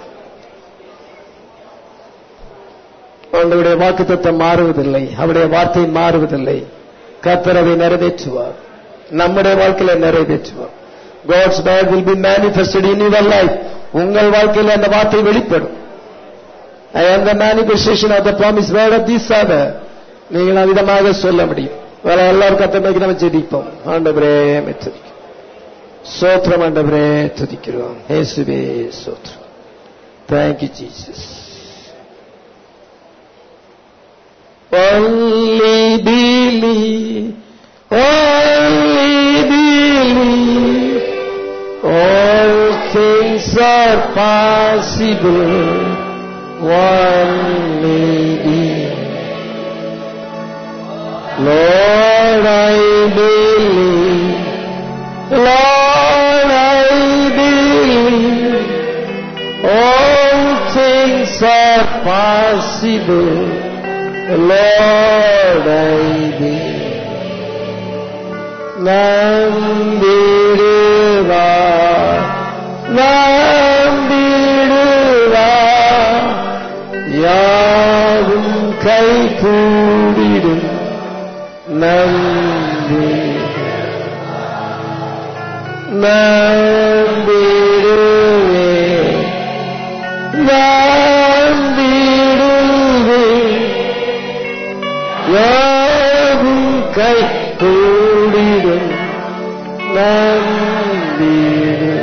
அவங்களுடைய வாக்குத்தத்தம் மாறுவதில்லை அவருடைய வார்த்தை மாறுவதில்லை கர்த்தர் அதை நிறைவேற்றுவார் நம்முடைய வாழ்க்கையில நிறைவேற்றுவார் God's word will be manifested in your life உங்கள் வாழ்க்கையில் அந்த வார்த்தை வெளிப்படும் and the manifestation of the promise word of this other நீங்கள் விதமாக சொல்ல முடியும் வேற எல்லாரும் கத்தமைக்கு நம்ம ஜெபிப்போம் ஆண்டவரே துதிக்கும் சோத்திரம் ஆண்டவரே துதிக்கிறோம் இயேசுவே சோத்திரம் thank you Jesus Only believe, only believe, all things are possible. Only believe. Lord, I believe. Lord, I believe. All things are possible. Lord, I believe. நம்பிடுவார் நம்பிடுவார் யாவும் கை கூடிடும் நம்பி நம்பிடுவே நம்பிடுவே யாவும் கை கூடிடும் நம்பிடு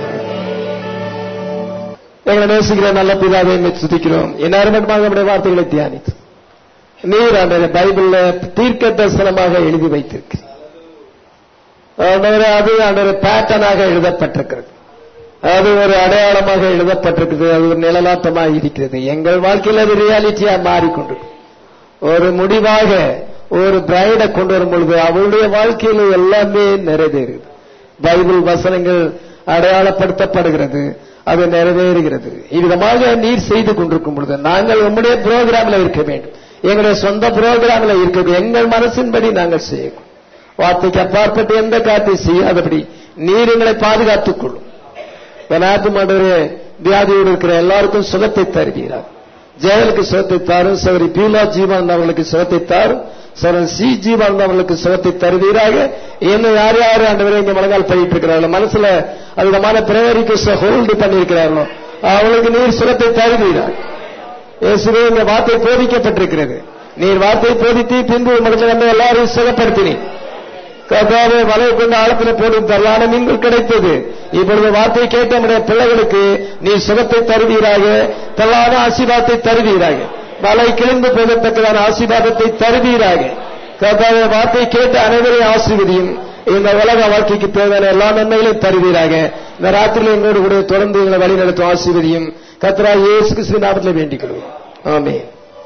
எங்களை நேசிக்கிற நல்ல பிதாவை என்னை துதிக்கிறோம் எந்நேரமாக நம்முடைய வார்த்தைகளை தியானித்து நீர் அந்த பைபிள்ல தீர்க்க தரிசனமாக எழுதி வைத்திருக்கு ஆண்டவரே, அது அந்த பேட்டர்னாக எழுதப்பட்டிருக்கிறது அது ஒரு அடையாளமாக எழுதப்பட்டிருக்கிறது அது ஒரு நிழலாட்டமாக இருக்கிறது எங்கள் வாழ்க்கையில் அது ரியாலிட்டியா மாறிக்கொண்டிருக்கு ஒரு முடிவாக ஒரு பிரைடை கொண்டு வரும் பொழுது அவளுடைய வாழ்க்கையில எல்லாமே நிறைவேறுது பைபிள் வசனங்கள் அடையாளப்படுத்தப்படுகிறது அது நிறைவேறுகிறது இவ்விதமாக நீர் செய்து கொண்டிருக்கும் பொழுது நாங்கள் உம்முடைய புரோகிராமில் இருக்க வேண்டும் எங்களுடைய சொந்த புரோகிராமில் இருக்க எங்கள் மனசின்படி நாங்கள் செய்யணும் வார்த்தைக்கு அப்பாற்பட்டு எந்த காரியத்தை செய்யாதபடி நீர் எங்களை பாதுகாத்துக் கொள்ளும் எனாத்து மாண்டவரே வியாதியோடு இருக்கிற எல்லாருக்கும் சுகத்தை தருவீரார் ஜெயலுக்கு சுகத்தை தாரும் சௌரி பீலா ஜீவானந்த அவர்களுக்கு சுகத்தை தாரும் சௌரன் சி ஜீவானந்த அவர்களுக்கு சுகத்தை தருவீராக இன்னும் யார் யார் ஆண்டவரே இங்க முழங்கால் பண்ணிட்டு இருக்கிறார்களோ மனசுல அதிகமான பிரேரிக்கு ஹோல்டு பண்ணியிருக்கிறார்களோ அவளுக்கு நீர் சுகத்தை தருவீராக இயேசுவே இந்த வார்த்தை போதிக்கப்பட்டிருக்கிறது நீர் வார்த்தை போதித்து பின்பு முடிஞ்ச வந்து எல்லாரையும் சுகப்படுத்தினீர் கர்த்தாவே வலை கொண்டு ஆழத்தில் போடும் தரலான மீன்கள் கிடைத்தது இப்பொழுது வார்த்தை கேட்ட நம்முடைய பிள்ளைகளுக்கு நீ சுகத்தை தருவீராக தரலான ஆசீர்வாதத்தை தருவீராக வலை கிழிந்து போகத்தக்கதான ஆசீர்வாதத்தை தருவீராக கர்த்தாவே வார்த்தை கேட்ட அனைவரையும் ஆசீர்வதியும் இந்த உலக வாழ்க்கைக்கு தேவையான எல்லா நன்மைகளையும் தருவீராக இந்த ராத்திரியில் எங்களோடு கூட தொடர்ந்து எங்களை வழி நடத்தும் ஆசீர்வதியும் கத்ரா இயேசு கிறிஸ்து நாமத்தில் வேண்டிக் கொள்வோம் ஆமென்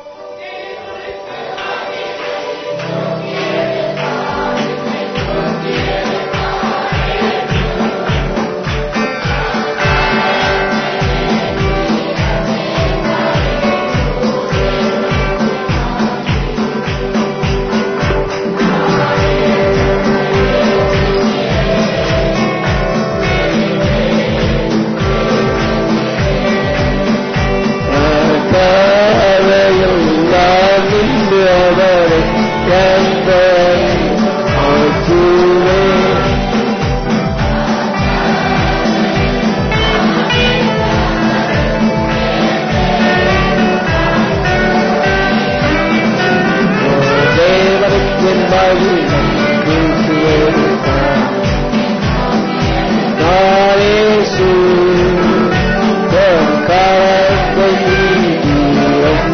கரையில் நான் நின்று அவரை கண்டேன் ஆற்றுவேன் தேவனுக்கு மகிமை பேசுவேன் நாளேசு தன் கரத்தை நீட்டியும்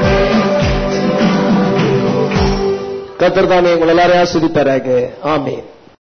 கத்தர் தாமே உங்கள் எல்லாரையும் ஆஸ்வதிப்பாராக ஆமீன்